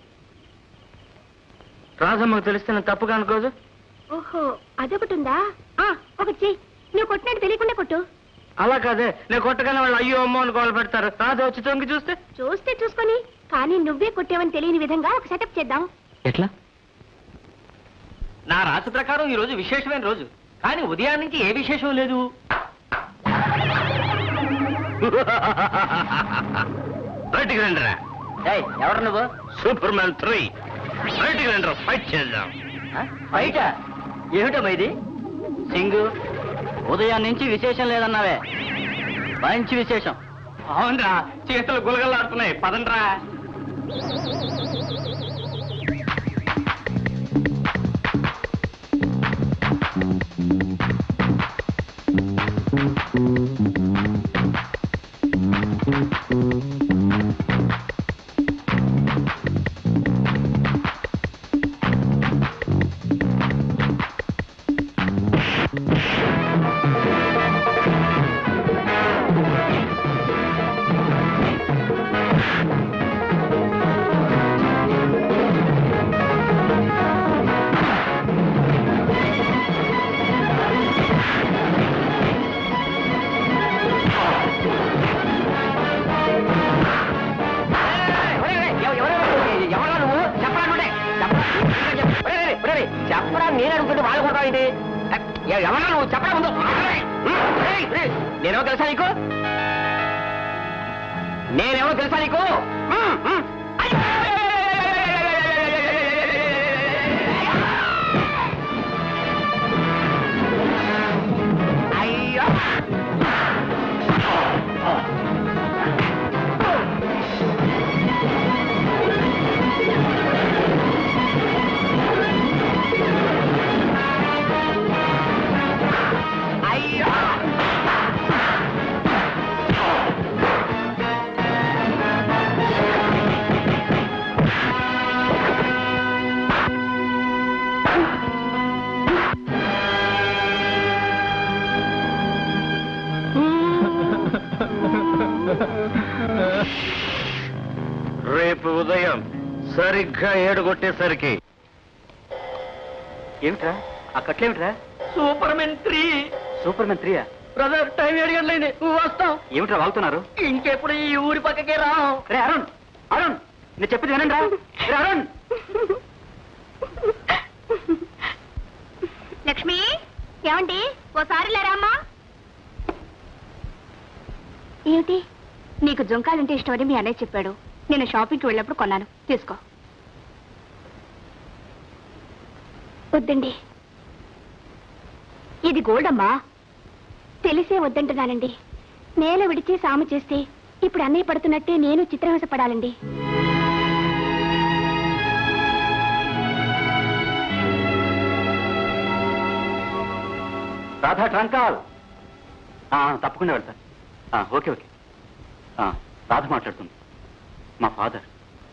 రాధమ్మకు తెలిస్తే నేను తప్పుగా అనుకోదు ఓహో అదొకటి ఉందా ఆ, ఒకటి చెయ్యి నువ్వు కొట్టినట్టు తెలియకుండా కొట్టు అలా కాదే నేను కొట్టగానే వాళ్ళు అయ్యో అమ్మో అని గోల పెడతారు రాధ వచ్చి తొంగి చూస్తే చూస్తే చూసుకొని కానీ నువ్వే కొట్టావని తెలియని విధంగా ఒక సెటప్ చేద్దాం ఎట్లా నా రాశి ప్రకారం ఈ రోజు విశేషమైన రోజు కానీ ఉదయం నుంచి ఏ విశేషం లేదు బయటికి రండిరా ఎవరు నువ్వు సూపర్ మ్యాన్ త్రీ బయటికి రండిరా ఫైట్ చేద్దాం బయట ఏమిటమ్మా ఇది సింగు ఉదయం నుంచి విశేషం లేదన్నావే మంచి విశేషం అవునరా చేతులు గులగలాడుతున్నాయి పదండ్రా చెప్పరా నేను అడుగుతుంటే వాళ్ళు కొడతావు ఇది ఎవరన్నా నువ్వు చెప్పరా ముందు నేనేమో తెలుసా నీకు నేనేమో తెలుసా నీకు మ్మ్, మ్మ్. అయ్యో అయ్యో రేపు ఉదయం సరిగ్గా ఏడు కొట్టేసరికి ఏమిట్రా ఆ కట్లేమిట్రా super men three super man త్రీయా బ్రదర్ టైం ఏడు గంటలైంది నువ్వు వస్తాం ఏమిట్రా వాళ్తున్నారు ఇంకెప్పుడు ఈ ఊరి పక్కకే రా రే అరుణ్ అరుణ్ నేను చెప్పేది వినండి రా రే, అరుణ్ లక్ష్మి ఏమండి ఓసారి లేరామ్మా ఏమిటి నీకు జుంకాలంటే ఇష్టమని మీ అన్నయ్య చెప్పాడు నేను షాపింగ్కి వెళ్ళినప్పుడు కొన్నాను తీసుకో వద్దండి ఇది గోల్డ్ అమ్మా తెలిసే వద్దంటున్నానండి నేల విడిచి సాము చేస్తే ఇప్పుడు అన్నయ్య పడుతున్నట్టే నేను చిత్రహింస పడాలండి రాధా ట్రంకాల్ ఆ, తప్పకుండా వెళ్తా ఆ, ఓకే ఓకే ఆ, రాధ మాట్లాడుతుంది మా father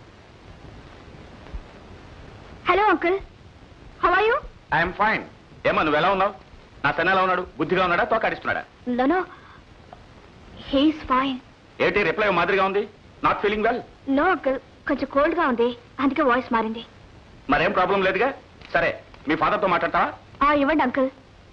hello uncle how are you I'm fine ఏమా నువ్వు ఎలా ఉన్నావు నా సన్న ఎలా ఉన్నాడు బుద్ధిగా ఉన్నాడా తోకాడిస్తున్నాడా నో హీస్ ఫైన్ ఏంటి రిప్లై మాదిరిగా ఉంది not feeling well no uncle కొంచెం కోల్డ్ గా ఉంది అందుకే వాయిస్ మారింది మరేం ప్రాబ్లం లేదుగా సరే మీ ఫాదర్ తో మాట్లాడతావా ఆ ఇవ్వండి uncle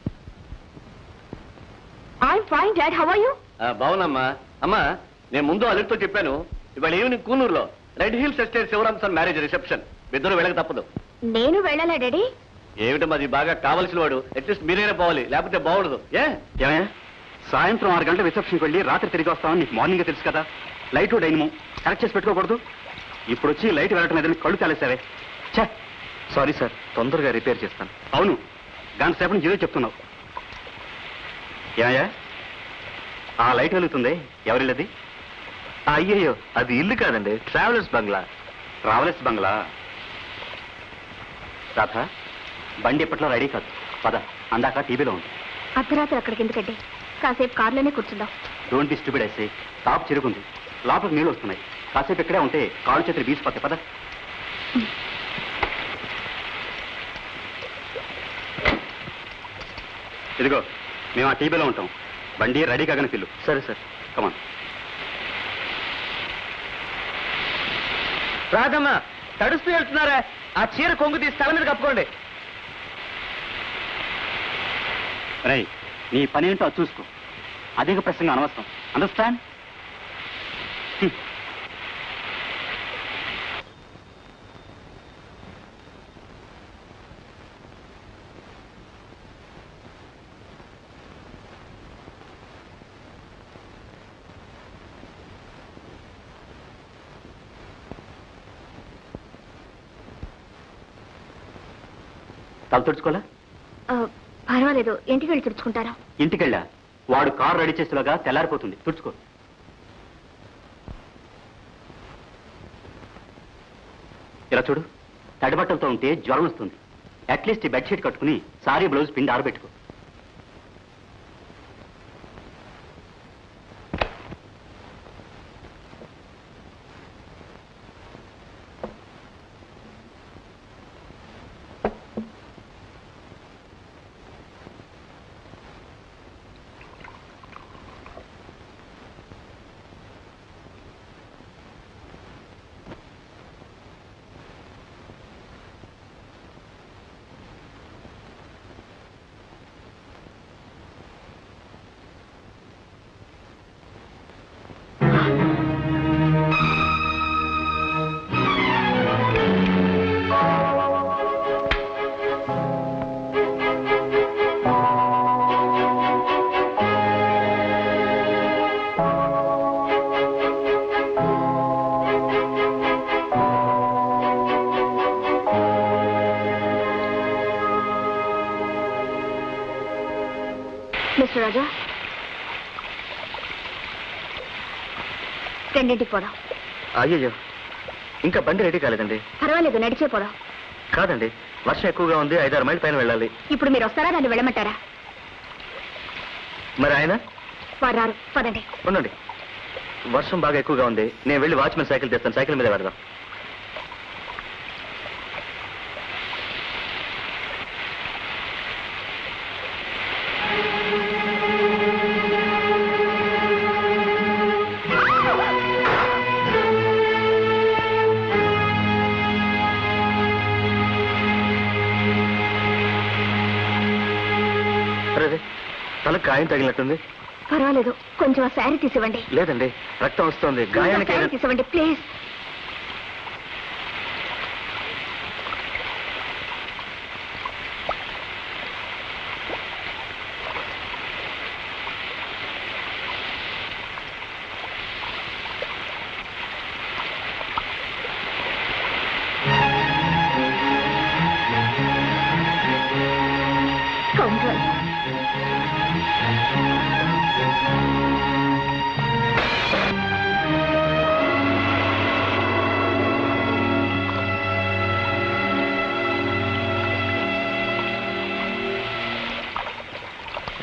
I'm fine dad how are you బావునమ్మా అమ్మా నేను ముందు అల్లుడితో చెప్పాను ఇవాళ ఈవినింగ్ కూనూరులో రెడ్ హిల్స్ ఎస్టేట్ శివరామ్సన్ మ్యారేజ్ రిసెప్షన్ ఇద్దరు వెళ్ళక తప్పదు నేను వెళ్ళాలా డాడీ ఏమిటి మరి బాగా కావలసిన వాడు అట్లీస్ట్ మీరైనా పోవాలి లేకపోతే బాగుండదు ఏ ఏమయ్యా సాయంత్రం ఆరు గంటల రిసెప్షన్కి వెళ్ళి రాత్రి తిరిగి వస్తామని నీకు మార్నింగ్ తెలుసు కదా లైట్ డైనమో కరెక్ట్ చేసి పెట్టుకోకూడదు ఇప్పుడు వచ్చి లైట్ వెళ్ళటం లేదని కళ్ళు కాలేసావే ఛే సారీ సార్ తొందరగా రిపేర్ చేస్తాను అవును గంట సేపటి నుంచి ఇదే చెప్తున్నావు ఏమయ్యా ఆ లైట్ వెలుగుతుంది ఎవరిల్లది అయ్యయ్యో అది ఇల్లు కాదండి travellers bungalow travellers bungalow Radha బండి ఇప్పట్లో రెడీ కాదు పద అందాక టీవీలో ఉంది అర్ధరాత్రి అక్కడికి ఎందుకండి కాసేపు కార్లోనే కూర్చుందాం డోంట్ బి స్టూపిడ్ ఐసే టాప్ చిరుగుంది లోపలికి నీళ్ళు వస్తున్నాయి కాసేపు ఇక్కడే ఉంటే కాళ్ళు చేతులు బీసిపోతాయి పద ఇదిగో మేము ఆ టీవీలో ఉంటాం బండి రెడీ కాగానే పిల్లు సరే సార్ కమాన్ రాదమ్మా తడుస్తూ వెళ్తున్నారా ఆ చీర కొంగు తీసి తల మీద కప్పుకోండి రై నీ పని ఏంటో అది చూసుకో అధిక ప్రసంగం అనవసరం అండర్స్టాండ్ తల తుడుచుకోలే ఆ, పర్వాలేదు ఇంటికి వెళ్ళి తుడుచుకుంటారా ఇంటికెళ్ళా వాడు కారు రెడీ చేసేలాగా తెల్లారిపోతుంది తుడుచుకో ఇలా చూడు తడిబట్టలతో ఉంటే జ్వరం వస్తుంది అట్లీస్ట్ ఈ బెడ్షీట్ కట్టుకుని సారీ బ్లౌజ్ పిండి ఆరబెట్టుకో మిస్టర్ రాజా రెండింటికి పోదాం అయ్యయ్యో ఇంకా బండి రెడీ కాలేదండి పర్వాలేదు నడిచే పోదాం కాదండి వర్షం ఎక్కువగా ఉంది ఐదారు మైల్ పైన వెళ్ళాలి ఇప్పుడు మీరు వస్తారా నన్ను వెళ్ళమంటారా మరి ఆయన వారు రారు పదండి ఉండండి వర్షం బాగా ఎక్కువగా ఉంది నేను వెళ్ళి వాచ్మెన్ సైకిల్ తెస్తాను సైకిల్ మీద పెడదాం అరే తలకు గాయం తగిలినట్టుంది పర్వాలేదు కొంచెం ఆ శారీ తీసివ్వండి లేదండి రక్తం వస్తుంది గాయానికి శారీ తీసివ్వండి ప్లీజ్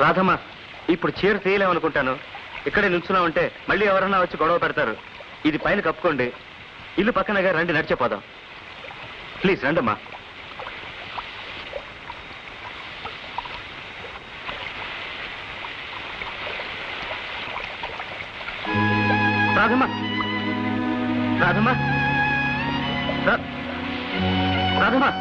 రాధమ్మా ఇప్పుడు చీర తీయలేమనుకుంటాను ఇక్కడే నుంచున్నా ఉంటే మళ్ళీ ఎవరన్నా వచ్చి గొడవ పెడతారు ఇది పైన కప్పుకోండి ఇల్లు పక్కనగా రండి నడిచిపోదాం ప్లీజ్ రండమ్మా రాధమ్మా రాధమ్మా రా- రాధమ్మా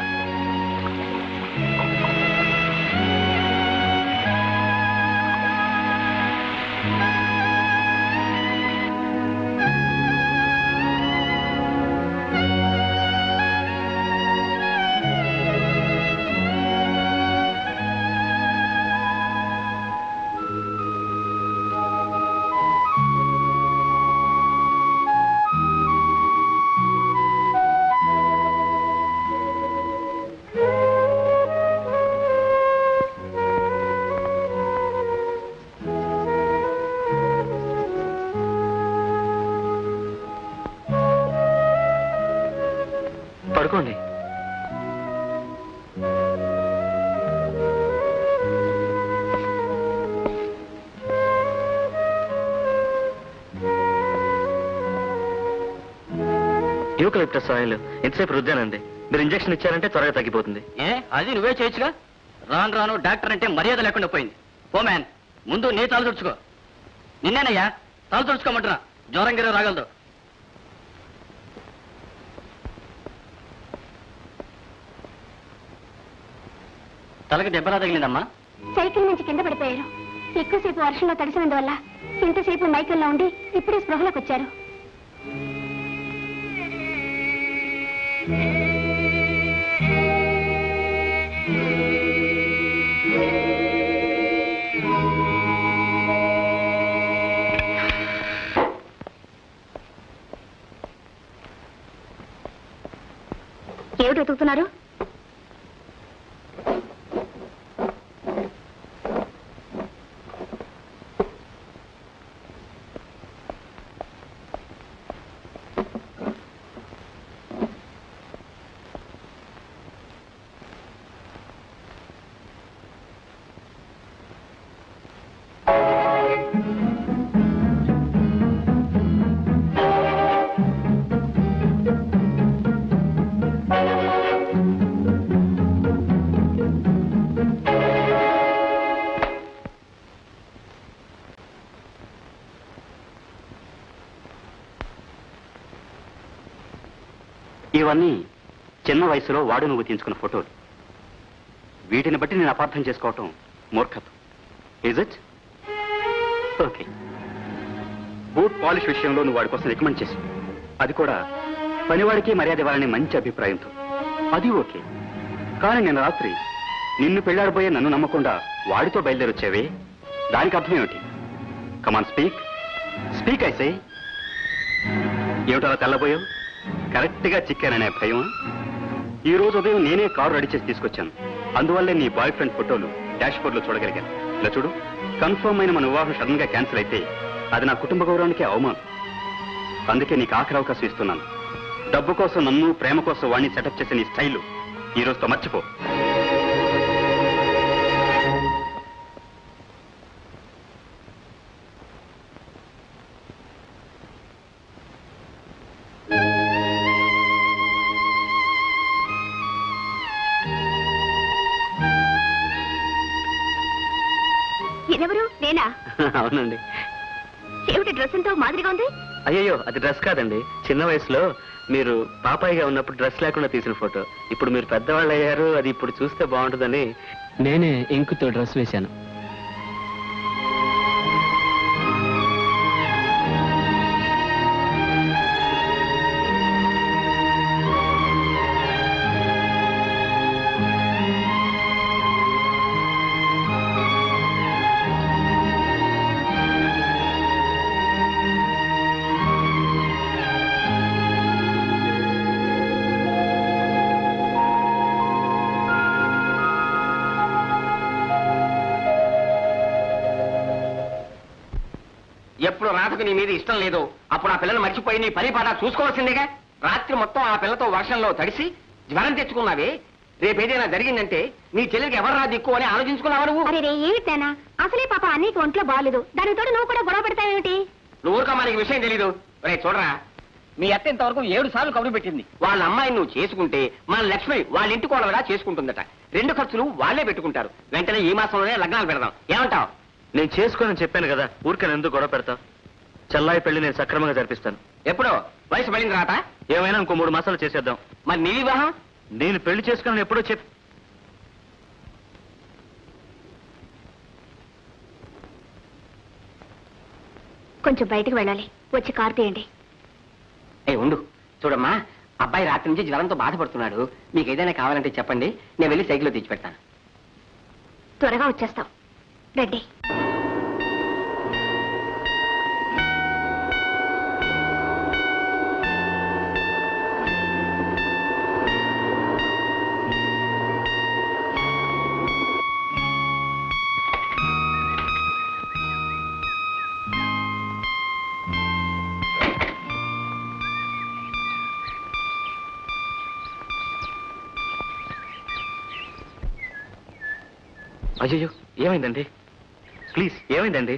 పడుకోండి యూకలిప్టస్ ఆయిల్ ఎంతసేపు రుద్దానండి మీరు ఇంజెక్షన్ ఇచ్చారంటే త్వరగా తగ్గిపోతుంది ఏ అది నువ్వే చేయొచ్చుగా రాను రాను డాక్టర్ అంటే మర్యాద లేకుండా పోయింది ఓ మ్యాన్ ముందు నీ తల తుడుచుకో నిన్నేనయ్యా తల తుడుచుకోమంటున్నా జ్వరం గిర రాగలదు తలకి దెబ్బలా తగిలిందమ్మా సైకిల్ నుంచి కింద పడిపోయారు ఎక్కువసేపు వర్షంలో తడిసినందువల్ల ఇంతసేపు మైకల్లో ఉండి ఇప్పుడే స్పృహలోకి వచ్చారు ఏమిటి వెతుకుతున్నారు ఇవన్నీ చిన్న వయసులో వాడు నువ్వు తీసుకున్న ఫోటోలు వీటిని బట్టి నేను అపార్థం చేసుకోవటం మూర్ఖత్వం is it okay boot polish విషయంలో నువ్వు వాడి కోసం రికమెండ్ చేసి అది కూడా పనివాడికి మర్యాద ఇవ్వాలనే మంచి అభిప్రాయంతో అది ఓకే కానీ నేను రాత్రి నిన్ను పెళ్ళాడబోయే నన్ను నమ్మకుండా వాడితో బయలుదేరొచ్చావే దానికి అర్థం ఏమిటి కమాన్ స్పీక్ స్పీక్ ఐసే ఏమిటో అలా తెల్లబోయావు కరెక్ట్ గా చిక్కాననే భయం ఈ రోజు ఉదయం నేనే కారు రెడీ చేసి తీసుకొచ్చాను అందువల్లే నీ బాయ్ ఫ్రెండ్ ఫోటోలు డాష్ బోర్డ్ లో చూడగలిగాను ఇలా చూడు కన్ఫర్మ్ అయిన మన వివాహం సడన్ గా క్యాన్సిల్ అయితే అది నా కుటుంబ గౌరవానికి అవమానం అందుకే నీకు ఆఖరి అవకాశం ఇస్తున్నాను డబ్బు కోసం నన్ను ప్రేమ కోసం వాడిని సెటప్ చేసే నీ స్టైల్ ఈ రోజుతో మర్చిపో ఇదెవరు నేనా అవునండి ఏమిటి డ్రెస్ ఎంతో మాదిరిగా ఉంది అయ్యయ్యో అది డ్రెస్ కాదండి చిన్న వయసులో మీరు పాపాయిగా ఉన్నప్పుడు డ్రెస్ లేకుండా తీసిన ఫోటో ఇప్పుడు మీరు పెద్దవాళ్ళు అయ్యారు అది ఇప్పుడు చూస్తే బాగుంటుందని నేనే ఇంకుతో డ్రెస్ వేశాను ఎప్పుడు రాధకు నీ మీద ఇష్టం లేదు అప్పుడు ఆ పిల్లని మర్చిపోయి నీ పని పాట చూసుకోవాల్సిందేగా రాత్రి మొత్తం ఆ పిల్లతో వర్షంలో తడిసి జ్వరం తెచ్చుకున్నావే రేపు ఏదైనా జరిగిందంటే నీ చెల్లెలికి ఎవరు దిక్కు అని ఆలోచించుకున్నావా నువ్వు అరే రే ఏమిటేనా అసలే పాప అన్నీకి ఒంట్లో బాగాలేదు దానికి తోడు నువ్వు కూడా గొడవ పెడతావేమిటి నువ్వు ఊరుకో మనకి విషయం తెలీదు రే చూడరా మీ అత్త ఇంతవరకు ఏడు సార్లు కబురు పెట్టింది వాళ్ళ అమ్మాయిని నువ్వు చేసుకుంటే మన లక్ష్మి వాళ్ళ ఇంటి కోడలుగా చేసుకుంటుందట రెండు ఖర్చులు వాళ్ళే పెట్టుకుంటారు వెంటనే ఈ మాసంలోనే లగ్నాలు పెడదాం ఏమంటావ్ నేను చేసుకోనని చెప్పాను కదా ఊరికని ఎందుకు గొడవ పెడతా చెల్లాయి పెళ్లి నేను సక్రమంగా జరిపిస్తాను ఎప్పుడో వయసు పడిన తర్వాత ఏమైనా ఇంకో మూడు మాసాలు చేసేద్దాం మరి నీ వివాహం నేను పెళ్లి చేసుకుని ఎప్పుడో చెప్ కొంచెం బయటకు వెళ్ళాలి వచ్చి కారు తీయండి ఏ ఉండు చూడమ్మా అబ్బాయి రాత్రి నుంచి జ్వరంతో బాధపడుతున్నాడు మీకు ఏదైనా కావాలంటే చెప్పండి నేను వెళ్ళి సైకిల్లో తెచ్చి పెడతాను త్వరగా వచ్చేస్తాం రండి అయ్యో ఏమైందండి ప్లీజ్ ఏమైందండి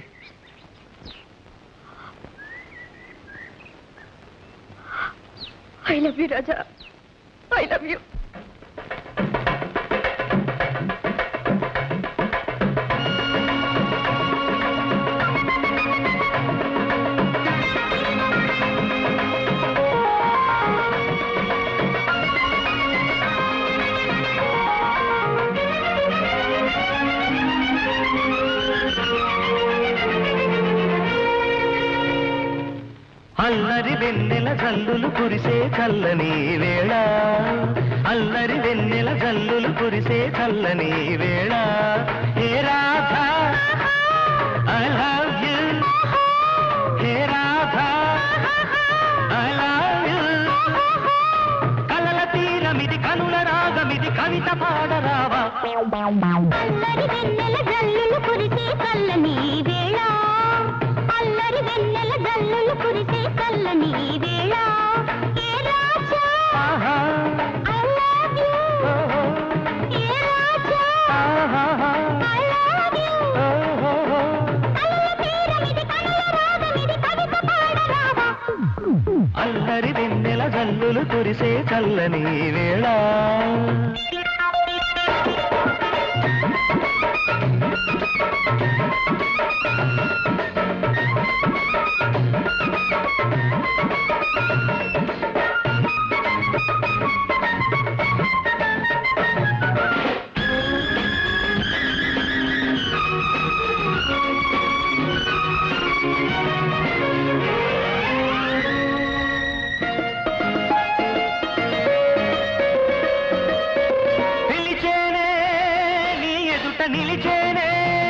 I love you Raja I love you అల్లరి వెన్నెల జల్లులు కురిసే చల్లని వేళ అల్లరి వెన్నెల జల్లులు కురిసే చల్లని వేళ hey Radha I love you hey Radha I love you కలల తీరమిది కనుల రాగమిది కవిత పాడరావా అల్లరి వెన్నెల జల్లులు కురిసే చల్లని వేళ అల్లరి వెన్నెల జల్లులు కురిసే చల్లని వేళ ఏ రాజా I love you. A Raja I love you. కలల తీరమిది కనుల రాగమిది కవిత పాడరావా అల్లరి వెన్నెల జల్లులు కురిసే చల్లని వేళ పిలిచేనే నీ ఎదుట నిలిచేనే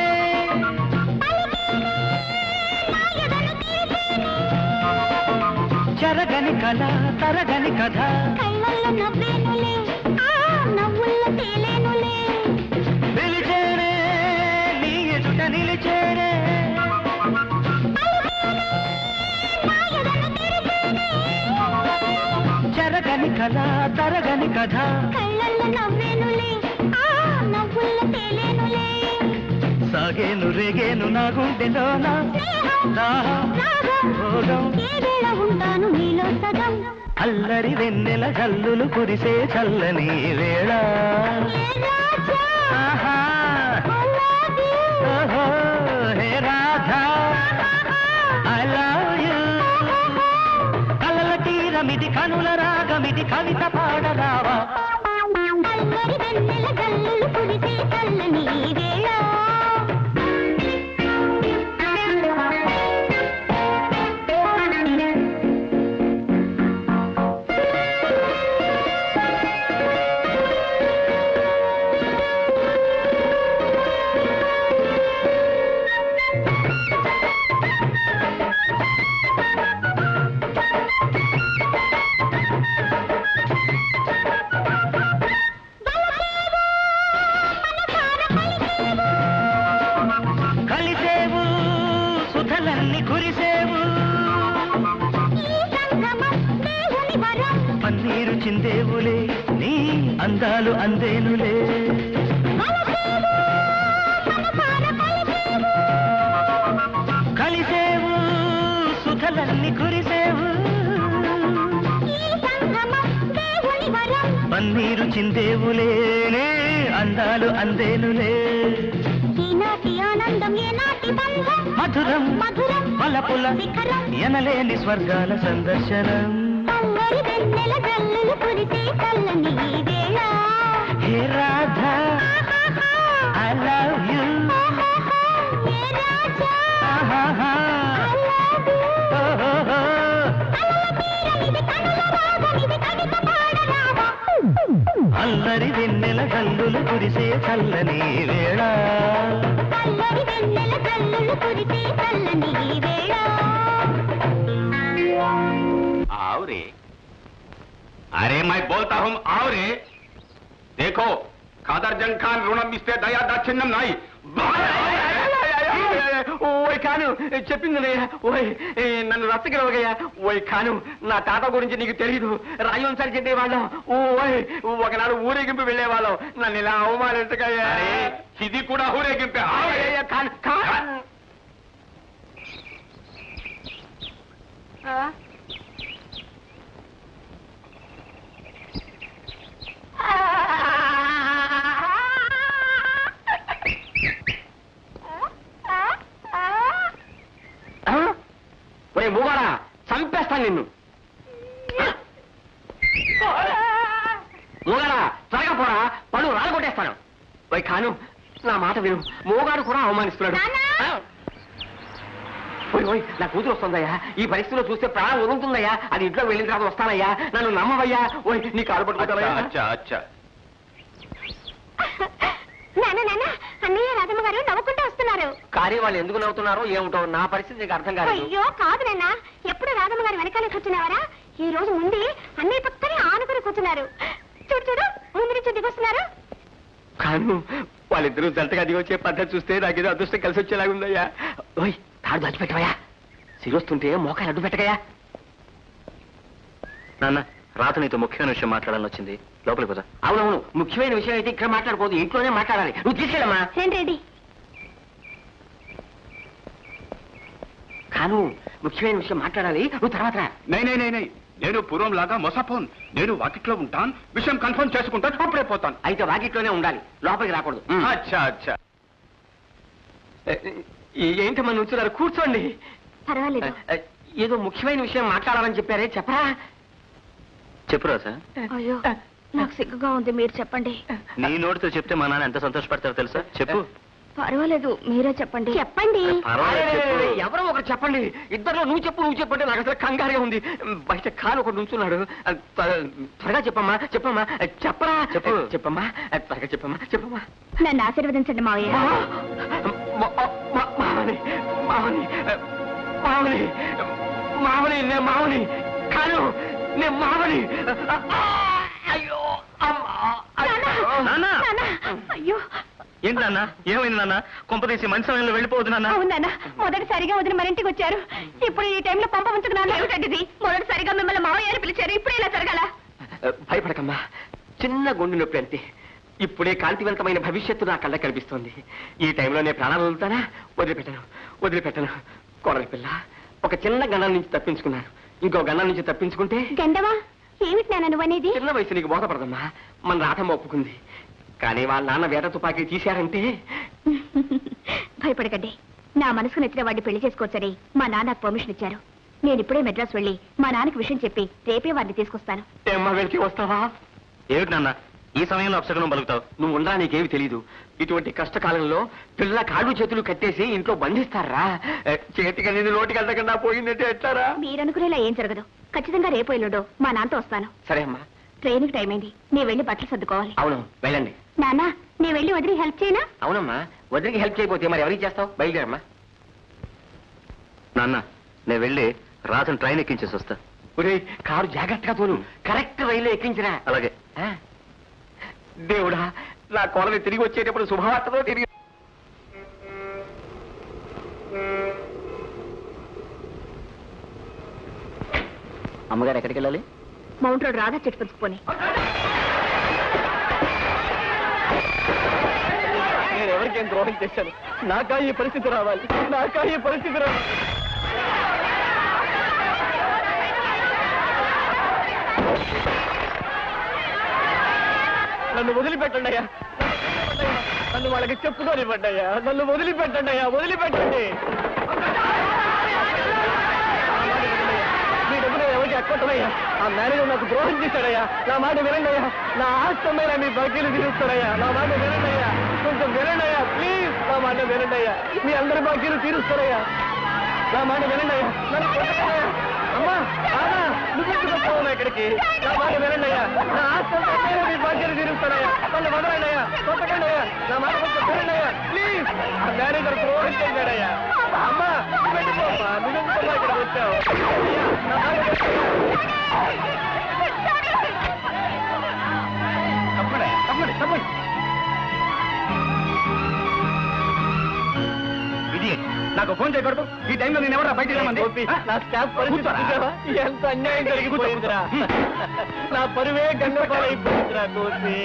చెరగని కళ తరగని కథ కళ్ళల్లో నవ్వేనులే ఆ నవ్వుల్లో తేలేనులే పిలిచేనే నీ ఎదుట నిలిచేనే చెరగని కళ తరగని కథ కళ్ళల్లో నవ్వేనులే ఆ నవ్వుల్లో తేలేనులే సాగేను రేగేను నా గుండెలోన దాహం, భోగం ఏ వేళ ఉంటాను నీలో సగం అల్లరి వెన్నెల జల్లులు కురిసే చల్లని వేళ ఆహా. ఓహో, hey Radha I love you కలల తీరమిది కనుల రాగమిది కవిత పాడరావా అల్లరి వెన్నెల జల్లులు కురిసే చల్లని వేళ కలిసేవు సుధలన్నీ కురిసేవు పన్నీరు చిందేవులే నీ అందాలు అందేనులే కలిసేవు సుఖలన్నీ కురిసేవు పన్నీరు చిందేవులేనే అందాలు అందేనులే ఈనాటి ఆనందం ఏనాటి బంధం మధురం మధురం వలపుల శిఖరం ఎనలేని స్వర్గాల సందర్శనం అల్లరి వెన్నెల జల్లులు కురిసే చల్లని ఈ వేళ hey Radha I love you ఏ రాజా అల్లరి వెన్నెల కల్లులు కురిసే చల్లని వేళ అల్లరి వెన్నెల జల్లులు కురిసే చల్లని ఈ వేళ आओ रे अरे मैं बोलता हूँ आओ रे देखो खादर जंग खान రుణం ఇస్తే దయా దాక్షిణ్యం నాయి ఓయ్ కాను చెప్పిందనయ్యా ఓయ్ ఏ, నన్ను రచ్చగలవగయ్యా ఓయ్ కాను నా తాత గురించి నీకు తెలియదు రాజవంశాలు సార్ చెప్పేవాళ్ళం ఓయ్ ఒకనాడు ఊరేగింపు వెళ్ళేవాళ్ళం నన్ను ఇలా అవమానించగయ్యా అరే ఇది కూడా ఊరేగింపే आओ रे. అయ్యయ్య, కాను కాను ఒరే మూగారా చంపేస్తాను నిన్ను మూగారా త్వరగా పోరా పళ్ళు రాలగొట్టేస్తాను పోయి కాను నా మాట విను మూగాడు కూడా అవమానిస్తున్నాడు ఆ. ఓయ్ ఓయ్ నా కూతురు వస్తుందయ్యా ఈ పరిస్థితిలో చూస్తే ప్రాణం వదులుతుందయ్యా అది ఇంట్లో వెళ్ళిన తర్వాత వస్తానయ్యా నన్ను నమ్మవయ్యా ఓయ్ నీ కాలు अच्छा పట్టుకుంటావయ్యా अच्छा अच्छा నాన్న నాన్న అన్నయ్య రాధమ్మ గారు నవ్వుకుంటూ వస్తున్నారు కానీ వాళ్ళు ఎందుకు నవ్వుతున్నారో ఏమిటో నా పరిస్థితి నీకు అర్థం కాదు అయ్యో కాదు నాన్న ఎప్పుడు రాధమ్మ గారు వెనకాలే కూర్చున్నావరా ఈ రోజు ముందే అన్నయ్య పక్కనే ఆనుకుని కూర్చున్నారు చూడు చూడు ముందు నుంచి దిగొస్తున్నారు కాను వాళ్ళిద్దరూ జంటగా దిగి వచ్చే పద్ధతి చూస్తే నాకేదో అదృష్టం కలిసి వచ్చేలాగుందయ్యా ఓయ్ తాడు దాచిపెట్టవయ్యా సిరొస్తుంటే మోకాలు అడ్డు పెట్టగయా నాన్న రాత నీతో ముఖ్యమైన విషయం మాట్లాడాలని వచ్చింది లోపలికి పద అవునవును ముఖ్యమైన విషయం అయితే ఇక్కడ మాట్లాడుకోదు ఇంట్లోనే మాట్లాడాలి నువ్వు తీసుకెళ్ళమ్మా రండి రెడీ కాను ముఖ్యమైన విషయం మాట్లాడాలి నువ్వు తర్వాత రా. నై నై నై నై నేను పూర్వం లాగా మొసపోన్ నేను వాకిట్లో ఉంటాను విషయం కన్ఫర్మ్ చేసుకుంటాను అప్పుడే పోతాను అయితే వాకిట్లోనే ఉండాలి లోపలికి రాకూడదు ఉమ్. అచ్చా అచ్చా ఏ, ఏ- ఏంటమ్మా నుంచున్నారు కూర్చోండి పర్వాలేదు ఏ, ఏదో ముఖ్యమైన విషయం మాట్లాడాలని చెప్పారే చెప్పరా చెప్పు రాసా అయ్యో నాకు సిగ్గుగా ఉంది మీరు చెప్పండి నీ నోటితో చెప్తే మా నాన్న ఎంత సంతోషపడతారో తెలుసా చెప్పు పర్వాలేదు మీరే చెప్పండి చెప్పండి పర్వాలేదు అరే, చెప్పు. అరే, ఎవరో ఒకరు చెప్పండి ఇద్దరు నువ్వు చెప్పు నువ్వు చెప్పు అంటే నాకు అసలు కంగారుగా ఉంది బయట కాలు ఒకటి నుంచున్నాడు త్వర- త్వరగా చెప్పమ్మా చెప్పమ్మా చెప్పరా చెప్పు. చెప్పమ్మా త్వరగా చెప్పమ్మా చెప్పమ్మా నన్ను ఆశీర్వదించండి మావయ్య మా- మా- మా- మామని మామని మామని మామని నేను మామని కాను నేను మామని అయ్యో అమ్మా నాన్న అయ్యో ఏంటి నాన్న ఏమైంది నాన్న కొంపదీసి మంచి సమయంలో వెళ్ళిపోవద్దు నాన్న అవునన్నా మొదటిసారిగా వదిన మరింటికి వచ్చారు ఇప్పుడు ఈ టైంలో పంప ఉంచుకున్నాను ఏమిటండి ఇది మొదటిసారిగా మిమ్మల్ని మావయ్య అని పిలిచారు ఇప్పుడు ఇలా జరగాల భయపడకమ్మా చిన్న గుండె నొప్పి అంతే ఇప్పుడే కాంతివంతమైన భవిష్యత్తు నా కళ్ళ కనిపిస్తోంది ఈ టైంలో నేను ప్రాణాలు వదులుతానా వదిలిపెట్టను వదిలిపెట్టను కోడలి పిల్ల ఒక చిన్న గండం నుంచి తప్పించుకున్నాను ఇంకో గండం నుంచి తప్పించుకుంటే గండవా ఏమిటి నాన్న నువ్వు అనేది చిన్న వయసు నీకు బోధపడదమ్మా మన రాధమ్మ ఒప్పుకుంది కానీ వాళ్ళ నాన్న వేట తుపాకీ తీశారంటే భయపడకండి నా మనసుకు నచ్చిన వాడిని పెళ్లి చేసుకోవచ్చని మా నాన్న నాకు పర్మిషన్ ఇచ్చారు నేను ఇప్పుడే మెడ్రాస్ వెళ్ళి మా నాన్నకి విషయం చెప్పి రేపే వారిని తీసుకొస్తాను ఏమ్మా వెలికి వస్తావా ఏమిటి నాన్న ఈ సమయంలో అప్సగనం పలుకుతావు నువ్వు ఉండరా నీకేమి తెలీదు ఇటువంటి కష్టకాలంలో పిల్ల కాళ్ళు చేతులు కట్టేసి ఇంట్లో బంధిస్తారా ఏ, చేతికి అనేది నోటికి వెళ్ళకుండా పోయిందంటే ఎట్లారా మీరనుకునేలా ఏం జరగదు ఖచ్చితంగా రేపు ఎల్లుండో మా నాన్నతో వస్తాను సరే అమ్మా ట్రైన్కి టైం అయింది నేను వెళ్ళి బట్టలు సర్దుకోవాలి అవును వెళ్ళండి నాన్న నీ వెళ్ళి వదిలి హెల్ప్ చేయనా అవునమ్మా వదిలికి హెల్ప్ చేయకపోతే మరి ఎవరికి చేస్తావు బయలుదేరమ్మా నాన్న నేను వెళ్ళి రాతను ట్రైన్ ఎక్కించేసి వస్తా ఒరేయ్ కారు జాగ్రత్తగా తోలు కరెక్ట్ రైలు ఎక్కించిరా అలాగే ఆ? దేవుడా నా కోడలు తిరిగి వచ్చేటప్పుడు శుభవార్తతో తిరిగి అమ్మగారు ఎక్కడికి వెళ్ళాలి మౌంట్ రోడ్ రాధా చెట్టు పుచ్చుకొని నీకేం ద్రోహం చేశాను నాకా ఈ పరిస్థితి రావాలి నాకా ఈ పరిస్థితి రావాలి నన్ను వదిలిపెట్టండి అయ్యా నన్ను వాళ్ళకి చెప్పుకోనివ్వండి అయ్యా నన్ను వదిలిపెట్టండి అయ్యా వదిలిపెట్టండి మీ డబ్బులు ఎవరికి అక్కొట్టనయ్యా ఆ మేనేజర్ నాకు ద్రోహం చేశాడయ్యా నా మాట వినండి అయ్యా నా ఆస్తమైన మీ బకీలు తీరుస్తాడయ్యా నా మాట వినండి అయ్యా కొంచెం వినండి అయ్యా ప్లీజ్ నా మాట వినండి అయ్యా మీ అందరి బాకీలు తీరుస్తాడయ్యా నా మాట వినండి అయ్యా నన్ను కొట్టకండయ్యా. అమ్మా ఆనా నువ్వు ఎందుకు వచ్చావు ఇక్కడికి నా మాట వినండి అయ్యా నా ఆస్తంతా మీ బాకీలు తీరుస్తాడయ్యా నన్ను వదలండి అయ్యా కొట్టకండి అయ్యా నా మాట కొంచెం వినండి అయ్యా ప్లీజ్ ఆ మేనేజర్ ద్రోహం చేశాడయ్యా అమ్మా నువ్వు వెళ్ళిపోమ్మా నువ్వు ఎందుకమ్మా ఇక్కడికి వచ్చావు అయ్యా, నా మాట వినండి. తప్పండి తప్పండి తప్పండి ఇది నాకు ఫోన్ చేయకూడదు ఈ టైంలో నేను ఎవరా బయట నా స్టాఫ్ పరిస్థితి ఎంత అన్యాయం జరిగిపోయిందిరా నా పరువే గంగపాలైపోయిందిరా గోపి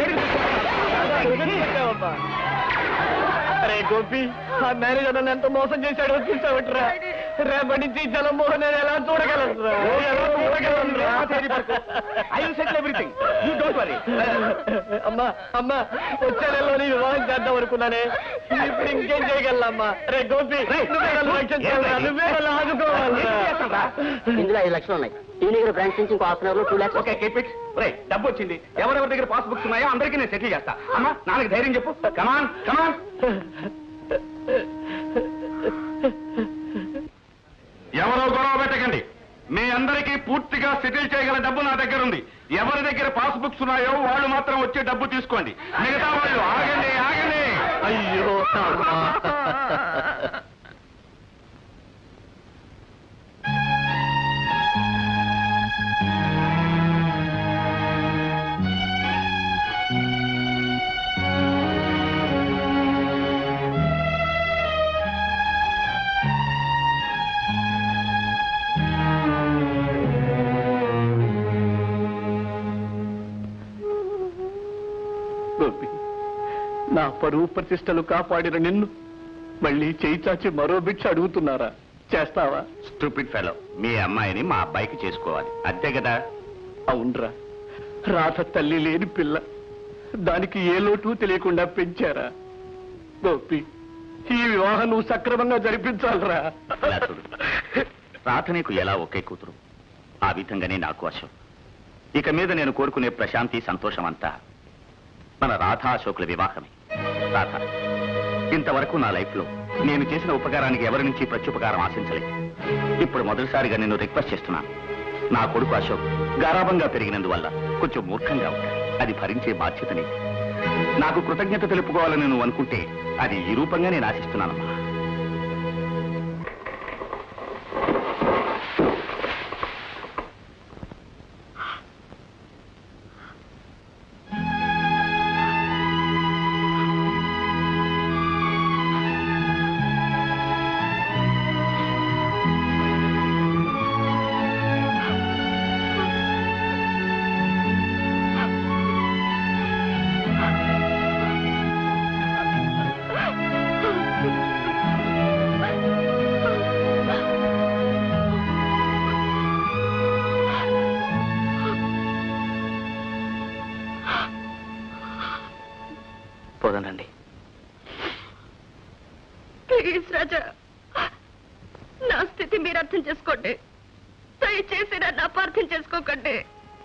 అరే గోపి ఆ మేనేజర్ నన్ను ఎంత మోసం చేశాడో చూసావట్రా రేపటి నుంచి జలమోహన్ నేను ఎలా చూడగలరా ఎలా చూడగలరా I will settle everything you don't worry అమ్మా అమ్మా వచ్చే నెలలో నీ వివాహం చేద్దాం అనుకున్నానే ఇప్పుడు ఇంకేం చేయగలమ్మా రే గోపి నువ్వే నన్ను రక్షించాలరా నువ్వే నన్ను ఆదుకోవాలరా ఇందులో ఐదు లక్షలు ఉన్నాయి టీనగర్ బ్రాంచ్ నుంచి ఇంకో హాఫ్ అన్ అవర్ లో two lakhs okay keep it రే డబ్బు వచ్చింది ఎవరెవరి దగ్గర పాస్ బుక్స్ ఉన్నాయో అందరికీ నేను సెటిల్ చేస్తా అమ్మా నాన్నకి ధైర్యం చెప్పు కమాన్ కమాన్ ఎవరో గొడవ పెట్టకండి మీ అందరికీ పూర్తిగా సెటిల్ చేయగల డబ్బు నా దగ్గర ఉంది ఎవరి దగ్గర పాస్ బుక్స్ ఉన్నాయో వాళ్ళు మాత్రం వచ్చే డబ్బు తీసుకోండి మిగతా వాళ్ళు ఆగండి ఆగండి అయ్యో గోపి నా పరువు ప్రతిష్టలు కాపాడిన నిన్ను మళ్ళీ చేయి చాచి మరో భిక్ష అడుగుతున్నారా చేస్తావా స్టూపిడ్ ఫెలో మీ అమ్మాయిని మా అబ్బాయికి చేసుకోవాలి అంతే కదా అవునరా రాధ తల్లి లేని పిల్ల దానికి ఏ లోటు తెలియకుండా పెంచారా గోపి ఈ వివాహం నువ్వు సక్రమంగా జరిపించాలరా ఇలా చూడు రాధ నీకు ఎలా ఒకే కూతురు ఆ విధంగానే నాకు అశోక్ ఇక మీద నేను కోరుకునే ప్రశాంతి సంతోషం అంతా మన రాధా అశోకుల వివాహమే రాధ ఇంతవరకు నా లైఫ్ లో నేను చేసిన ఉపకారానికి ఎవరి నుంచి ప్రత్యుపకారం ఆశించలేదు ఇప్పుడు మొదటిసారిగా నేను రిక్వెస్ట్ చేస్తున్నాను నా కొడుకు అశోక్ గారాభంగా పెరిగినందువల్ల కొంచెం మూర్ఖంగా ఉంటాడు అది భరించే బాధ్యత నీది నాకు కృతజ్ఞత తెలుపుకోవాలని నువ్వు అనుకుంటే అది ఈ రూపంగా నేను ఆశిస్తున్నానమ్మా పోదానండి ప్లీజ్ రాజా నా స్థితి మీరు అర్థం చేసుకోండి దయచేసి నన్ను అపార్థం చేసుకోకండి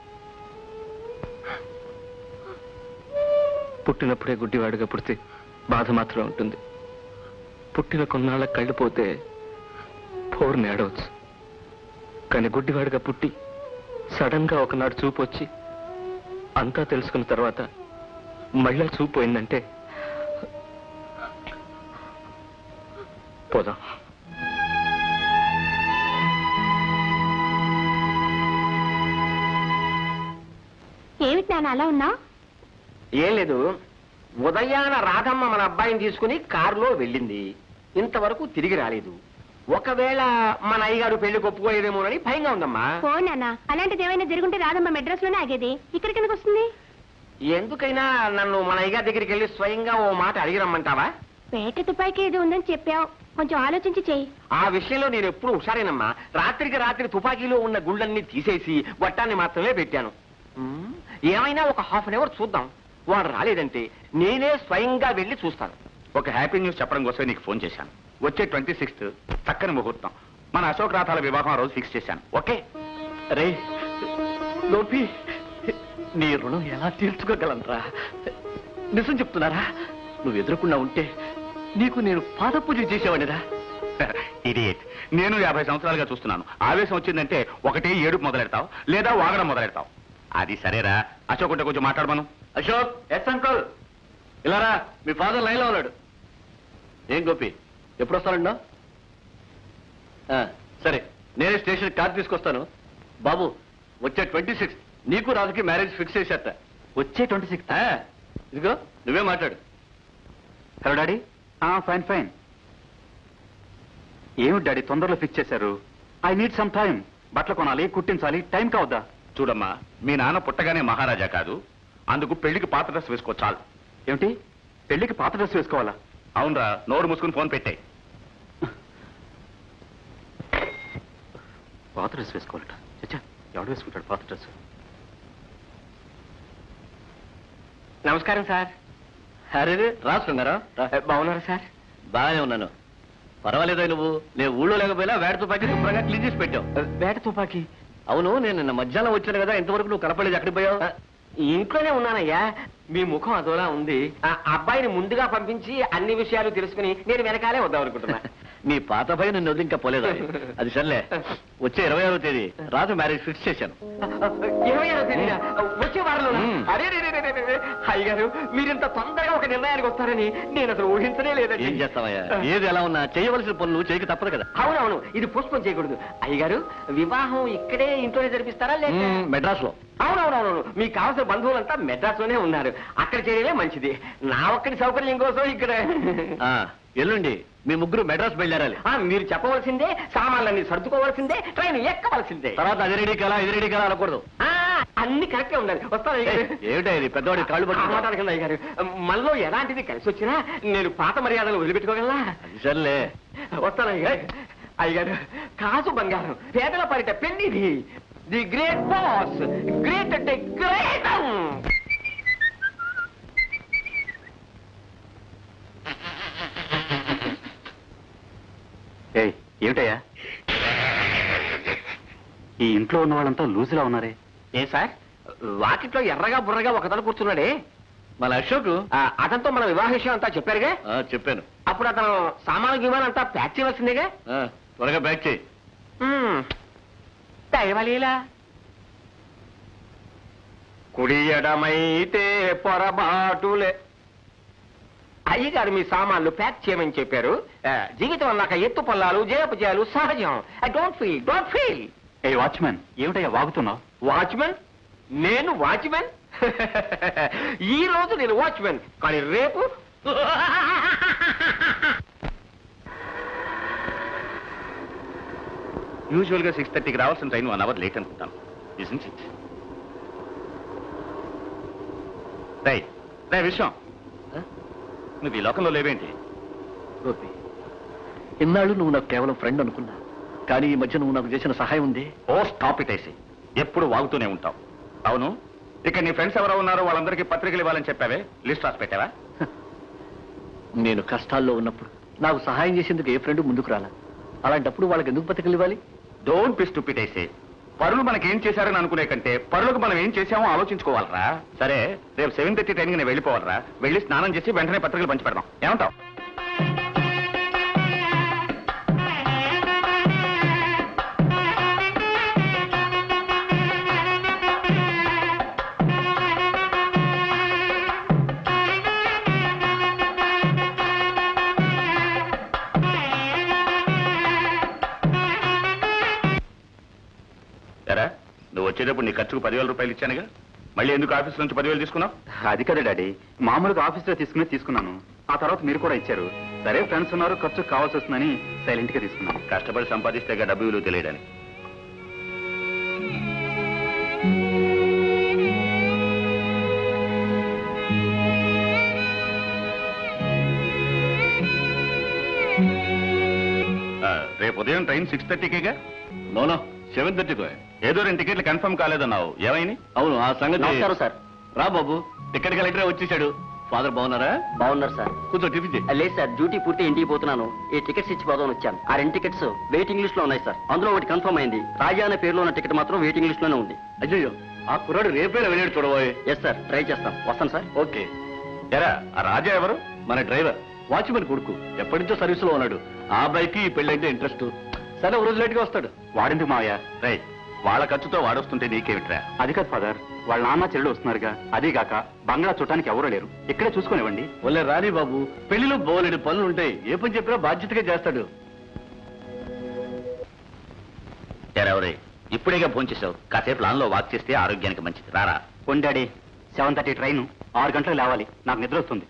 పుట్టినప్పుడే గుడ్డివాడిగా పుడితే బాధ మాత్రం ఉంటుంది పుట్టిన కొన్నాళ్ళ కళ్ళు పోతే పోరుని ఏడవచ్చు కానీ గుడ్డివాడిగా పుట్టి సడన్ గా ఒకనాడు చూపు వచ్చి అంతా తెలుసుకున్న తర్వాత మళ్ళా చూపు పోయిందంటే పోదాం ఏమిటి నాన్న అలా ఉన్నావు ఏం లేదు ఉదయాన రాధమ్మ మన అబ్బాయిని తీసుకుని కారులో వెళ్ళింది ఇంతవరకు తిరిగి రాలేదు ఒకవేళ మన అయ్యగారు పెళ్లి ఒప్పుకోలేదేమోనని భయంగా ఉందమ్మా ఓ నాన్న అలాంటిది ఏమైనా జరుగుంటే రాదమ్మ మెడ్రాస్ లోనే ఆగేది ఇక్కడికి ఎందుకు వస్తుంది ఎందుకైనా నన్ను మన అయ్యగారి దగ్గరికి వెళ్ళి స్వయంగా ఓ మాట అడిగి రమ్మంటావా పేట తుపాకీ ఏది ఉందని చెప్పావు కొంచెం ఆలోచించి చెయ్యి ఆ విషయంలో నేను ఎప్పుడు హుషారేనమ్మా రాత్రికి రాత్రి తుపాకీలో ఉన్న గుళ్ళన్నీ తీసేసి వట్టాన్ని మాత్రమే పెట్టాను ఉమ్, ఏమైనా ఒక హాఫ్ అన్ అవర్ చూద్దాం వాడు రాలేదంటే నేనే స్వయంగా వెళ్ళి చూస్తాను ఒక హ్యాపీ న్యూస్ చెప్పడం కోసమే నీకు ఫోన్ చేశాను వచ్చే ట్వంటీ సిక్స్త్ చక్కని ముహూర్తం మన అశోక్ రాథాల వివాహం ఆ రోజు ఫిక్స్ చేశాను ఓకే రే గోపి నీ రుణం ఎలా తీర్చుకోగలనరా నిజం చెప్తున్నారా నువ్వు ఎదురకుండా ఉంటే నీకు నేను పాద పూజ చేసేవాడిరా ఇడియట్ నేను యాభై సంవత్సరాలుగా చూస్తున్నాను ఆవేశం వచ్చిందంటే ఒకటి ఏడుపు మొదలెడతావు లేదా వాగడం మొదలెడతావు అది సరేరా అశోక్ ఉంటే కొంచెం మాట్లాడమను అశోక్ ఎస్ అంకుల్ ఇలారా మీ ఫాదర్ లైన్లో ఉన్నాడు ఏం గోపి ఎప్పుడు వస్తానండా సరే నేనే స్టేషన్ కార్ తీసుకొస్తాను బాబు వచ్చే ట్వంటీ సిక్స్ నీకు రాజుకి మ్యారేజ్ ఫిక్స్ చేసేట వచ్చే ట్వంటీ సిక్స్త్ ఇదిగో నువ్వే మాట్లాడు హలో డాడీ ఫైన్ ఫైన్ ఏమిటి డాడీ తొందరలో ఫిక్స్ చేశారు ఐ నీడ్ సమ్ టైం బట్టలు కొనాలి కుట్టించాలి టైం కావద్దా చూడమ్మా మీ నాన్న పుట్టగానే మహారాజా కాదు అందుకు పెళ్లికి పాత డ్రెస్ వేసుకో చాలు ఏమిటి పెళ్లికి పాత డ్రెస్ వేసుకోవాలా అవునరా నోరు మూసుకుని ఫోన్ పెట్టాయి పాత డ్రెస్ వేసుకోవాలట చచ్చా ఎవడు వేసుకుంటాడు పాత డ్రెస్ నమస్కారం సార్ అరే రాస్తున్నారా బాగున్నారా సార్ బాగానే ఉన్నాను పర్వాలేదా నువ్వు నేను ఊళ్ళో లేకపోయినా వేట తుపాకీ శుభ్రంగా క్లీన్ చేసి పెట్టావు వేట తుపాకీ అవును నేను నిన్న మధ్యాహ్నం వచ్చాను కదా ఇంతవరకు నువ్వు కనపడలేదు ఎక్కడికి పోయావు ఆ, ఇంట్లోనే ఉన్నానయ్యా మీ ముఖం అదోలా ఉంది ఆ అబ్బాయిని ముందుగా పంపించి అన్ని విషయాలు తెలుసుకుని నేను వెనకాలే వద్దాం అనుకుంటున్నా నీ పాత భయం నిన్ను వదిలి ఇంకా పోలేదు అది సర్లే వచ్చే ఇరవై ఆరో తేదీ రాజు మ్యారేజ్ ఫిక్స్ చేశాను ఇరవై ఆరో తేదీన వచ్చే వారంలో మ్మ్. అరే రే, రే, రే, రే, రే. అయ్య గారు మీరింత తొందరగా ఒక నిర్ణయానికి వస్తారని నేను అసలు ఊహించనే లేదండి ఏం చేస్తావయ్యా ఏది ఎలా ఉన్నా చేయవలసిన పనులు చేయక తప్పదు కదా అవునవును ఇది పుష్పం చేయకూడదు అయ్యగారు వివాహం ఇక్కడే ఇంట్లోనే జరిపిస్తారా లేక మెడ్రాస్ లో అవునవునవును మీకు కావాల్సిన బంధువులంతా మెడ్రాస్ లోనే ఉన్నారు అక్కడ చేయడమే మంచిది నా ఒక్కడి సౌకర్యం కోసం ఇక్కడ ఆ, ఎల్లుండి మీ ముగ్గురు మెడ్రాస్ బయలుదేరాలి ఆ, మీరు చెప్పవలసిందే సామాన్లన్నీ సర్దుకోవాల్సిందే ట్రైన్ ఎక్కవలసిందే తర్వాత అది రెడీ కలా ఇది రెడీ కలా అనకూడదు ఆ, అన్ని కరెక్టే ఉండాలి వస్తాను అయ్యగారు. ఏమిటా ఇది పెద్దవాడి కాళ్ళు ఆ పట్టుకుంటా మాట అనకండి అయ్యగారు మనలో ఎలాంటిది కలిసి వచ్చినా నేను పాత మర్యాదలు వదిలిపెట్టుకోగలనా అది సర్లే వస్తాను అయ్యగారు అయ్యగారు కాసు బంగారం పేదల పరిట పెళ్లిది ది గ్రేట్ బాస్ గ్రేట్ అంటే గ్రేట్ ఏయ్ ఏమిటయ్యా ఈ ఇంట్లో ఉన్న వాళ్ళంతా లూజులా ఉన్నారే ఏ సార్ వాకిట్లో ఎర్రగా బుర్రగా ఒకతను కూర్చున్నాడే మన అశోక్ ఆ, అతనితో మన వివాహ విషయం అంతా చెప్పారుగా ఆ, చెప్పాను అప్పుడు అతను సామాను గిమాన్ అంతా ప్యాక్ చేయవలసిందేగా ఆ, త్వరగా బ్యాక్ చేయి మ్మ్. దైవలీలా కుడి ఎడమైతే పొరబాటులే అయ్యగారు మీ సామాన్లు ప్యాక్ చేయమని చెప్పారు ఆ, జీవితం అన్నాక ఎత్తు పల్లాలు జయపజయాలు సహజం డోంట్ ఫీల్ డోంట్ ఫీల్ ఏ వాచ్మెన్ ఏమిటయ్యా వాగుతున్నావు వాచ్మెన్ నేను వాచ్మెన్ ఈ రోజు నేను వాచ్మెన్ కానీ రేపు యూజువల్ గా సిక్స్ థర్టీకి రావాల్సిన ట్రైన్ వన్ అవర్ లేట్ అనుకుంటాను ఇట్ రై రే విషయం నువ్వు ఈ లోకంలో లేవేంటి గోపి ఇన్నాళ్ళు నువ్వు నాకు కేవలం ఫ్రెండ్ అనుకున్నా కానీ ఈ మధ్య నువ్వు నాకు చేసిన సహాయం ఉంది ఓ స్టాప్ ఇట్ వేసి ఎప్పుడు వాగుతూనే ఉంటావు అవును ఇక నీ ఫ్రెండ్స్ ఎవరో ఉన్నారో వాళ్ళందరికీ పత్రికలు ఇవ్వాలని చెప్పావే లిస్ట్ రాసి పెట్టావా నేను కష్టాల్లో ఉన్నప్పుడు నాకు సహాయం చేసేందుకు ఏ ఫ్రెండ్ ముందుకు రాలా అలాంటప్పుడు వాళ్ళకి ఎందుకు పత్రికలు ఇవ్వాలి డోంట్ బి స్టూపిడ్ వేసి పరులు మనకి ఏం చేశారని అనుకునే కంటే పరులకు మనం ఏం చేశామో ఆలోచించుకోవాలరా సరే రేపు సెవెన్ థర్టీ ట్రైన్కి నేను వెళ్ళిపోవాలరా వెళ్ళి స్నానం చేసి వెంటనే పత్రికలు పంచి పెడదాం ఏమంటావు ఎరా నువ్వు వచ్చేటప్పుడు నీ ఖర్చుకు పదివేల రూపాయలు ఇచ్చానుగా మళ్ళీ ఎందుకు ఆఫీస్ నుంచి పదివేలు తీసుకున్నావు అది కదా డాడీ మామూలుగా ఆఫీస్లో తీసుకునే తీసుకున్నాను ఆ తర్వాత మీరు కూడా ఇచ్చారు సరే ఫ్రెండ్స్ ఉన్నారు ఖర్చు కావాల్సి వస్తుందని సైలెంట్ గా తీసుకున్నాను కష్టపడి సంపాదిస్తే గా డబ్బు విలువ తెలియడానికి ఉదయం ట్రైన్ సిక్స్ థర్టీకేగా నోనో సెవెన్ థర్టీకో ఏదో రెండు టికెట్లు కన్ఫర్మ్ కాలేదన్నావు ఏమైంది అవును ఆ సంగతి నమస్కారం, సార్ రా బాబు టికెట్ కలెక్టర్ వచ్చేసాడు ఫాదర్ బాగున్నారా బాగున్నారు సార్ కూర్చో టిఫిన్ చేయి. లేదు సార్ డ్యూటీ పూర్తి ఇంటికి పోతున్నాను ఈ టికెట్స్ ఇచ్చి పోదామని వచ్చాను ఆ రెండు టికెట్స్ వెయిటింగ్ లిస్ట్ లో ఉన్నాయి సార్ అందులో ఒకటి కన్ఫర్మ్ అయింది రాజా అనే పేరులో ఉన్న టికెట్ మాత్రం వెయిటింగ్ లిస్ట్ లోనే ఉంది అయ్యో ఆ కుర్రాడు రేపే వెళ్ళాడు చూడబోయే ఎస్ సార్ ట్రై చేస్తాం వస్తాను సార్ ఓకే ఎరా ఆ రాజా ఎవరు మన డ్రైవర్ వాచ్మెన్ కొడుకు ఎప్పటి నుంచో సర్వీస్ లో ఉన్నాడు ఆ అబ్బాయికి ఈ పెళ్ళంటే ఇంట్రెస్ట్ సరే ఒక రోజు లేట్ గా వస్తాడు వాడింది మావయ్య రై వాళ్ళ ఖర్చుతో వాడొస్తుంటే నీకేమిట్రా అది కాదు ఫాదర్ వాళ్ళ నాన్న చెల్లెలు వస్తున్నారుగా అదీ కాక బంగ్లా చూడటానికి ఎవరూ లేరు ఇక్కడే చూసుకునివ్వండి ఒళ్ళే రాని బాబు పెళ్లిలో బోలెడు పనులు ఉంటాయి ఏ పని చెప్పినా బాధ్యతగా చేస్తాడు ఎవరే ఇప్పుడేగా భోంచేశావు కాసేపు లాన్ లో వాక్ చేస్తే ఆరోగ్యానికి మంచిది రారా పొండాడి సెవెన్ థర్టీ ట్రైన్ ఆరు గంటలకు లేవాలి నాకు నిద్ర వస్తుంది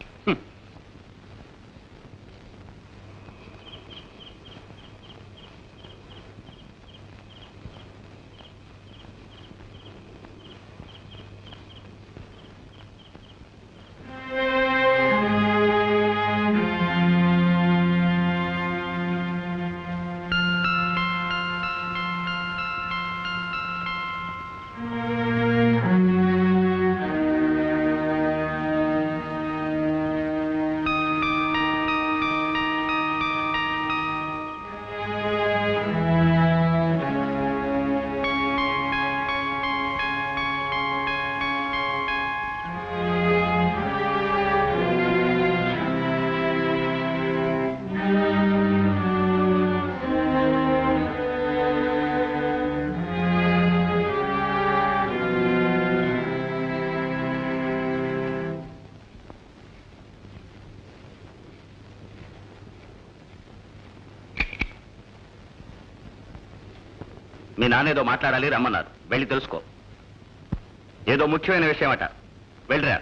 మీ నాన్న ఏదో మాట్లాడాలి రమ్మన్నారు వెళ్ళి తెలుసుకో ఏదో ముఖ్యమైన విషయం అట వెళ్ళిరా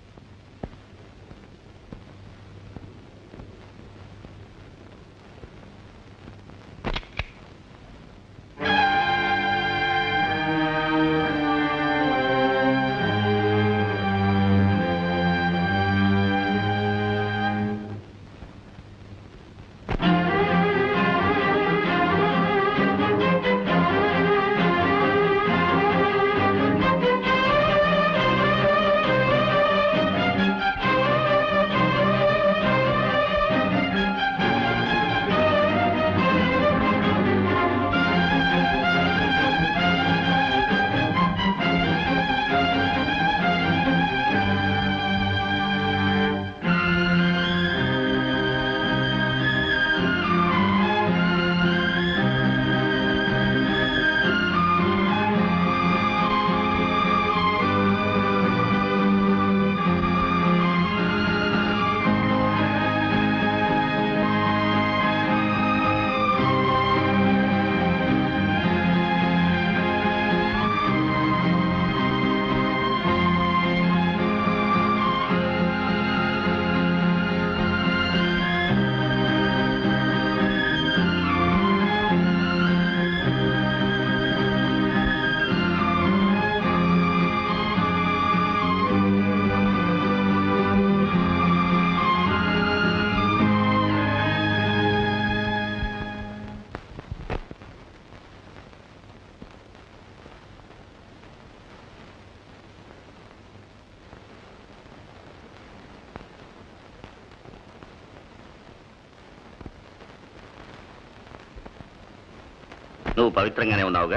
నువ్వు పవిత్రంగానే ఉన్నావుగా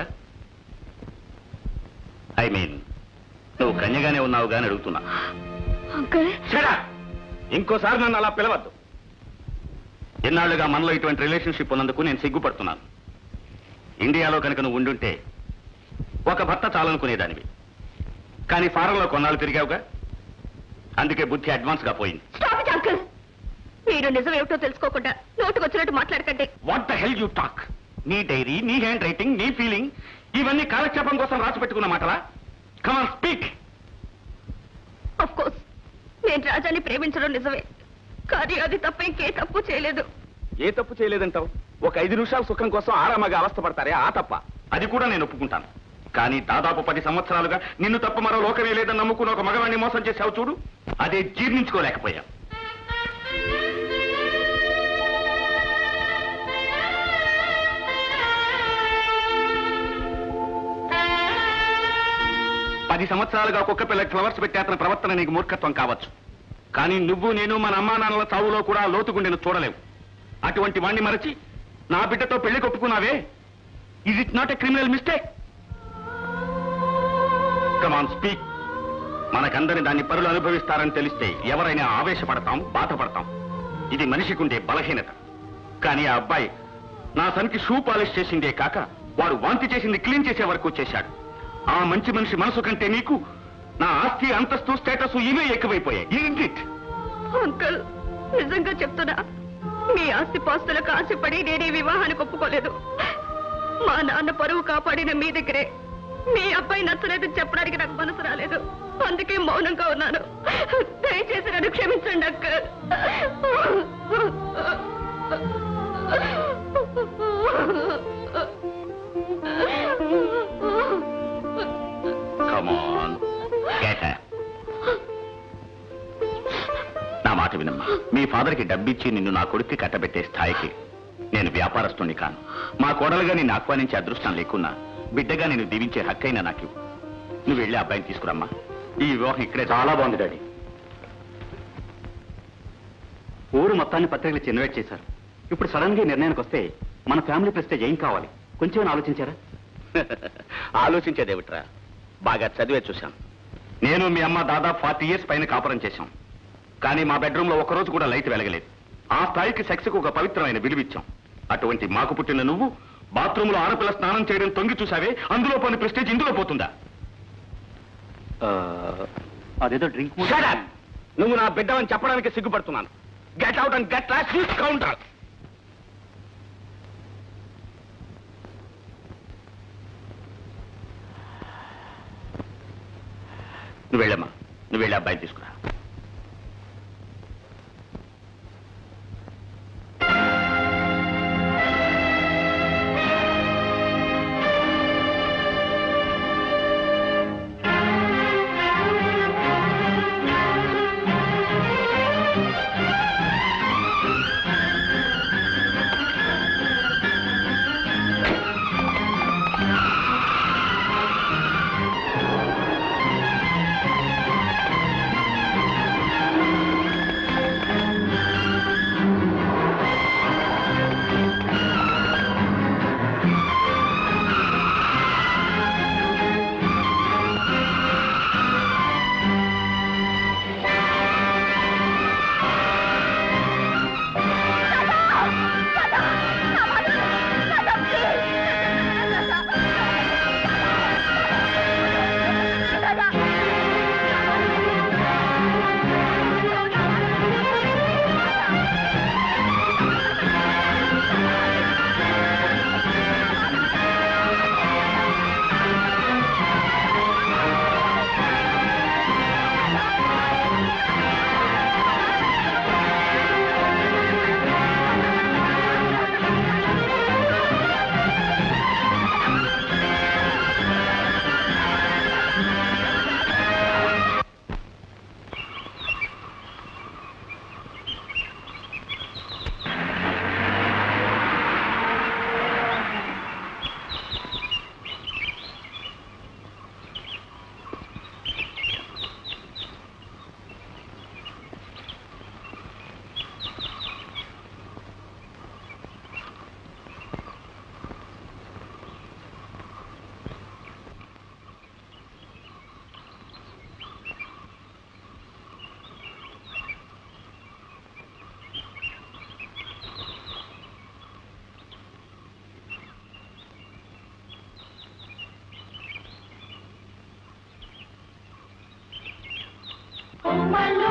ఐ మీన్ నువ్వు కన్యగానే ఉన్నావుగా అని అడుగుతున్నా అంకుల్ Shut up! ఇంకోసారి నన్ను అలా పిలవద్దు ఎన్నాళ్ళుగా మనలో ఇటువంటి రిలేషన్షిప్ ఉన్నందుకు నేను సిగ్గుపడుతున్నాను ఇండియాలో కనుక నువ్వు ఉండుంటే ఒక భర్త చాలనుకునేదానివి కానీ ఫారంలో కొన్నాళ్ళు తిరిగావుగా అందుకే బుద్ధి అడ్వాన్స్ గా పోయింది స్టాప్ ఇట్ అంకుల్ మీరు నిజం ఏమిటో తెలుసుకోకుండా నోటుకొచ్చినట్టు మాట్లాడకండి what the hell you talk నీ డైరీ నీ హ్యాండ్ రైటింగ్ నీ ఫీలింగ్ ఇవన్నీ కాలక్షేపం కోసం రాసి పెట్టుకున్న మాటలా కమాన్ స్పీక్ ఆఫ్ కోర్స్ నేను రాజాని ప్రేమించడం నిజమే కానీ అది తప్ప ఇంకే తప్పు చేయలేదు ఏ తప్పు చేయలేదంటావు ఒక ఐదు నిమిషాల సుఖం కోసం ఆరామగా అవస్థపడతారే ఆ తప్ప అది కూడా నేను ఒప్పుకుంటాను కానీ దాదాపు పది సంవత్సరాలుగా నిన్ను తప్ప మరో లోకమే లేదని నమ్ముకుని ఒక మగవాణ్ణి మోసం చేశావు చూడు అదే జీర్ణించుకోలేకపోయా పది సంవత్సరాలుగా కుక్క పిల్లకి ఫ్లవర్స్ పెట్టి అతని ప్రవర్తన నీకు మూర్ఖత్వం కావచ్చు కానీ నువ్వు నేను మన అమ్మా నాన్నల చావులో కూడా లోతుగుండెను చూడలేవు అటువంటి వాణ్ణి మరచి నా బిడ్డతో పెళ్లి కొట్టుకున్నావే is it not a criminal mistake come on speak మనకందరి దాన్ని పరులు అనుభవిస్తారని తెలిస్తే ఎవరైనా ఆవేశపడతాం బాధపడతాం ఇది మనిషికి ఉండే బలహీనత కానీ ఆ అబ్బాయి నా సన్కి షూ పాలిష్ చేసిందే కాక వాడు వాంతి చేసింది క్లీన్ చేసే వరకు చేశాడు ఆ మంచి మనిషి మనసు కంటే నీకు నా ఆస్తి అంతస్తు స్టేటస్ ఇవే ఎక్కువైపోయాయి Isn't it? అంకుల్ నిజంగా చెప్తున్నా మీ ఆస్తి పాస్తులకు ఆశపడి నేనే వివాహానికి ఒప్పుకోలేదు మా నాన్న పరువు కాపాడిన మీ దగ్గరే మీ అబ్బాయి నచ్చలేదని చెప్పడానికి నాకు మనసు రాలేదు అందుకే మౌనంగా ఉన్నాను దయచేసి నన్ను క్షమించండి uncle Come on. Get up. నా మాట వినమ్మా మీ ఫాదర్కి డబ్బిచ్చి నిన్ను నా కొడుక్కి కట్టబెట్టే స్థాయికి నేను వ్యాపారస్తుని కాను మా కోడలుగా నిన్ను ఆహ్వానించే అదృష్టం లేకున్నా బిడ్డగా నేను దీవించే హక్కైనా నాకు ఇవ్వు. నువ్వు వెళ్ళి ఆ అబ్బాయిని తీసుకురమ్మా ఈ వివాహం ఇక్కడే చాలా బాగుంది డాడీ ఊరు మొత్తాన్ని పత్రికలు ఇన్వైట్ చేశారు ఇప్పుడు సడన్ గా ఈ నిర్ణయానికి వస్తే మన ఫ్యామిలీ ప్రెస్టేజ్ ఏం కావాలి కొంచెం ఆలోచించారా ఆలోచించేదేమిట్రా బాగా చదివే చూశాను నేను మీ అమ్మ దాదాపు ఫార్టీ ఇయర్స్ పైన కాపురం చేశాం కానీ మా బెడ్రూమ్ లో ఒకరోజు కూడా లైట్ వెలగలేదు ఆ స్థాయికి సెక్స్ కు ఒక పవిత్రమైన విలువిచ్చాం అటువంటి మాకు పుట్టిన నువ్వు బాత్రూమ్ లో ఆడపిల్ల స్నానం చేయడం తొంగి చూసావే అందులో పోని ప్రెస్టేజ్ ఇందులో పోతుందా అదేదో డ్రింక్ Shut up! నువ్వు నా బిడ్డవని చెప్పడానికి సిగ్గుపడుతున్నాను get out and get lost counter నువ్వు వెళ్ళమ్మా నువ్వు వెళ్ళి అబ్బాయి తీసుకురా కొమ్మలు